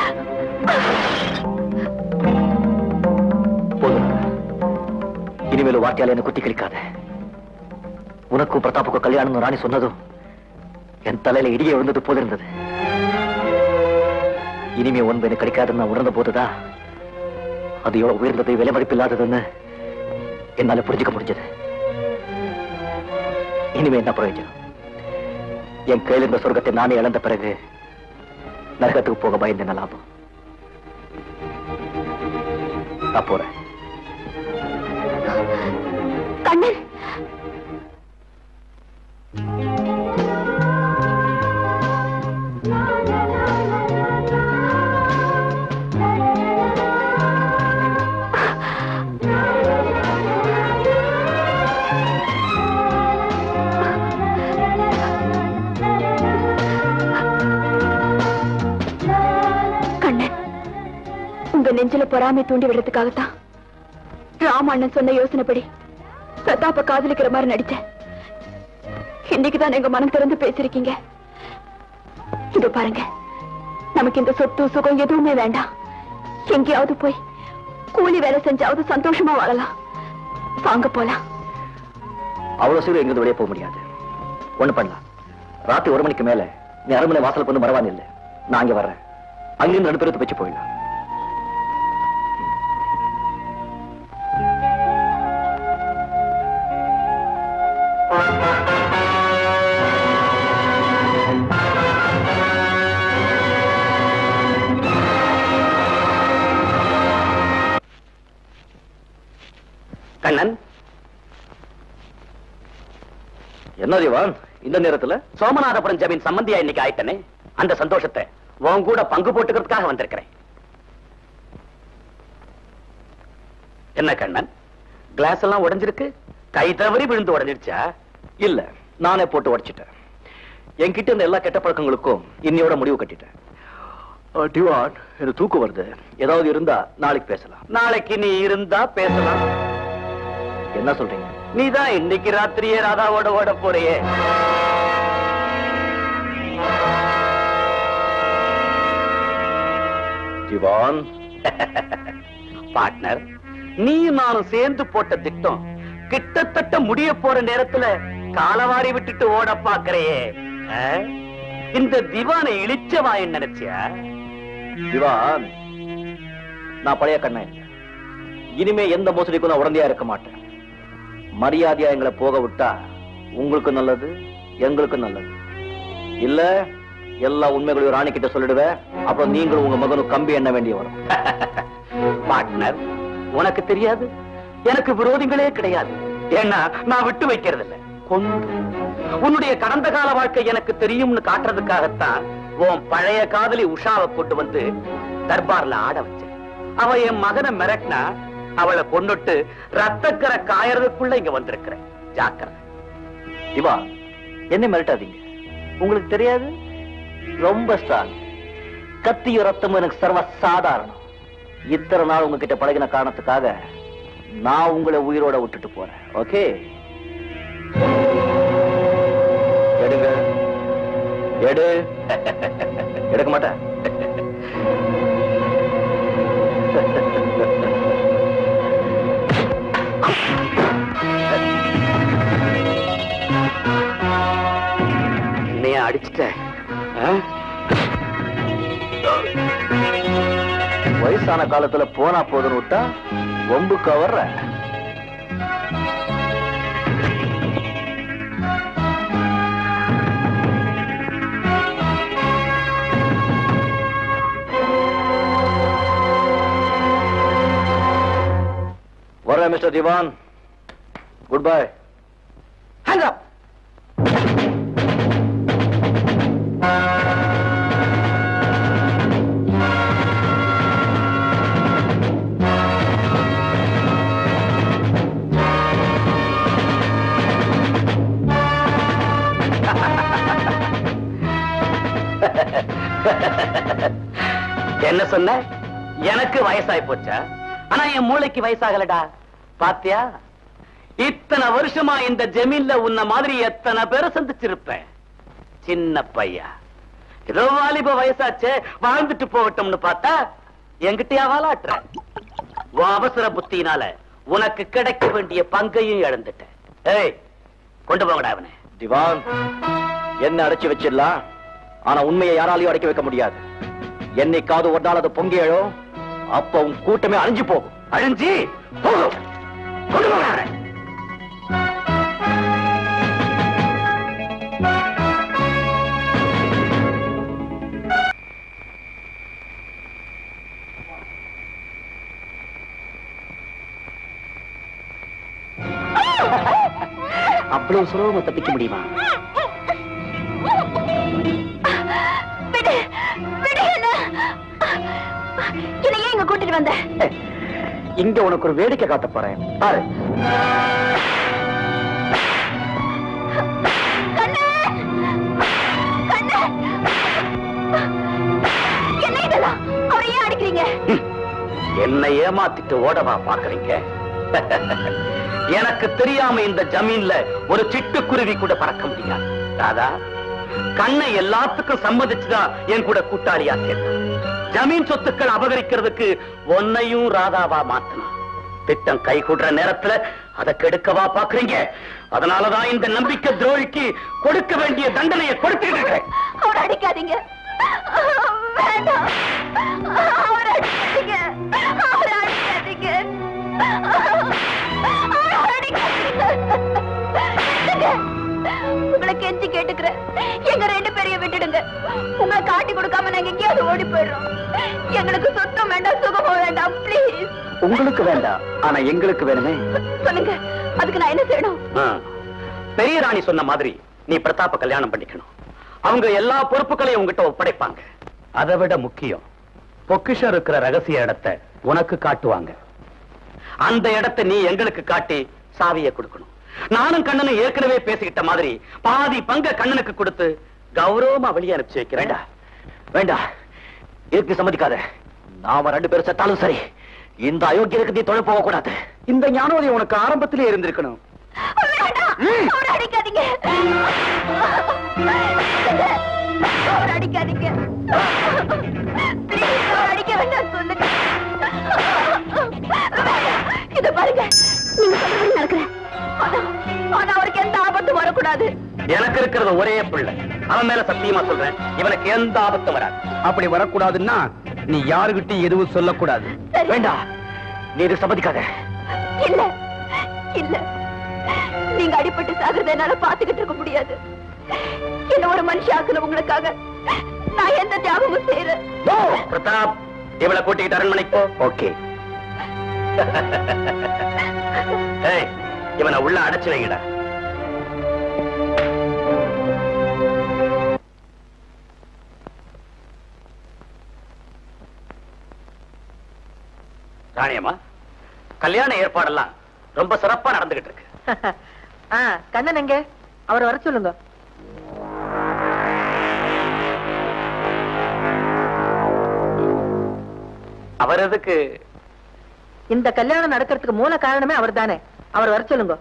போதும் இனிமேல் வார்த்தையால என்ன குத்தி கிழிக்காத உனக்கும் பிரதாப்புக்கும் கல்யாணம் ராணி சொன்னதும் என் தலையில இடிய விழுந்தது போல இருந்தது இனிமே ஒன்பது எனக்கு கிடைக்காதுன்னு நான் உணர்ந்த போதுதான் அது எவ்வளவு உயர்ந்தது விலை மதிப்பில்லாததுன்னு என்னால புரிஞ்சுக்க முடிஞ்சது இனிமே என்ன பிரயோஜனம் என் கையில் இருந்த சொர்க்கத்தை நானே இழந்த பிறகு நரகத்துக்கு போக பயந்த என்ன லாபம் நான் போறேன் கண்ணன் கண்ணன் உங்க நெஞ்சில பொறாமை தூண்டி விடுறதுக்காகத்தான் ராம அண்ணன் சொன்ன யோசனைப்படி பிரதாப்ப காதலிக்கிற மாதிரி நடிச்சேன் இன்னைக்குதான் எங்க மனம் திறந்து பேசிருக்கீங்க இதோ பாருங்க நமக்கு இந்த சொத்து சுகம் எதுவுமே வேண்டாம் எங்கேயாவது போய் கூலி வேலை செஞ்சாவது சந்தோஷமா வாழலாம் வாங்க போலாம் அவ்வளவு சீக்கிரம் எங்கிருந்து வெளியே போக முடியாது ஒண்ணு பண்ணலாம் ராத்திரி ஒரு மணிக்கு மேல நீ அரண்மனை வாசலுக்கு வந்து மறவான் இல்ல நான் அங்க வர்றேன் அங்கிருந்து ரெண்டு பேருக்கு வச்சு போயிடலாம் கண்ணன் என்ன திவான் இந்த நேரத்துல சோமநாதபுரம் ஜமீன் சம்பந்தியா இன்னைக்கு ஆயிட்டனே அந்த சந்தோஷத்தை உன் கூட பங்கு போட்டுக்கிறதுக்காக வந்திருக்கிறேன் என்ன கண்ணன் கிளாஸ் எல்லாம் உடைஞ்சிருக்கு கை தவறி விழுந்து உடைஞ்சிருச்சா இல்ல நானே போட்டு உடைச்சிட்டேன் என்கிட்ட இருந்த எல்லா கெட்ட பழக்கங்களுக்கும் இன்னையோட முடிவு கட்டிட்டேன் அஹ், டிவான் எனக்கு தூக்கம் வருது ஏதாவது இருந்தா நாளைக்கு பேசலாம் நாளைக்கு நீ இருந்தா பேசலாம் என்ன சொல்றீங்க நீதான் இன்னைக்கு ராத்திரியே ராதாவோட ஓட போறியே திவான் பார்ட்னர் நீ நானும் சேர்ந்து போட்ட திட்டம் கிட்டத்தட்ட முடிய போற நேரத்துல காலவாரி விட்டுட்டு ஓட பாக்குறையே ஆ? இந்த திவானை இழிச்சவாய் நினைச்சியா திவான் நான் பழைய கண்ணன் இல்ல. இனிமே எந்த மோசடிக்கும் நான் உடந்தையா இருக்க மாட்டேன் மரியாதையா எங்களை போக விட்டா உங்களுக்கு நல்லது எங்களுக்கு நல்லது இல்ல எல்லா உண்மைகளையும் ராணி கிட்ட சொல்லிடுவேன் அப்புறம் நீங்களும் உங்க மகனும் கம்பி எண்ண வேண்டிய வரும் பார்ட்னர் உனக்கு தெரியாது எனக்கு விரோதிகளே கிடையாது ஏன்னா நான் விட்டு வைக்கிறது இல்ல கொண்டு உன்னுடைய கடந்த கால வாழ்க்கை எனக்கு தெரியும்னு காட்டுறதுக்காகத்தான் உன் பழைய காதலி உஷாவை கொண்டு வந்து தர்பார்ல ஆட வச்சேன் அவ என் மகனை மிரட்டினா அவளை கொன்னுட்டு ரத்தக்கரை காயறதுக்குள்ள இங்க வந்திருக்கிறேன் ஜாக்கிரதை திவா என்ன மிரட்டாதீங்க உங்களுக்கு தெரியாது ரொம்ப ஸ்ட்ராங் கத்தியும் ரத்தமும் எனக்கு சர்வ சாதாரணம் இத்தனை நாள் உங்ககிட்ட பழகின காரணத்துக்காக நான் உங்களை உயிரோட விட்டுட்டு போறேன் ஓகே எடுங்க எடு எடுக்க மாட்டேன் என்னைய அடிச்சிட்டேன் ஆ? வயசான காலத்துல போனா போதுன்னு விட்டா வம்புக்கு வர்ற வர்றேன் mister Dewan good bye Hands up! என்ன சொன்ன எனக்கு வயசாய் போச்சா ஆனா என் மூளைக்கு வயசாகலடா பாத்தியா இத்தனை வருஷமா இந்த ஜமீன்ல உன்ன மாதிரி எத்தனை பேரை சந்திச்சிருப்பேன் சின்ன பையா ஏதோ வாலிப வயசாச்சே வாழ்ந்துட்டு போகட்டும்னு பார்த்தா என்கிட்டயா வாலாட்டுற உன் அவசர புத்தியினால உனக்கு கிடைக்க வேண்டிய பங்கையும் இழந்துட்டேன் ஏய் கொண்டு போங்கடா அவனை திவான் என்ன அடைச்சு வச்சிடலாம் ஆனா உண்மையை யாராலையும் அடைக்க வைக்க முடியாது என்னைக்காவது ஒரு நாள் அது பொங்கி எழும் அப்ப உன் கூட்டமே அழிஞ்சு போகும் அழிஞ்சி போகும் கொண்டு போங்க அவனை. அவ்வளவு சுலபமா தப்பிக்க முடியுமா விடு விடு என்ன என்னை ஏன் இங்க கூட்டிட்டு வந்த இங்க உனக்கு ஒரு வேடிக்கை காட்ட போறேன் பாரு கண்ணு கண்ணு என்ன இதெல்லாம் அவரை ஏன் அடிக்கிறீங்க ம். என்னை ஏமாத்திட்டு ஓடவா பாக்குறீங்க எனக்கு தெரியாம இந்த ஜமீன்ல ஒரு சிட்டுக்குருவி கூட பறக்க முடியாது ராதா கண்ணை எல்லாத்துக்கும் சம்மதிச்சுதான் என் கூட கூட்டாளியா சேர்த்தான் ஜமீன் சொத்துக்கள் அபகரிக்கிறதுக்கு ஒன்னையும் ராதாவா மாத்தணும் திட்டம் கை கூடுற நேரத்துல அதை கெடுக்கவா பாக்குறீங்க அதனாலதான் இந்த நம்பிக்கை துரோகிக்கு கொடுக்க வேண்டிய தண்டனையை கொடுத்துட்டு இருக்கேன் அவரை அடிக்காதீங்க வேண்டாம் அவரை அடிக்காதீங்க அவரை அடிக்காதீங்க அவரை அடிக்காதீங்க இல்லைங்க. உங்களை கெஞ்சி கேட்டுக்கிறேன் எங்க ரெண்டு பேரையும் விட்டுடுங்க உங்களை காட்டி கொடுக்காம நாங்க எங்கேயாவது ஓடி போயிடுறோம் எங்களுக்கு சொத்தம் வேண்டாம் சுகமும் வேண்டாம் ப்ளீஸ் உங்களுக்கு வேண்டாம் ஆனா எங்களுக்கு வேணுமே சொல்லுங்க அதுக்கு நான் என்ன செய்யணும் ஆ. பெரிய ராணி சொன்ன மாதிரி நீ பிரதாப்ப கல்யாணம் பண்ணிக்கணும் அவங்க எல்லா பொறுப்புகளையும் உங்ககிட்ட ஒப்படைப்பாங்க அதை விட முக்கியம் பொக்கிஷம் இருக்கிற ரகசிய இடத்தை உனக்கு காட்டுவாங்க அந்த இடத்தை நீ எங்களுக்கு காட்டி சாவியை கொடுக்கணும் நானும் கண்ணனும் ஏற்கனவே பேசிக்கிட்ட மாதிரி பாதி பங்க கண்ணனுக்கு கொடுத்து கௌரவமா வெளியே அனுப்பிச்சு வைக்கிறேன் வேண்டாம் இருக்கு சம்மதிக்காத நாம ரெண்டு பேரும் செத்தாலும் சரி இந்த அயோக்கியருக்கு நீ தொலை போக கூடாது இந்த ஞானோதயம் உனக்கு ஆரம்பத்திலே இருந்திருக்கணும் வேண்டாம் அவரை அடிக்காதீங்க அவரை அடிக்காதீங்க Please, அவரை அடிக்க வேண்டாம் சொல்லுங்க இத பாருங்க நீங்க சொல்றது நடக்கிறேன் ஆனா ஆனா அவருக்கு எந்த ஆபத்தும் வரக்கூடாது எனக்கு இருக்கிறது ஒரே பிள்ளை அவன் மேல சத்தியமா சொல்றேன் இவனுக்கு எந்த ஆபத்தும் வராது அப்படி வரக்கூடாதுன்னா நீ யாருகிட்டையும் எதுவும் சொல்லக்கூடாது சரி. வேண்டாம் நீ இது சம்மதிக்காத இல்ல இல்ல நீங்க அடிபட்டு சாகுறத என்னால பாத்துக்கிட்டு இருக்க முடியாது என்ன ஒரு மனுஷியாக்குன உங்களுக்காக நான் எந்த தியாகமும் செய்யறேன் No! பிரதாப் இவளை கூட்டிக்கிட்டு அரண்மனைக்கு போ ஓகே ஏய் இவனை உள்ள அடைச்சு வைங்கடா ராணியம்மா கல்யாண ஏற்பாடெல்லாம் ரொம்ப சிறப்பா நடந்துகிட்டு இருக்கு ஆ, கண்ணன் எங்க அவர் வர சொல்லுங்க அவர் எதுக்கு இந்த கல்யாணம் நடக்கிறதுக்கு மூல காரணமே அவர் தானே அவர் வர சொல்லுங்க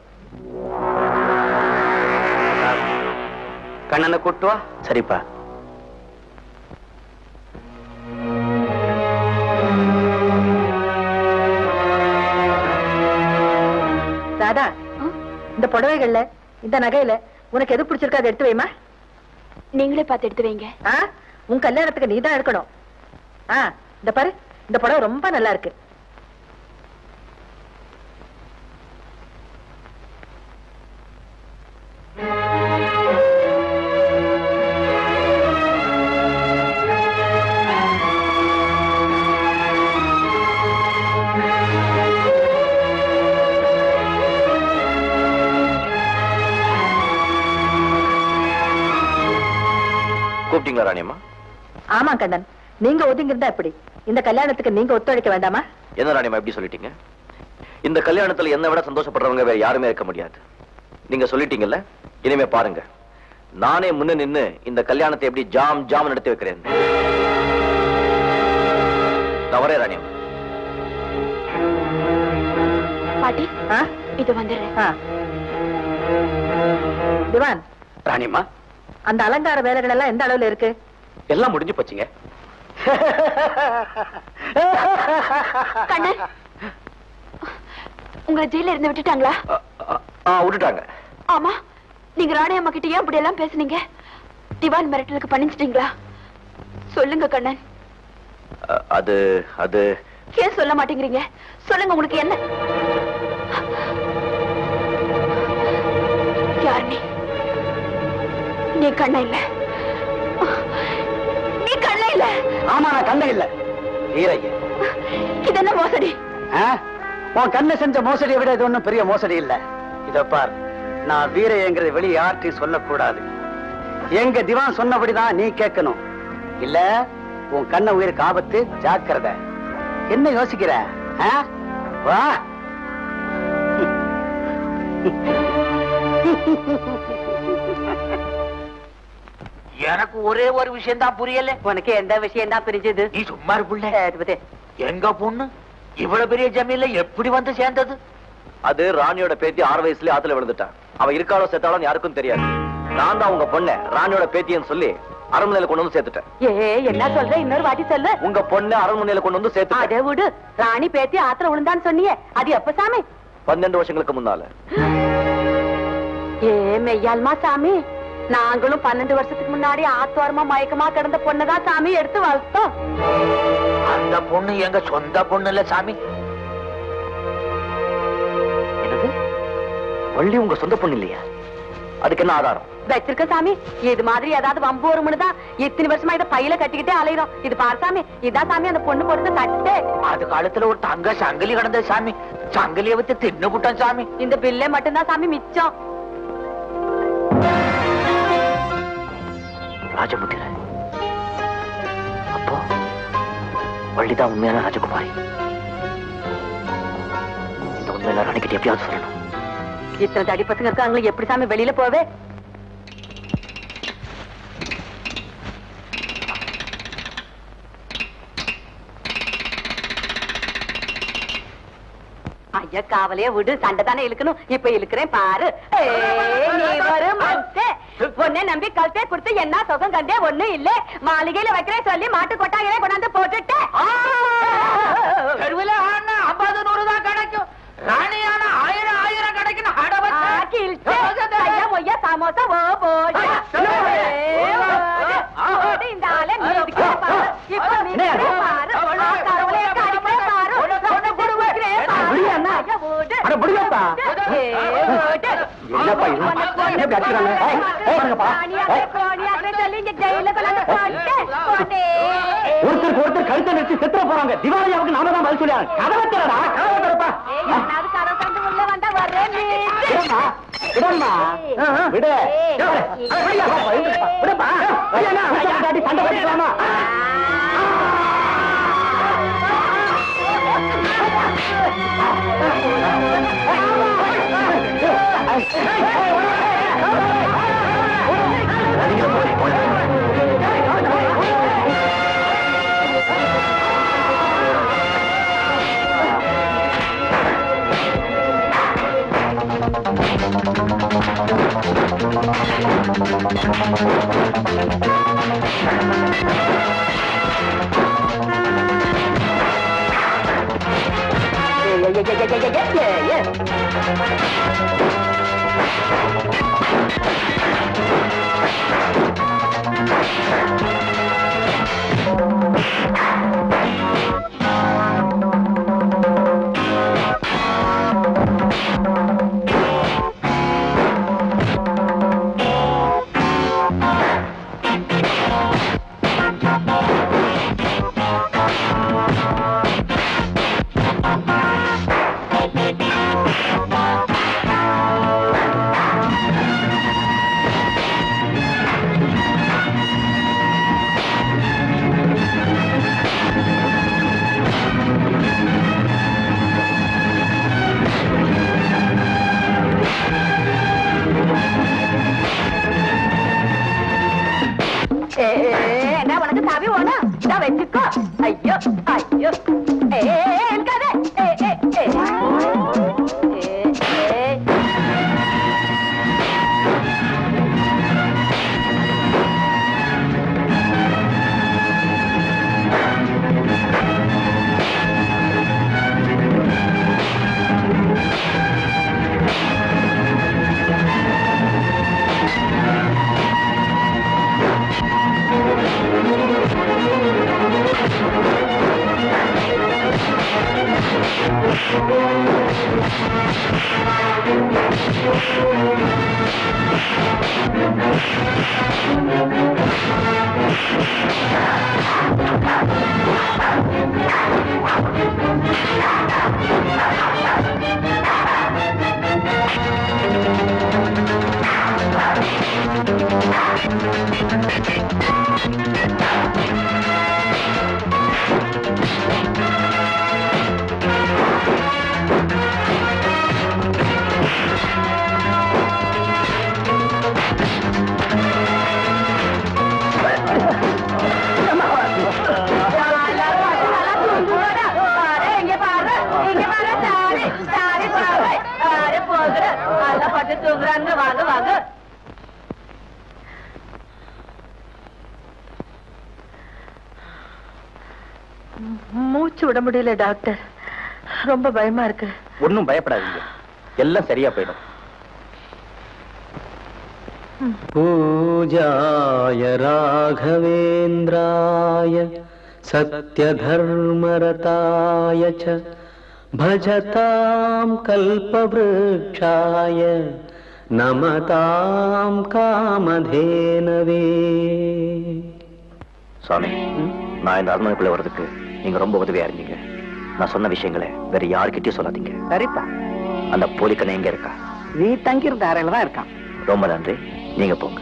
கண்ணனை கூட்டு வா சரிப்பா ராதா இந்த புடவைகள்ல இந்த நகையில உனக்கு எது பிடிச்சிருக்கோ அதை எடுத்து வைமா நீங்களே பார்த்து எடுத்து வைங்க ஆ உன் கல்யாணத்துக்கு நீ தான் எடுக்கணும் ஆ இந்த பாரு இந்த புடவை ரொம்ப நல்லா இருக்கு கூப்பிட்டீங்களா ராணியம்மா ஆமா கண்ணன் நீங்க ஒதுங்கிருந்தா எப்படி இந்த கல்யாணத்துக்கு நீங்க ஒத்துழைக்க வேண்டாமா என்ன ராணியம்மா எப்படி சொல்லிட்டீங்க இந்த கல்யாணத்துல என்னை விட சந்தோஷப்படுறவங்க வேற யாருமே இருக்க முடியாது நீங்க சொல்லிட்டீங்கல்ல இனிமே பாருங்க நானே முன்ன நின்னு இந்த கல்யாணத்தை எப்படி ஜாம் ஜாம் நடத்தி வைக்கிறேன் நான் வரேன் ராணியம்மா பாட்டி ஆ? இது வந்துடுறேன் ஆ. திவான் ராணியம்மா அந்த அலங்கார வேலைகள் எல்லாம் எந்த அளவுல இருக்கு எல்லாம் முடிஞ்சு போச்சுங்க கண்ணன் உங்களை ஜெயில இருந்து விட்டுட்டாங்களா ஆ, ஆ, ஆ விட்டுட்டாங்க ஆமா நீங்க ராணி அம்மா கிட்ட ஏன் இப்படி எல்லாம் பேசுனீங்க திவான் மிரட்டலுக்கு பண்ணிச்சிட்டீங்களா சொல்லுங்க கண்ணன் அ, அது அது ஏன் சொல்ல மாட்டேங்கிறீங்க சொல்லுங்க உங்களுக்கு என்ன யார் நீ நீ கண்ண இல்ல நீ கண்ண இல்ல ஆமா நான் கண்ண இல்ல வீரைய இது என்ன மோசடி ஆ? உன் கண்ணை செஞ்ச மோசடியை விட இது ஒண்ணும் பெரிய மோசடி இல்ல இத பார் நான் வீரையங்கிறது வெளியே யார்ட்டையும் சொல்லக்கூடாது எங்க திவான் சொன்னபடிதான் நீ கேட்கணும் இல்ல உன் கண்ண உயிருக்கு ஆபத்து ஜாக்கிரதை என்ன யோசிக்கிற ஆ? வா எனக்கு ஒரே ஒரு விஷயம் தான் புரியல உனக்கு எந்த விஷயம் தான் பிரிஞ்சது நீ சும்மா இருப்புள்ள எங்க பொண்ணு இவ்வளவு பெரிய ஜமீன்ல எப்படி வந்து சேர்ந்தது அது ராணியோட பேத்தி ஆறு வயசுலயே ஆத்துல விழுந்துட்டான் அவ இருக்காளோ செத்தாலும் யாருக்கும் தெரியாது நான் தான் உங்க பொண்ண ராணியோட பேத்தியன்னு சொல்லி அரண்மனையில கொண்டு வந்து சேர்த்துட்டேன் ஏ என்ன சொல்ற இன்னொரு வாட்டி சொல்லு உங்க பொண்ணு அரண்மனையில கொண்டு வந்து சேர்த்துட்டேன் அடே விடு ராணி பேத்தி ஆத்திர விழுந்தான்னு சொன்னியே அது எப்ப சாமி பன்னெண்டு வருஷங்களுக்கு முன்னால ஏ மெய்யால்மா சாமி நாங்களும் பன்னெண்டு வருஷத்துக்கு முன்னாடி ஆத்தோரமா மயக்கமா கிடந்த பொண்ணுதான் சாமி எடுத்து வளர்த்தோம் அந்த பொண்ணு எங்க சொந்த பொண்ணு இல்ல சாமி என்னது வள்ளி உங்க சொந்த பொண்ணு இல்லையா அதுக்கு என்ன ஆதாரம் வச்சிருக்க சாமி இது மாதிரி ஏதாவது வம்பு வரும்னு தான் இத்தனை வருஷமா இத பையில கட்டிக்கிட்டே அலையிறோம் இது பாரு சாமி இதான் சாமி அந்த பொண்ணு போட்டு சட்டை அது காலத்துல ஒரு தங்க சங்கிலி கிடந்தது சாமி சங்கிலிய வச்சு தின்னு புட்டான் சாமி இந்த பில்லே மட்டும்தான் சாமி மிச்சம் ராஜமுத்திர அப்போ வள்ளிதான் உண்மையான ராஜகுமாரி இந்த உண்மையில ராணிக்கிட்ட எப்படியாவது சொல்லணும் இத்தனை தடி பசங்க இருக்காங்களே எப்படி சாமி வெளியில போவே ஐயா காவலையே விடு சண்டை தானே இழுக்கணும் இப்ப இழுக்கிறேன் பாரு ஏய், நீ ஒரு மனுஷே உன்னை நம்பி கழுத்தே கொடுத்து என்ன சுகம் கண்டே ஒண்ணு இல்ல மாளிகையில வைக்கிறேன் சொல்லி மாட்டு கொட்டாயிலே கொண்டாந்து போட்டுட்டேன் தெருவில் ஆனா ஐம்பது நூறு தான் கிடைக்கும் ராணியான ஆயிரம் ஆயிரம் கிடைக்கும் அட ஆ, கிழிச்சே. ஐயா, மொய்யா, சமோசா, ஓ, போடு. ஏ, ஓடு. ஓடு, இந்த ஆளை நீ அடிக்கிறே பாரு. இப்ப மிதிக்கிறே பாரு. ஆ, கடவுளே, அடிக்கிறே பாரு. சொன்ன குடுக்கிறே பாரு. ஐயா, ஓடு. அட, முடியாப்பா. ஏ, ஓடு. என்னப்பா இது? உனக்கு ஒண்ணு என்ன இப்படி அடிக்கிறாங்க? ஏய், ஏய், வாங்கப்பா. ராணியாக்கே, ஏய். கோணியாக்கே சொல்லி இங்க ஜெயில கொண்டாந்து போட்டேன். போட்டே. ஒருத்தருக்கு ஒருத்தர் கழுத்தை நிறுத்தி செத்துற போறாங்க திவாலியாவுக்கு நாம தான் பதில் சொல்லியாங்க கதவை திறடா கதவை திறப்பா ஏய், எவனாவது கதவு திறந்து உள்ள வந்தா வரேன் நீ. விடம்மா விடம்மா விடு ஏய். விடுப்பா விடுப்பா சண்டை பண்ணிக்கலாமா ஏய், ஏய், ஏய், ஏய், ஏய், ஏய், ஏய், ஏய். ஏ, என்ன உனக்கு சாவி வேணும் இதா வச்சுக்கோ ஐயோ ஐயோ ஏ, ஏ, ஏ, இருக்காதே ஏ, ஏ, ஏ. ஏ, ஏ. மூச்சு விட முடியல டாக்டர் ரொம்ப பயமா இருக்கு ஒன்னும் பயப்படாதீங்க எல்லாம் சரியா போயிடும் पूजाय राघवेन्द्राय सत्यधर्मरताय च भजतां कल्पवृक्षाय नमतां कामधेनवे சாமி நான் இந்த அரண்மனைக்குள்ள வர்றதுக்கு நீங்க ரொம்ப உதவியா இருந்தீங்க நான் சொன்ன விஷயங்களை வேற யாருக்கிட்டயும் சொல்லாதீங்க சரிப்பா அந்த போலிக்கனை எங்க இருக்கா நீ தங்கியிருந்த அறையில தான் இருக்கான் ரொம்ப நன்றி நீங்க போங்க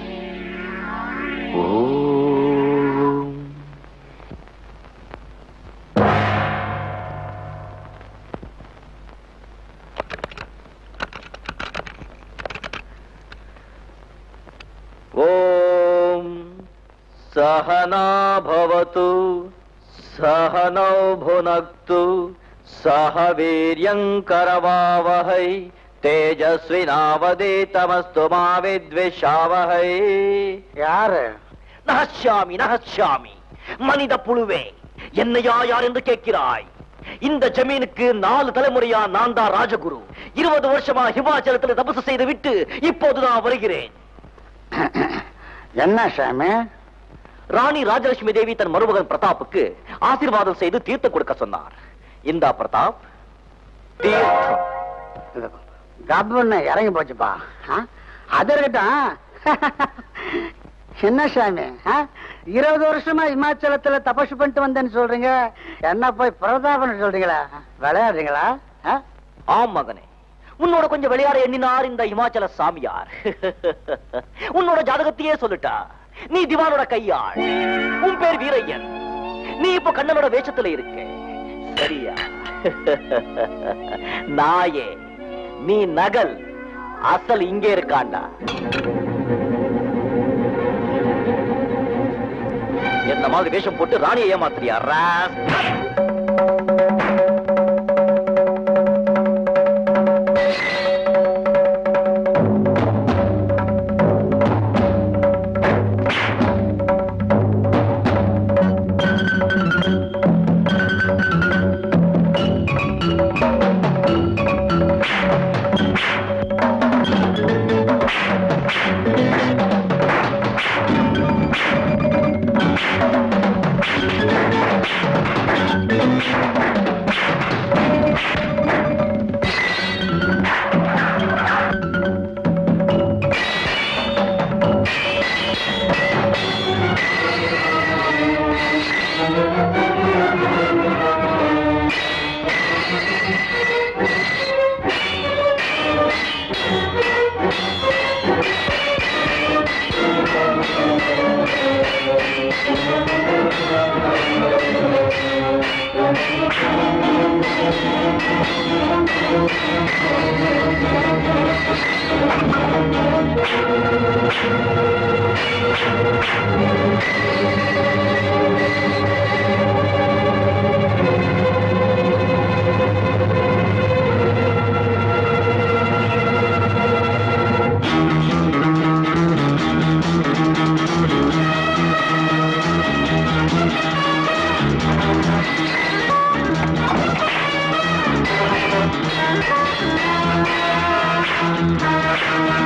ஓம். ஓம் சகனா பவது சகனௌ புனக்து சக வீரியங்கரவாவகை தேஜஸ்வினாவதீதமஸ்து மா வித்விஷாவகை யாரு நகச்சாமி நகச்சாமி மனித புழுவே என்னையா யார் என்று கேட்கிறாய் இந்த ஜமீனுக்கு நாலு தலைமுறையா நான் தான் ராஜகுரு இருபது வருஷமா ஹிமாச்சலத்தில் தபசு செய்து விட்டு இப்போது நான் வருகிறேன் என்ன சாமி ராணி ராஜலட்சுமி தேவி தன் மருமகன் பிரதாப்புக்கு ஆசீர்வாதம் செய்து தீர்த்தம் கொடுக்க சொன்னார் இந்தா பிரதாப் தீர்த்தம் கப்புன்னு இறங்கி போச்சுப்பா ஆ? அது இருக்கட்டும் என்ன சாமி ஆ? இருபது வருஷமா இமாச்சலத்துல தபசு பண்ணிட்டு வந்தேன்னு சொல்றீங்க என்ன போய் பிரதாபன் சொல்றீங்களா விளையாடுறீங்களா ஆ? ஆம் மகனே உன்னோட கொஞ்சம் விளையாட எண்ணினார் இந்த இமாச்சல சாமியார் உன்னோட ஜாதகத்தையே சொல்லிட்டா நீ திவானோட கையாள் உன் பேர் வீரையன் நீ இப்ப கண்ணனோட வேஷத்துல இருக்க சரியா நாயே நீ நகல் அசல் இங்கே இருக்காண்டா என்ன மாதிரி வேஷம் போட்டு ராணியை ஏமாத்துறியா ராஸ்கல். Thank you.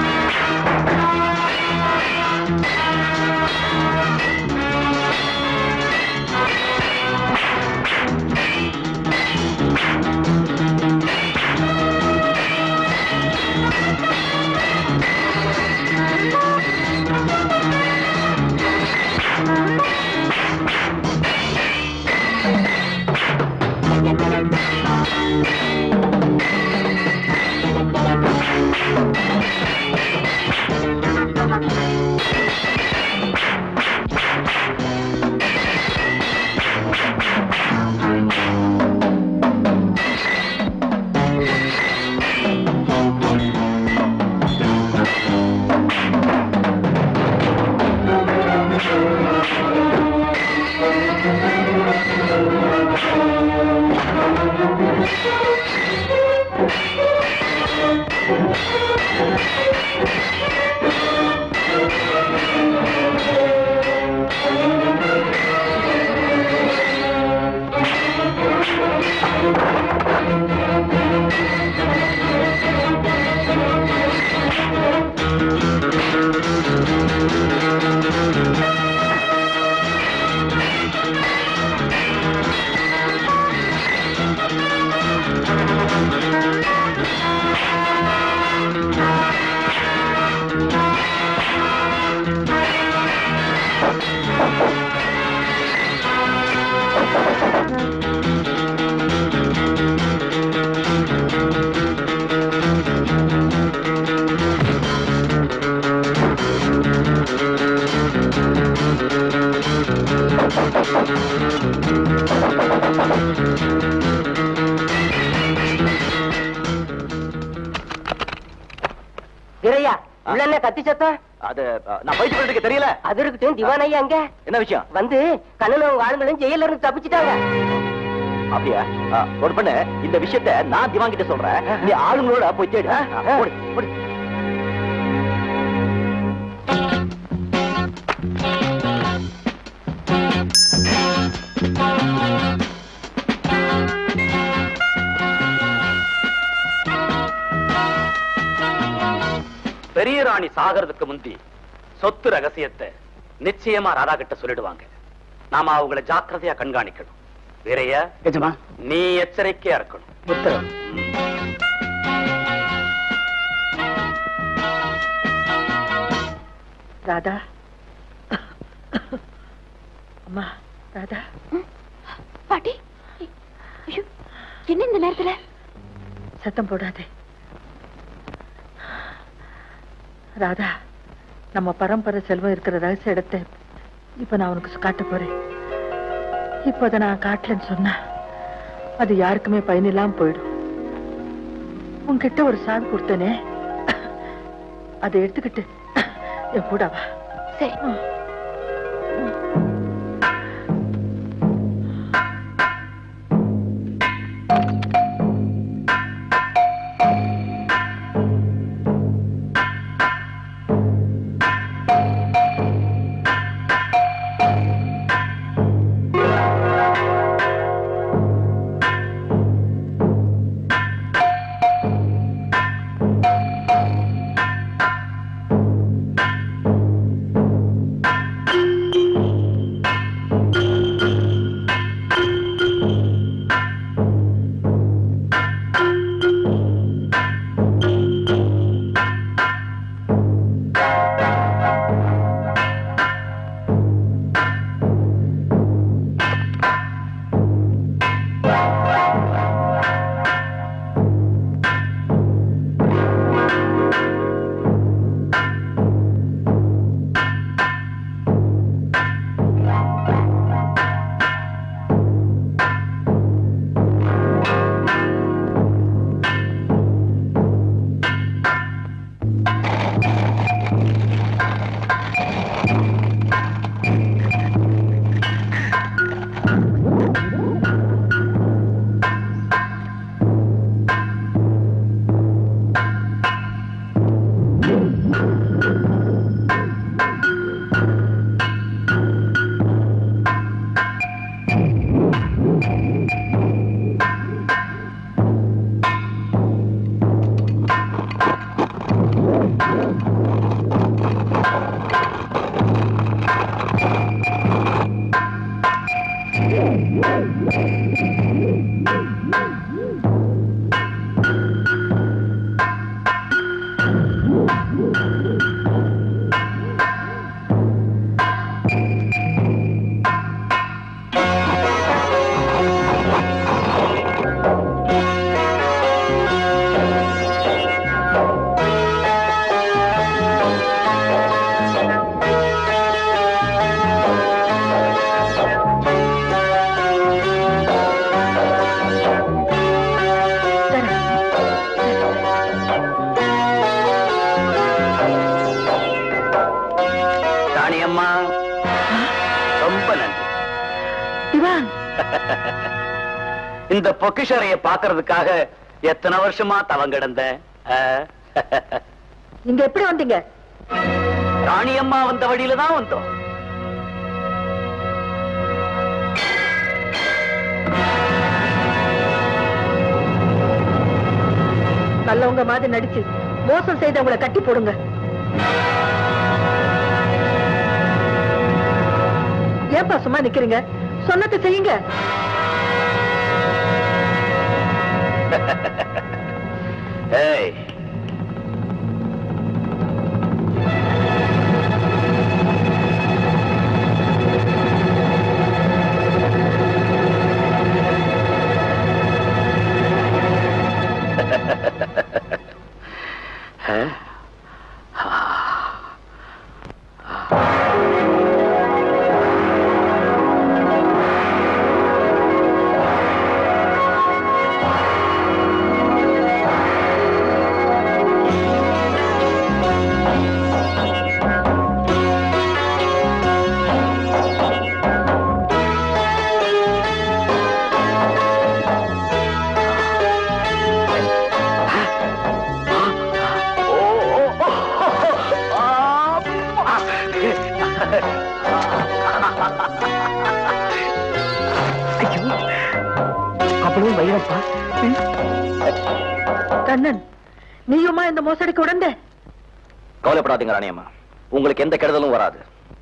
இறையா உள்ள என்ன கத்தி சத்தம் அது அஹ், நான் பயிற்சி பண்ணிருக்க தெரியல அது இருக்கட்டும் திவான் ஐயா அங்க என்ன விஷயம் வந்து கண்ணனும் உங்க ஆளுங்களும் ஜெயில இருந்து தப்பிச்சிட்டாங்க அப்படியா அஹ், ஒரு பண்ணு இந்த விஷயத்த நான் திவான் கிட்ட சொல்றேன் நீ ஆளுங்களோட போய் தேடு அஹ், போடு, போடு. பெரிய ராணி சாகிறதுக்கு முந்தி சொத்து ரகசியத்தை நிச்சயமா ராதா கிட்ட சொல்லிடுவாங்க நாம அவங்கள ஜாக்கிரதையா கண்காணிக்கணும் வேறையா எஜமா நீ எச்சரிக்கையா இருக்கணும் உத்தரவு ராதா அம்மா ராதா பாட்டி ஐயோ, என்ன இந்த நேரத்துல சத்தம் போடாதே ராதா நம்ம பரம்பரை செல்வம் இருக்கிற ரகசிய இடத்தை இப்ப நான் உனக்கு காட்ட போறேன் இப்ப அதை நான் காட்டலன்னு சொன்னா அது யாருக்குமே பயனில்லாம போயிடும் உன்கிட்ட ஒரு சாவி கொடுத்தனே அதை எடுத்துக்கிட்டு என் கூட வா சரி ராணி அம்மா ரொம்ப நன்றி திவான் இந்த பொக்கிஷரைய பாக்குறதுக்காக எத்தனை வருஷமா தவம் கிடந்தேன் ஆ? இங்க எப்படி வந்தீங்க ராணி அம்மா வந்த வழியில தான் வந்தோம் நல்லவங்க மாதிரி நடிச்சு மோசம் செய்தவங்களை கட்டி போடுங்க ஏன்பா சும்மா நிக்கிறீங்க சொன்னதை செய்யுங்க ஏய் அவ்வளவு வைரப்பா கண்ணன் நீயுமா இந்த மோசடிக்கு உடந்த கவலைப்படாதீங்க ராணியம்மா உங்களுக்கு எந்த கெடுதலும் வராது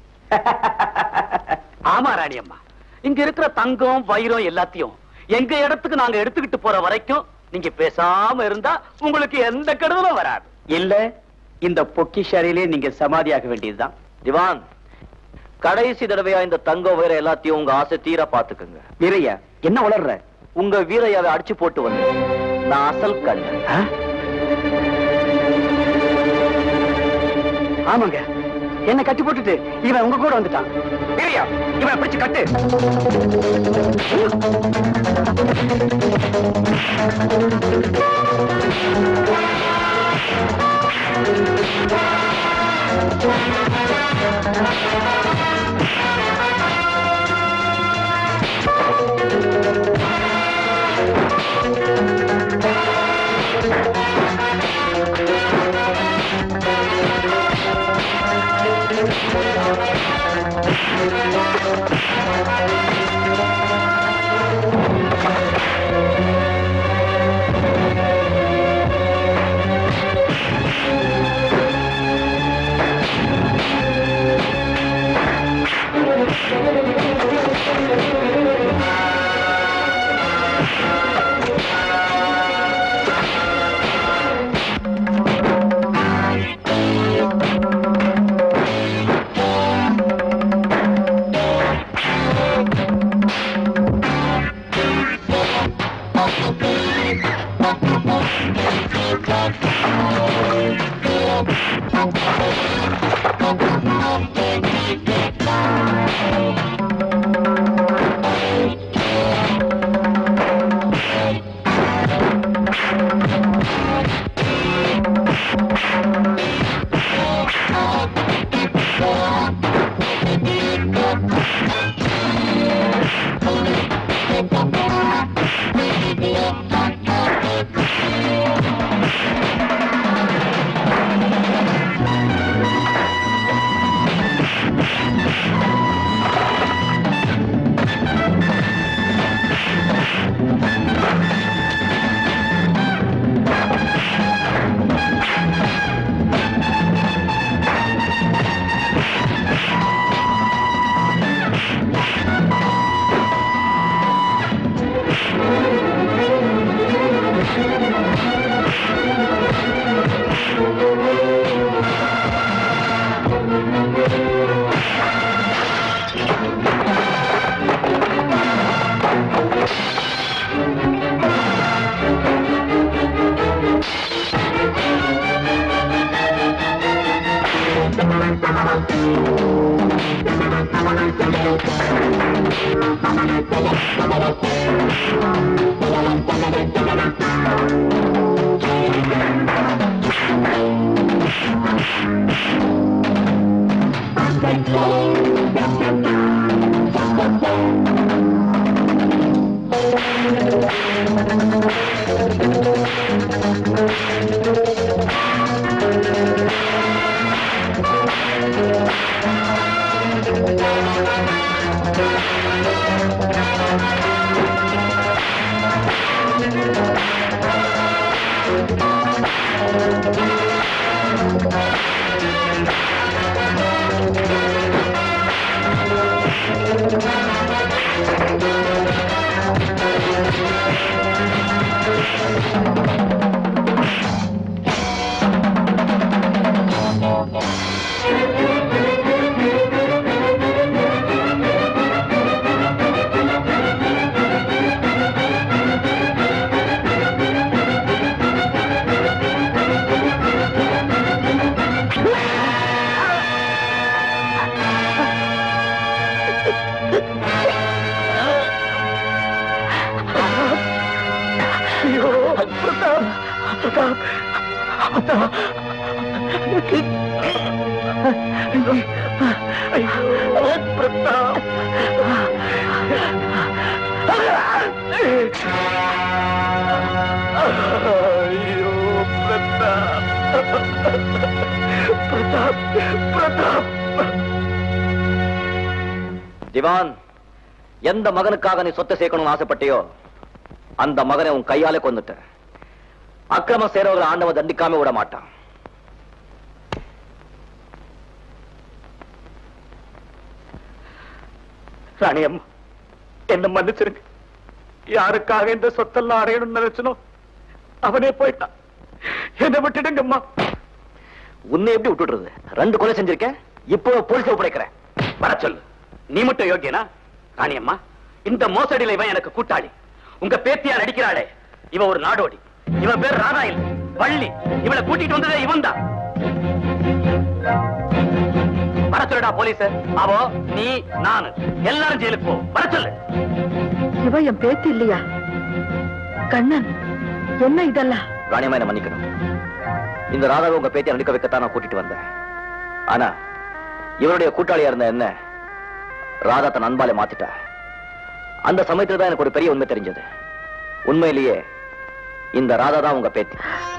ஆமா ராணியம்மா இங்க இருக்கிற தங்கம் வைரம் எல்லாத்தையும் எங்க இடத்துக்கு நாங்க எடுத்துக்கிட்டு போற வரைக்கும் நீங்க பேசாம இருந்தா உங்களுக்கு எந்த கெடுதலும் வராது இல்ல இந்த பொக்கிஷாரியிலே நீங்க சமாதியாக வேண்டியதுதான் திவான் கடைசி தடவையா இந்த தங்கம் வைர எல்லாத்தையும் உங்க ஆசை தீர பாத்துக்குங்க வீரையா என்ன வளர்ற உங்க வீரையாவை அடிச்சு போட்டு வந்து நான் அசல் கண் ஆமாங்க என்ன கட்டி போட்டுட்டு இவன் உங்க கூட வந்துட்டான் வீரையா இவன் பிடிச்சு கட்டு பிரதாப் பிரதாப் திவான் எந்த மகனுக்காக நீ சொத்தை சேர்க்கணும்னு ஆசைப்பட்டியோ அந்த மகனை உன் கையாலே கொண்டுட்ட அக்கிரம சேரவர்களை ஆண்டவன் தண்டிக்காம விட மாட்டான் ராணியம்மா என்ன மன்னிச்சிருங்க யாருக்காக இந்த சொத்தெல்லாம் அடையணும்னு நினைச்சனோ அவனே போயிட்டான் என்ன விட்டுடுங்கம்மா உன்னை எப்படி விட்டுடுறது ரெண்டு கொலை செஞ்சிருக்க இப்போ போலீஸ் ஒப்படைக்கிறேன் வர சொல்லு நீ மட்டும் யோக்கியனா ராணியம்மா இந்த மோசடியில இவன் எனக்கு கூட்டாளி உங்க பேத்தியா நடிக்கிறாளே இவ ஒரு நாடோடி இவன் பேர் ராதா இல்ல வள்ளி இவளை கூட்டிட்டு வந்ததே இவன் தான் வர சொல்லுடா போலீஸ் அவோ நீ நானு எல்லாரும் ஜெயிலுக்கு போ வர சொல்லு இவ என் பேத்தி இல்லையா கண்ணன் என்ன இதெல்லாம் ராணியம்மா என்ன மன்னிக்கணும் இந்த ராதாவை உங்க பேத்தியை நடிக்க வைக்கத்தான் நான் கூட்டிட்டு வந்தேன் ஆனா இவருடைய கூட்டாளியா இருந்த என்ன ராதா தன் அன்பாலே மாத்திட்டா அந்த சமயத்துல தான் எனக்கு ஒரு பெரிய உண்மை தெரிஞ்சது உண்மையிலேயே இந்த ராதா தான் உங்க பேத்தி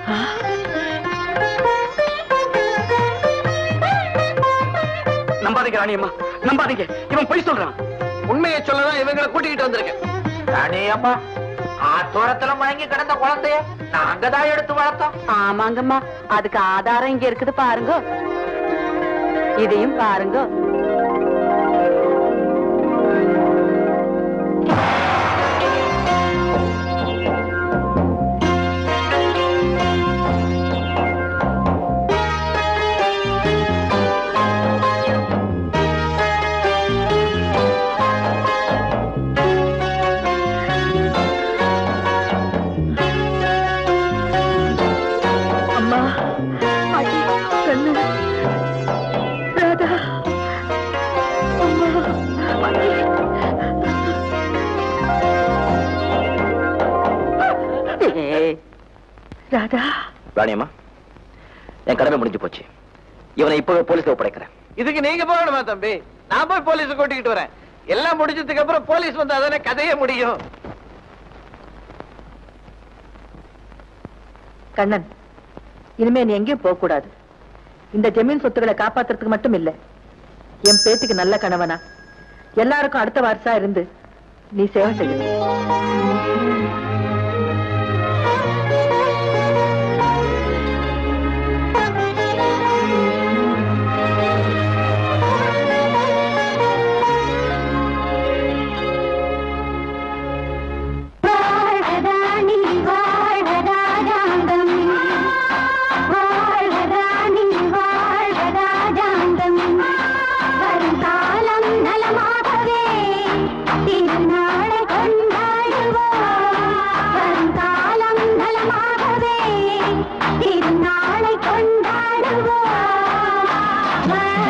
நம்பாதீங்க ராணியம்மா நம்பாதீங்க இவன் பொய் சொல்றான் உண்மையை சொல்லதான் இவங்களை கூட்டிக்கிட்டு வந்திருக்கேன் ராணியம்மா ஆத்தோரத்துல மயங்கி கிடந்த குழந்தைய நாங்க தான் எடுத்து வளர்த்தோம் ஆமாங்கம்மா அதுக்கு ஆதாரம் இங்க இருக்குது பாருங்க இதையும் பாருங்க அம்மா அடி கண்ணு ராதா அம்மா அடி ராதா ராணியம்மா என் கடமை முடிஞ்சு போச்சு இவனை இப்பவே போலீஸ்ல ஒப்படைக்கிறேன் இதுக்கு நீங்க போகணுமா தம்பி நான் போய் போலீஸ் கூட்டிக்கிட்டு வரேன் எல்லாம் முடிஞ்சதுக்கு அப்புறம் போலீஸ் வந்தா தானே கதையே முடியும் கண்ணன் இனிமே நீ எங்கேயும் போக கூடாது இந்த ஜமீன் சொத்துக்களை காப்பாத்துறதுக்கு மட்டும் இல்ல என் பேத்திக்கு நல்ல கணவனா எல்லாருக்கும் அடுத்த வாரிசா இருந்து நீ சேவை செய்யணும் வாழ்வதானி வாழ்வதாஜாங்கம் வாழ்வதானி வாழ்வதாஜாங்கம் வருங்காலம் நலமாகவே திருநாளை கொண்டாடுவோம் வருங்காலம் நலமாகவே திருநாளை கொண்டாடுவோம்